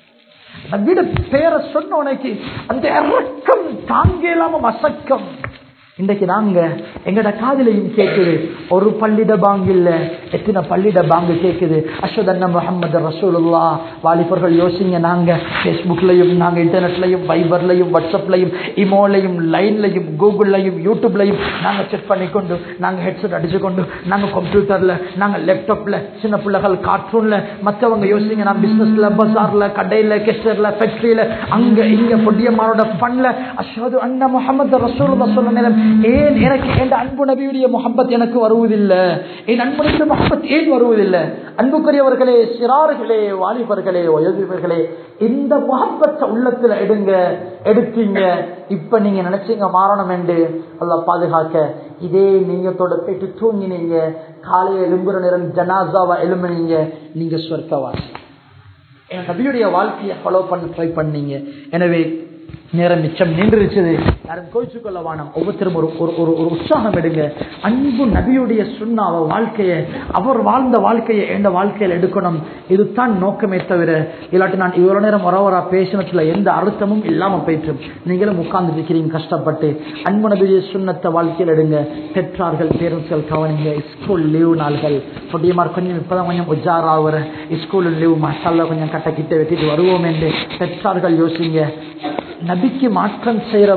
நபியோட பேரை சொன்ன உனக்கு அந்த இறக்கம் தாங்க இல்லாம மசக்கம் இன்றைக்கு நாங்க எங்கட காதிலையும் கேட்குது ஒரு பள்ளிட பாங்கு இல்ல எத்தனை பள்ளிட பாங்கு கேட்குது அஷத் அண்ணா முகமது ரசூலுல்லா வாலிபர்கள் யோசிங்க நாங்க ஃபேஸ்புக்லையும் நாங்க இன்டர்நெட்லையும் வைபர்லையும் வாட்ஸ்அப்லையும் இமோலையும் லைன்லையும் கூகுள்லையும் யூடியூப்லையும் நாங்க செக் பண்ணிக்கொண்டு நாங்க ஹெட்செட் அடிச்சுக்கொண்டு நாங்க கம்ப்யூட்டர்ல நாங்க லேப்டாப்ல சின்ன பிள்ளைகள் கார்ட்டூன்ல மற்றவங்க யோசிங்க நான் பிசினஸ்ல பஜார்ல கடையில கெஸ்டர்ல ஃபேக்டரியில அங்க இங்க பொடியம்மாரோட ஃபன்ல அஷது அண்ணா முகமது ரசூலுல்லா சொல்ல நேரம் ஏன் எனக்கு என் அன்பு நபியுடைய முகப்பத் எனக்கு வருவதில்லை என் அன்பு நபியுடைய முகப்பத் ஏன் வருவதில்லை அன்புக்குரியவர்களே சிறார்களே வாலிபர்களே வயோதிபர்களே இந்த முகப்பத்தை உள்ளத்துல எடுங்க எடுத்தீங்க இப்ப நீங்க நினைச்சீங்க மாறணும் என்று அல்ல பாதுகாக்க இதே நீங்கத்தோட போயிட்டு தூங்கினீங்க காலையில எலும்புற நேரம் ஜனாசாவா எலும்புனீங்க நீங்க சொர்க்கவாசி என் நபியுடைய வாழ்க்கையை ஃபாலோ பண்ண ட்ரை பண்ணீங்க எனவே நேரம் மிச்சம் நின்றுச்சது யாரும் கோயிச்சு கொள்ள வேணாம் ஒவ்வொருத்தரும் ஒரு ஒரு ஒரு ஒரு உற்சாகம் எடுங்க அன்பு நபியுடைய சுண்ணாவ வாழ்க்கையை அவர் வாழ்ந்த வாழ்க்கையை எந்த வாழ்க்கையில் எடுக்கணும் இதுதான் நோக்கமே தவிர இல்லாட்டி நான் இவ்வளவு நேரம் ஒரவரா பேசினத்துல எந்த அர்த்தமும் இல்லாம போயிட்டு நீங்களும் உட்கார்ந்து இருக்கிறீங்க கஷ்டப்பட்டு அன்பு நபியுடைய சுண்ணத்தை வாழ்க்கையில் எடுங்க பெற்றார்கள் பேரண்ட்ஸ்கள் கவனிங்க ஸ்கூல் லீவு நாள்கள் பொடியமார் கொஞ்சம் இப்பதான் கொஞ்சம் உஜாராகிற ஸ்கூல் லீவு மசாலா கொஞ்சம் கட்ட கிட்ட வெட்டிட்டு வருவோம் என்று பெற்றார்கள் யோசிங்க நபிக்கு மாற்றம் செய்கிறவன்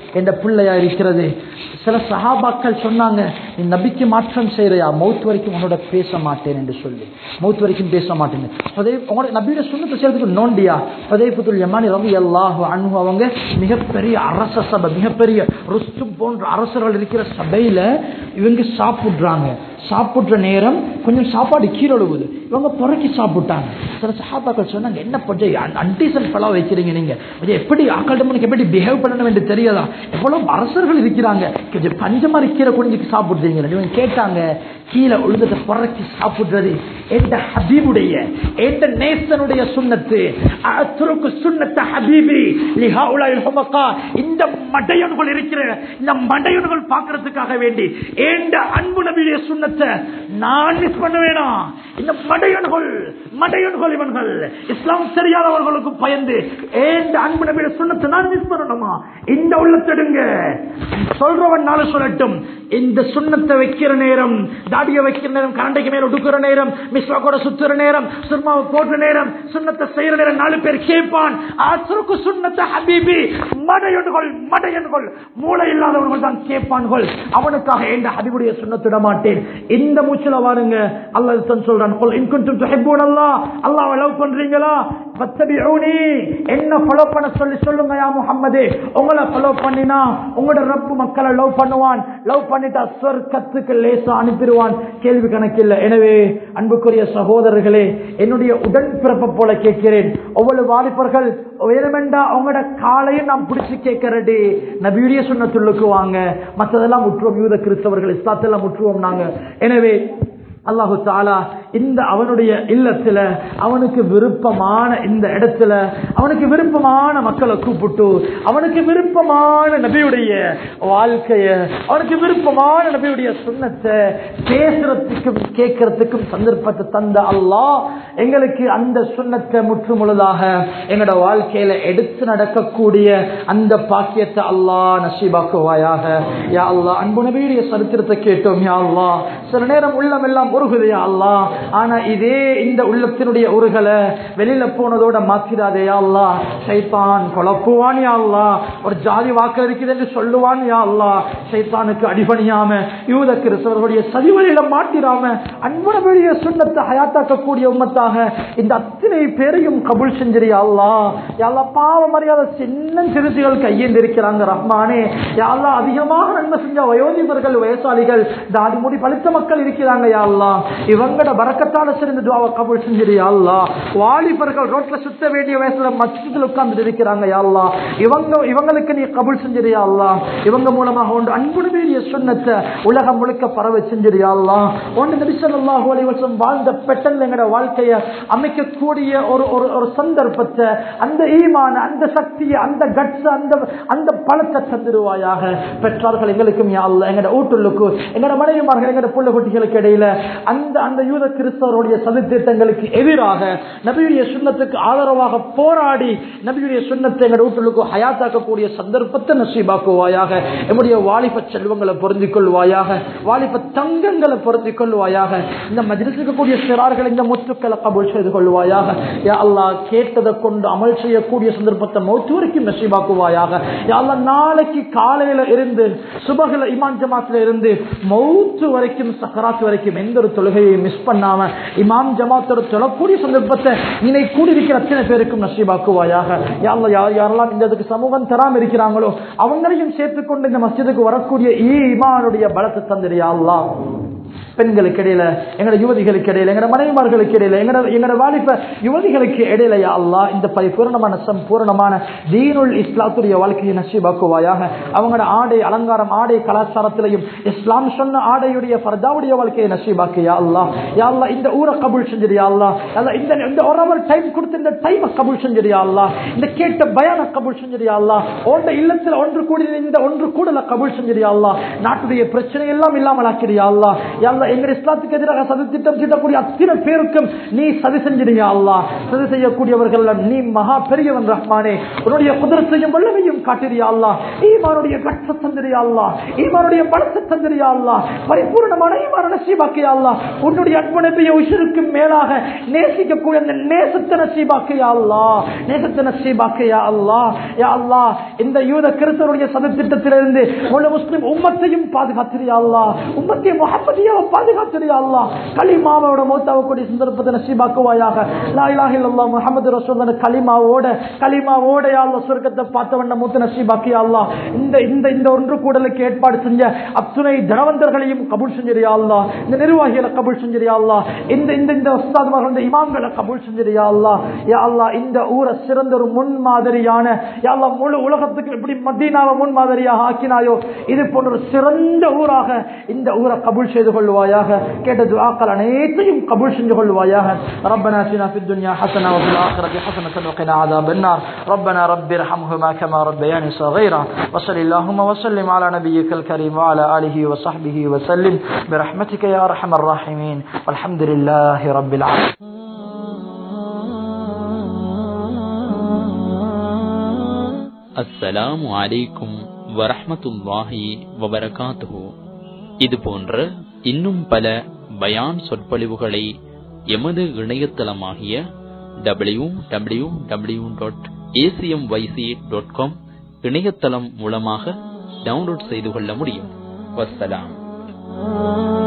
என்ற பிள்ளையா இருக்கிறது சில சஹாபாக்கள் சொன்னாங்க நீ நபிக்கு மாற்றம் செய்யறியா மௌத் வரைக்கும் உன்னோட பேச மாட்டேன் என்று சொல்லி மௌத் வரைக்கும் பேச மாட்டேன் அதே உங்களோட நபியோட சுண்ணத்தை செய்யறதுக்கு நோண்டியா அதே புத்துல் யமானி ரவி அல்லாஹு அன்பு அவங்க மிகப்பெரிய அரச சபை மிகப்பெரிய ருஸ்தும் போன்ற அரசர்கள் இருக்கிற சபையில இவங்க சாப்பிடுறாங்க சாப்பிடுற நேரம் கொஞ்சம் சாப்பாடு கீழே விழுவுது இவங்க புறக்கி சாப்பிட்டாங்க சில சஹாபாக்கள் சொன்னாங்க என்ன பண்ண அன்டீசன்ட் பழம் வைக்கிறீங்க நீங்க கொஞ்சம் எப்படி ஆக்கள்கிட்ட எப்படி பிஹேவ் பண்ணணும் என்று தெரியாதா எவ்வளவு அரசர்கள் இருக்கிறாங்க கொஞ்சம் பஞ்சமா கீரை குடிஞ்சு சாப்பிடுறீங்க இவங்க கேட்டாங்க கீழே உழுந்ததை புறக்கி சாப்பிடுறது எந்த ஹபீபுடைய எந்த நேசனுடைய சுண்ணத்து அத்துருக்கு சுண்ணத்த ஹபீபி லிஹாஉலாயில் ஹுமக்கா இந்த மடையன்கள் இருக்கிற இந்த மடையன்கள் பார்க்கறதுக்காக வேண்டி எந்த அன்பு நபியுடைய சுண்ணத்தை நான் மிஸ் பண்ண வேணாம் இந்த மடையன்கள் மடையன்கள் இவன்கள் இஸ்லாம் தெரியாதவர்களுக்கு பயந்து ஏந்த அன்பு நபியுடைய சுண்ணத்தை நான் மிஸ் பண்ணணுமா இந்த உள்ளத்தெடுங்க சொல்றவன் நாளை சொல்லட்டும் இந்த சுண்ணத்தை வைக்கிற நேரம் தாடிய வைக்கிற நேரம் கரண்டைக்கு மேல ஒடுக்குற நேரம் மிஸ்வா கூட சுத்துற நேரம் சுர்மாவை போடுற நேரம் சுண்ணத்தை செய்யற நேரம் நாலு பேர் கேட்பான் அசுருக்கு சுண்ணத்தை ஹபீபி மடையன்கள் மடையன்கள் மூளை இல்லாதவர்கள் தான் கேட்பான்கள் அவனுக்காக எந்த ஹபீபுடைய சுண்ணத்திட மாட்டேன் இந்த மூச்சில வாருங்க அல்லாஹ் தான் சொல்றான் "குல் இன் குன்தும் துஹிப்பூனல்லாஹ் அல்லாஹ்வை லவ் பண்றீங்களா ஃபத்தபிஊனி என்ன ஃபாலோ பண்ண சொல்லி சொல்லுங்க யா முஹம்மதே உங்களை ஃபாலோ பண்ணினா உங்களோட ரப்பு மக்களை லவ் பண்ணுவான் லவ் பண்ணிட்டா சொர்க்கத்துக்கு லேசா அனுப்பிடுவான் கேள்வி கணக்கில்லை எனவே அன்புக்குரிய சகோதரர்களே என்னுடைய உடன்பிறப்பை போல கேட்கிறேன் ஒவ்வொரு வாலிபர்கள் வேணுமெண்டா அவங்களோட காலையும் நாம் பிடிச்சு கேட்கறடி நபியுடைய சுண்ணத்துள்ளுக்கு வாங்க மற்றதெல்லாம் முற்றுவோம் யூத கிறிஸ்தவர்கள் இஸ்லாத்தெல்லாம் முற்றுவோம் நாங்க எனவே அல்லாஹு தாலா இந்த அவனுடைய இல்லத்துல அவனுக்கு விருப்பமான இந்த இடத்துல அவனுக்கு விருப்பமான மக்களை கூப்பிட்டு அவனுக்கு விருப்பமான நபியுடைய வாழ்க்கைய அவனுக்கு விருப்பமான நபியுடைய சுண்ணத்தை பேசுறதுக்கும் கேட்கறதுக்கும் சந்தர்ப்பத்தை தந்த அல்லாஹ் எங்களுக்கு அந்த சுண்ணத்தை முற்றுமுழுதாக எங்களோட வாழ்க்கையில எடுத்து நடக்கக்கூடிய அந்த பாக்கியத்தை அல்லாஹ் நசீபாக்குவாயாக யா அல்லாஹ் அன்பு நபியுடைய சரித்திரத்தை கேட்டோம் யா அல்லாஹ் சில நேரம் உள்ளம் எல்லாம் உருகுது யா அல்லாஹ் ஆனா இதே இந்த உள்ளத்தினுடைய உருகலை வெளியில போனதோட மாத்திராதே யா அல்லாஹ் சைத்தான் குழப்புவான் யா அல்லாஹ் ஒரு ஜாதி வாக்கு இருக்குது என்று சொல்லுவான் யா அல்லாஹ் சைத்தானுக்கு அடிபணியாம யூத கிறிஸ்தவர்களுடைய சதிவழியில மாட்டிராம அன்பு நபியுடைய சுண்ணத்தை ஹயாத்தாக்கக்கூடிய உம்மத்தாக இந்த அத்தனை பேரையும் கபுல் செஞ்சிரியா அல்லா யாழ்லா பாவ மரியாதை சின்ன சிறுசிகள் கையேந்திருக்கிறாங்க ரஹ்மானே யாழ்லா அதிகமாக நன்மை செஞ்ச வயோதிபர்கள் வயசாளிகள் தாடி முடி பழுத்த மக்கள் இருக்கிறாங்க யாழ்லா இவங்கட பறக்கத்தால சிறந்த துவாவை கபுல் செஞ்சிரியா அல்லா வாலிபர்கள் ரோட்ல சுத்த வேண்டிய வயசுல மஸ்ஜிதில் உட்கார்ந்து இருக்கிறாங்க யாழ்லா இவங்க இவங்களுக்கு நீ கபுல் செஞ்சிரியா அல்லா இவங்க மூலமாக ஒன்று அன்பு நபியுடைய சுண்ணத்தை உலகம் முழுக்க பரவ செஞ்சிரியா அல்லா ஒன்று நபி ஸல்லல்லாஹு அலைஹி வஸல்லம் வாழ்ந்த பெட்டல் எங்கட வாழ்க்கைய அமைக்கக்கூடிய ஒரு ஒரு ஒரு சந்தர்ப்பத்தை அந்த ஈமான அந்த சக்தியை அந்த கட்ஸ் அந்த அந்த பழத்தை தந்துடுவாயாக பெற்றார்கள் எங்களுக்கும் யாழ்ல எங்கட ஊட்டுள்ளுக்கு எங்கட மனைவிமார்கள் எங்கட புள்ள குட்டிகளுக்கு இடையில அந்த அந்த யூத கிறிஸ்தவருடைய சதித்திட்டங்களுக்கு எதிராக நபியுடைய சுண்ணத்துக்கு ஆதரவாக போராடி நபியுடைய சுண்ணத்தை எங்கட ஊட்டுள்ளுக்கு ஹயாத்தாக்கக்கூடிய சந்தர்ப்பத்தை நசீபாக்குவாயாக எம்முடைய வாலிப செல்வங்களை பொருந்திக் கொள்வாயாக வாலிப தங்கங்களை பொருந்திக் கொள்வாயாக இந்த மஜ்லிஸுக்கு கூடிய சிறார்கள் இந்த முத்துக்களை கபூல் செய்து கொள்வாயாக யா அல்லாஹ் கேட்டதை கொண்டு அமல் செய்யக்கூடிய சந்தர்ப்பத்தை மௌத்து வரைக்கும் நசீபாக்குவாயாக யா அல்லாஹ் நாளைக்கு காலையில இருந்து சுபகல இமான் ஜமாத்துல இருந்து மௌத்து வரைக்கும் சக்கராத்து வரைக்கும் எந்த ஒரு தொழுகையை மிஸ் பண்ணாம இமாம் ஜமாத்தோட தொழக்கூடிய சந்தர்ப்பத்தை நினை கூடியிருக்கிற அத்தனை பேருக்கும் நசீபாக்குவாயாக யா அல்லாஹ் யார் யாரெல்லாம் இந்த இதுக்கு சமூகம் தராம இருக்கிறாங்களோ அவங்களையும் சேர்த்துக்கொண்டு இந்த மஸ்ஜிதுக்கு வரக்கூடிய ஈமானுடைய பலத்தை தந்திரியா அல்லாஹ் பெண்களுக்கு இடையில எங்கட யுவதிகளுக்கு இடையில எங்கட மனைவிமார்களுக்கு இடையில எங்கட எங்கட வாலிப யுவதிகளுக்கு இடையில யா அல்லாஹ் இந்த பரிபூர்ணமான சம்பூர்ணமான தீனுல் இஸ்லாத்துடைய வாழ்க்கையை நசீபாக்குவாயாக அவங்களோட ஆடை அலங்காரம் ஆடை கலாச்சாரத்திலையும் இஸ்லாம் சொன்ன ஆடையுடைய ஃபர்தாவுடைய வாழ்க்கையை நசீபாக்கு யா அல்லாஹ் யா அல்லாஹ் இந்த ஊரை கபூல் செஞ்சிரு யா அல்லாஹ் யா அல்லாஹ் இந்த இந்த ஒரு ஹவர் டைம் கொடுத்து இந்த டைமை கபூல் செஞ்சிரு யா அல்லாஹ் இந்த கேட்ட பயான கபூல் செஞ்சிரு யா அல்லாஹ் ஓண்ட இல்லத்தில் ஒன்று கூடி இந்த ஒன்று கூடல கபூல் செஞ்சிரு யா அல்லாஹ் நாட்டுடைய பிரச்சனை எல்லாம் இல்லாமல் ஆக்கிடு யா அல்லாஹ் யா அல்லாஹ் எங்க இஸ்லாத்துக்கு எதிராக சதி திட்டம் தீட்டக்கூடிய அத்தனை பேருக்கும் நீ சதி செஞ்சிருயா அல்லா சதி செய்யக்கூடியவர்கள் நீ மகா பெரியவன் ரஹ்மானே உன்னுடைய குதிரத்தையும் வல்லமையும் காட்டிரியா அல்லா ஈமானுடைய கட்ட தந்திரியா அல்லா ஈமானுடைய பலத்தை தந்திரியா அல்லா பரிபூர்ணமான ஈமான நசீபாக்கியா அல்லா உன்னுடைய அன்புடைய உயிருக்கு மேலாக நேசிக்கக்கூடிய அந்த நேசத்தை நசீபாக்கியா அல்லா நேசத்தை நசீபாக்கியா அல்லா யா அல்லா இந்த யூத கிறிஸ்தவருடைய சதத்திட்டத்திலிருந்து முழு முஸ்லிம் உம்மத்தையும் பாதுகாத்திரியா அல்லா உம்மத்தை முகமதியாவை பாதுகாத்திரியா அல்லா களிமாவோட மூத்தாவக்கூடிய சந்தர்ப்பத்தை நசீபாக்குவாயாக லா இலாஹ இல்லல்லாஹ் முஹம்மது ரசூலுல்லாஹ் களிமாவோட களிமாவோட யா அல்லாஹ் சொர்க்கத்தை பார்த்தவண்ண மூத்த நசீபாக்கியா அல்லா இந்த இந்த இந்த ஒன்று கூடலுக்கு ஏற்பாடு செஞ்ச அத்துணை தனவந்தர்களையும் கபூல் செஞ்சிரியா அல்லா இந்த நிர்வாகிகளை கபூல் செஞ்சிரியா அல்லா இந்த இந்த இந்த உஸ்தாத்மார்கள் இந்த இமாம்களை கபூல் செஞ்சிரியா அல்லா யா அல்லா இந்த ஊரை சிறந்த ஒரு முன் மாதிரியான யா அல்லா முழு உலகத்துக்கு எப்படி மதீனாவை முன் மாதிரியாக ஆக்கினாயோ இது போன்ற ஒரு சிறந்த ஊராக இந்த ஊரை கபூல் செய்து கொள்வாயாக கேட்ட துஆக்கள் அனைத்தையும் கபூல் செஞ்சு கொள்வாயாக ربنا اتنا في الدنيا حسنه وفي الاخره حسنه وقنا عذاب النار ربنا رب ارحمهما كما ربياني صغيرا وصل اللهم وسلم على نبيك الكريم وعلى اله وصحبه وسلم برحمتك يا ارحم الراحمين والحمد لله رب العالمين அஸ்ஸலாமு அலைக்கும் வரஹ்மத்துல்லாஹி வபரகாத்துஹு இது போன்ற இன்னும் பல பயான் சொற்பொழிவுகளை எமது இணையதளமாகிய W W W dot ACM YC dot com இணையதளம் மூலமாக டவுன்லோட் செய்து கொள்ள முடியும் வஸ்ஸலாம்